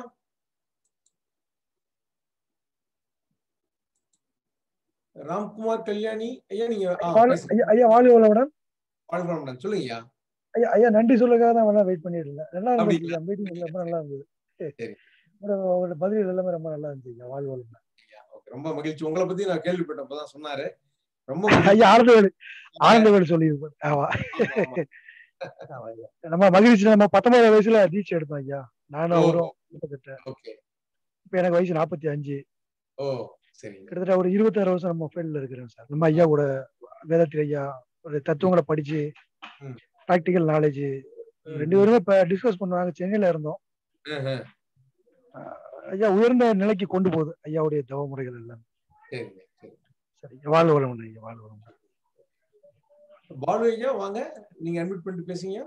ராம்குமார் கல்யாணி ஐயா நீங்க ஆ, வாழ்- பேசுங்க. ஐயா ஐயா வாழ்க வளமுடன் வாழ்கிறோம் சொல்லுங்க ஐயா ஐயா ஐயா நன்றி சொல்லுக்காக தான் வேணா வெயிட் பண்ணிட்டு இருந்தேன் நல்லா அப்படி இருந்துச்சு மீட்டிங் ரொம்ப நல்லா இருந்தது சரி உங்களோட உங்களோட பதில்கள் எல்லாமே ரொம்ப நல்லா இருந்துச்சு ஐயா வாழ்க வளமுடன் ஓகே, ரொம்ப மகிழ்ச்சி உங்களை பத்தி நான் கேள்விப்பட்டப்பதான் சொன்னாரு ரொம்ப ஐயா ஆனந்தவேலு ஆனந்தவேலு சொல்லி ஆமா ஆமா ஐயா. நம்ம மகிழ்ச்சி நம்ம பத்தொன்பது வயசுல தீட்சை எடுத்தோம் ஐயா நானும் அவரும் கிட்டத்தட்ட ஓகே இப்ப எனக்கு வயசு நாற்பத்தி அஞ்சு ஓ சரிங்க கிட்டத்தட்ட ஒரு இருபத்தாறு வருஷம் நம்ம ஃபீல்ட்ல இருக்கிறோம் சார் நம்ம ஐயா கூட வேதத்தில் ஐயா ஒரு தத்துவங்களை படிச்சு ம். ப்ராக்டிக்கல் நாலேஜ் ரெண்டு பேருமே இப்ப டிஸ்கஸ் பண்ணுவாங்க சென்னையில இருந்தோம் ம்ஹும். ஐயா உயர்ந்த நிலைக்கு கொண்டு போகுது ஐயாவுடைய தவ முறைகள் எல்லாம் சரிங்க சரி சரி வாழ் வளமுடன் ஐயா வாழ் வளமுடன் பாலு ஐயா வாங்க நீங்க அட்மிட் பண்ணிட்டு பேசுங்க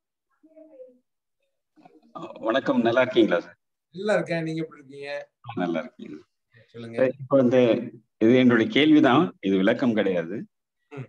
வணக்கம் நல்லா இருக்கீங்களா சார் நல்லா இருக்கேன் நீங்க எப்படி இருக்கீங்க நல்லா இருக்கீங்க சொல்லுங்க சார், இப்போ இந்த இது என்னுடைய கேள்விதான் இது விளக்கம் கிடையாது ம்.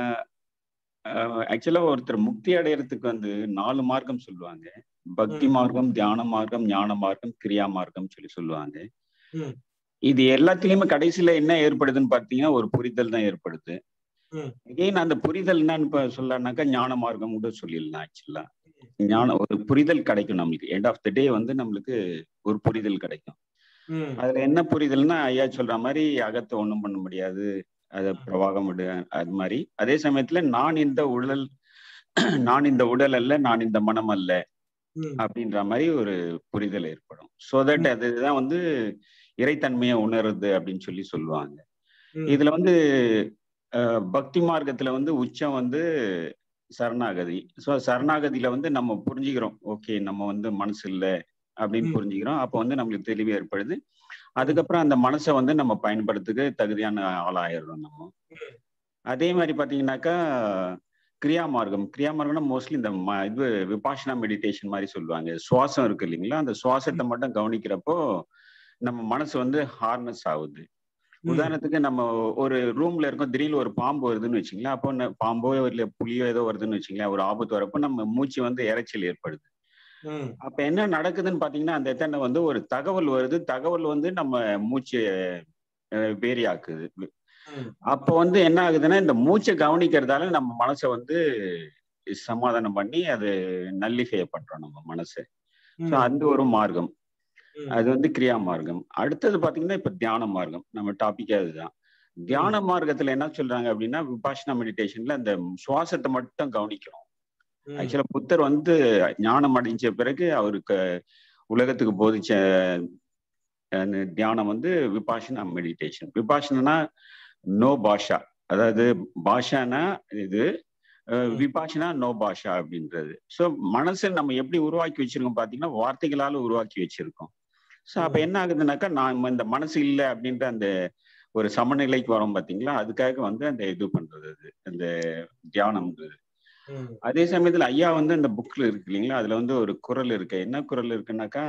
ஆக்சுவலா ஒருத்தர் முக்தி அடையறதுக்கு வந்து நாலு மார்க்கம் சொல்லுவாங்க பக்தி மார்க்கம் தியான மார்க்கம் ஞான மார்க்கம் கிரியா மார்க்கம் சொல்லி சொல்லுவாங்க ம். இது எல்லாத்துலயுமே கடைசியில என்ன ஏற்படுதுன்னு பார்த்தீங்கன்னா ஒரு புரிதல் தான் ஏற்படுது ம். ஏன் அந்த புரிதல் என்னன்னு இப்ப சொல்லனாக்கா ஞான மார்க்கம் கூட சொல்லிடலாம் ஆக்சுவலா ஞான ஒரு புரிதல் கிடைக்கும் நம்மளுக்கு எண்ட் ஆஃப் த டே வந்து நம்மளுக்கு ஒரு புரிதல் கிடைக்கும் ம். அதுல என்ன புரிதல்னா ஐயா சொல்ற மாதிரி அகத்தை ஒண்ணும் பண்ண முடியாது அத பிரவாகம் விடு அது மாதிரி அதே சமயத்துல நான் இந்த உடல் நான் இந்த உடல் அல்ல நான் இந்த மனம் அல்ல ம். அப்படின்ற மாதிரி ஒரு புரிதல் ஏற்படும் சோ தட் அதுதான் வந்து இறைத்தன்மையை உணருது அப்படின்னு சொல்லி சொல்லுவாங்க ம். இதுல வந்து அஹ், பக்தி மார்க்கத்துல வந்து உச்சம் வந்து சரணாகதி ஸோ சரணாகதியில வந்து நம்ம புரிஞ்சுக்கிறோம் ஓகே நம்ம வந்து மனசு இல்லை அப்படின்னு புரிஞ்சுக்கிறோம் அப்போ வந்து நம்மளுக்கு தெளிவு ஏற்படுது அதுக்கப்புறம் அந்த மனசை வந்து நம்ம பயன்படுத்துக்கு தகுதியான ஆளாயிடுறோம் நம்ம அதே மாதிரி பாத்தீங்கன்னாக்கா கிரியா மார்க்கம் கிரியா மார்க்கம்னா மோஸ்ட்லி இந்த ம- இது விபாஷனா மெடிடேஷன் மாதிரி சொல்லுவாங்க சுவாசம் இருக்கு இல்லைங்களா அந்த சுவாசத்தை மட்டும் கவனிக்கிறப்போ நம்ம மனசு வந்து ஹார்னஸ் ஆகுது உதாரணத்துக்கு நம்ம ஒரு ரூம்ல இருக்கோம் திடீர்னு ஒரு பாம்பு வருதுன்னு வச்சுங்களேன் அப்போ ந- பாம்போ இல்ல புலியோ ஏதோ வருதுன்னு வச்சுங்களேன் ஒரு ஆபத்து வரப்போ நம்ம மூச்சு வந்து இரைச்சல் ஏற்படுது ம். அப்ப என்ன நடக்குதுன்னு பாத்தீங்கன்னா அந்த இடத்துல வந்து ஒரு தகவல் வருது தகவல் வந்து நம்ம மூச்சு வேரி ஆக்குது ம். அப்போ வந்து என்ன ஆகுதுன்னா இந்த மூச்சை கவனிக்கிறதால நம்ம மனசை வந்து சமாதானம் பண்ணி அது நல்லிஃபை பண்றோம் நம்ம மனசை ஸோ ம். அந்த ஒரு மார்க்கம் ம். அது வந்து கிரியா மார்க்கம் அடுத்தது பாத்தீங்கன்னா இப்ப தியான மார்க்கம் நம்ம டாபிக்கே அதுதான் தியான மார்க்கத்துல என்ன சொல்றாங்க அப்படின்னா விபாஷனா மெடிடேஷன்ல அந்த சுவாசத்தை மட்டும் கவனிக்கிறோம் ம். ஆக்சுவலா புத்தர் வந்து ஞானம் அடைஞ்ச பிறகு அவருக்கு உலகத்துக்கு போதிச்ச அந்த தியானம் வந்து விபாஷனா மெடிடேஷன் விபாஷனா நோ பாஷா அதாவது பாஷானா இது அஹ், விபாஷனா நோ பாஷா அப்படின்றது ஸோ மனசை நம்ம எப்படி உருவாக்கி வச்சிருக்கோம் பாத்தீங்கன்னா வார்த்தைகளால உருவாக்கி வச்சிருக்கோம் ஸோ அப்ப என்ன ஆகுதுனாக்கா நான் இந்த மனசு இல்லை அப்படின்ற அந்த ஒரு சமநிலைக்கு வரோம் பாத்தீங்களா அதுக்காக வந்து அந்த இது பண்றது அது அந்த தியானம்ன்றது ம். அதே சமயத்துல ஐயா வந்து அந்த புக்ல இருக்கு இல்லைங்களா அதுல வந்து ஒரு குறள் இருக்கு என்ன குறள் இருக்குன்னாக்கா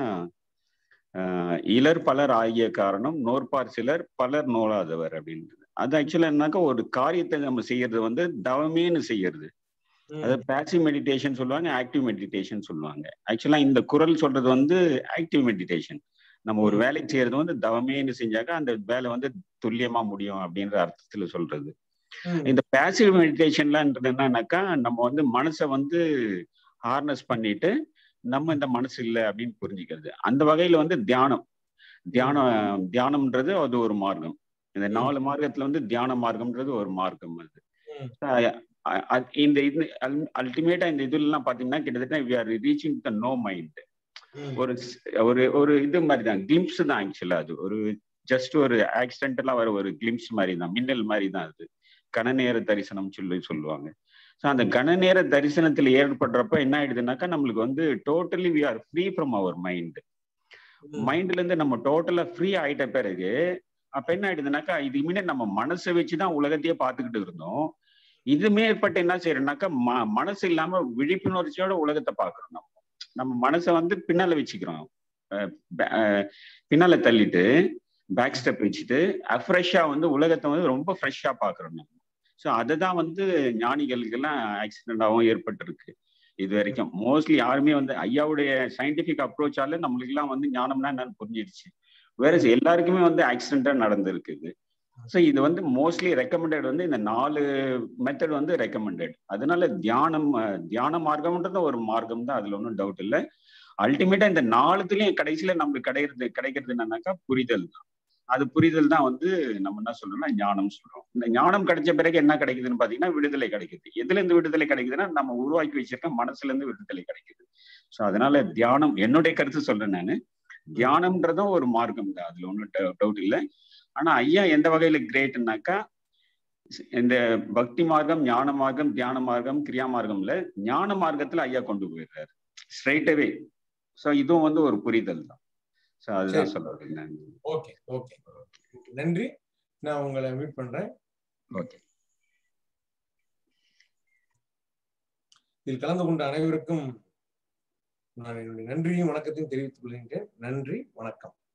ஆஹ் இலர் பலர் ஆகிய காரணம் நோற்பார் சிலர் பலர் நோலாதவர் அப்படின்றது அது ஆக்சுவலா என்னன்னாக்கா ஒரு காரியத்தை நம்ம செய்யறது வந்து தவமேன்னு செய்யறது அது பேசிவ் மெடிடேஷன் சொல்லுவாங்க ஆக்டிவ் மெடிடேஷன் சொல்லுவாங்க ஆக்சுவலா இந்த குறள் சொல்றது வந்து ஆக்டிவ் மெடிடேஷன் நம்ம ஒரு வேலை செய்யறது வந்து தவமேன்னு செஞ்சாக்கா அந்த வேலை வந்து துல்லியமா முடியும் அப்படின்ற அர்த்தத்துல சொல்றது இந்த பேசிவ் மெடிடேஷன்லன்றது என்னன்னாக்கா நம்ம வந்து மனசை வந்து ஹார்னஸ் பண்ணிட்டு நம்ம இந்த மனசு இல்லை அப்படின்னு புரிஞ்சுக்கிறது அந்த வகையில வந்து தியானம் தியானம் தியானம்ன்றது அது ஒரு மார்க்கம் இந்த நாலு மார்க்கத்துல வந்து தியான மார்க்கம்ன்றது ஒரு மார்க்கம் அது அஹ் அ- அ- இந்த இது அல்டிமேட்டா இந்த இதுலாம் பாத்தீங்கன்னா கிட்டத்தட்ட we are reaching the no mind ஒரு ஸ்- ஒரு ஒரு இது மாதிரி தான் கிளிம்ஸ் தான் ஆக்சுவலா அது ஒரு ஜஸ்ட் ஒரு ஆக்சிடென்டலா வர ஒரு கிளிம்ஸ் மாதிரி தான் மின்னல் மாதிரி தான் அது கணநேர தரிசனம் சொல்லி சொல்லுவாங்க ஸோ அந்த கணநேர தரிசனத்துல ஏற்படுறப்ப என்ன ஆயிடுதுனாக்கா நம்மளுக்கு வந்து totally we are free from our mind மைண்ட்ல இருந்து நம்ம டோட்டலா ஃப்ரீ ஆயிட்ட பிறகு அப்ப என்ன ஆயிடுதுனாக்கா இது இனிமே நம்ம மனசை வச்சுதான் உலகத்தையே பார்த்துக்கிட்டு இருந்தோம் இதுமே ஏற்பட்டு என்ன செய்யறோம்னாக்கா ம மனசு இல்லாம விழிப்புணர்ச்சியோட உலகத்தை பாக்குறோம் நம்ம நம்ம மனசை வந்து பின்னால வச்சுக்கிறோம் பின்னால தள்ளிட்டு பேக் ஸ்டெப் வச்சுட்டு ஃப்ரெஷ்ஷா வந்து உலகத்தை வந்து ரொம்ப ஃப்ரெஷ்ஷா பாக்குறோம் நம்ம ஸோ அதை தான் வந்து ஞானிகளுக்கெல்லாம் ஆக்சிடென்டாகவும் ஏற்பட்டிருக்கு இது வரைக்கும் மோஸ்ட்லி யாருமே வந்து ஐயாவுடைய சயின்டிபிக் அப்ரோச்சால நம்மளுக்கெல்லாம் வந்து ஞானம்னா என்னன்னு புரிஞ்சிருச்சு வேற எல்லாருக்குமே வந்து ஆக்சிடென்டா நடந்திருக்குது ஸோ இது வந்து மோஸ்ட்லி ரெக்கமெண்டட் வந்து இந்த நாலு மெத்தட் வந்து ரெக்கமெண்டட் அதனால தியானம் தியான மார்க்கம்ன்றது ஒரு மார்க்கம் தான் அதுல ஒன்றும் டவுட் இல்லை அல்டிமேட்டா இந்த நாலுத்துலயும் கடைசியில நம்மளுக்கு கிடைக்கிறது கிடைக்கிறது என்னன்னாக்கா புரிதல் தான் அது புரிதல் தான் வந்து நம்ம என்ன சொல்றோம்னா ஞானம் சொல்றோம் இந்த ஞானம் கிடைச்ச பிறகு என்ன கிடைக்குதுன்னு பாத்தீங்கன்னா விடுதலை கிடைக்குது எதுல இருந்து விடுதலை கிடைக்குதுன்னா நம்ம உருவாக்கி வச்சிருக்க மனசுல இருந்து விடுதலை கிடைக்குது ஸோ அதனால தியானம் என்னுடைய கருத்து சொல்றேன் நான் தியானம்ன்றதும் ஒரு மார்க்கம் தான் அதுல ஒன்றும் டவுட் இல்லை ஆனா ஐயா எந்த வகையில கிரேட்னாக்கா இந்த பக்தி மார்க்கம் ஞான மார்க்கம் தியான மார்க்கம் கிரியா மார்க்கம்ல ஞான மார்க்கத்துல ஐயா கொண்டு போயிடுறாரு ஸ்ட்ரைட்டவே ஸோ இதுவும் வந்து ஒரு புரிதல் தான் ஸோ அதுதான் சொல்ல வரேன் ஓகே ஓகே நன்றி நான் உங்களை மீட் பண்றேன் ஓகே இதில் கலந்து கொண்ட அனைவருக்கும் நான் என்னுடைய நன்றியும் வணக்கத்தையும் தெரிவித்துக் கொள்கின்றேன் நன்றி வணக்கம்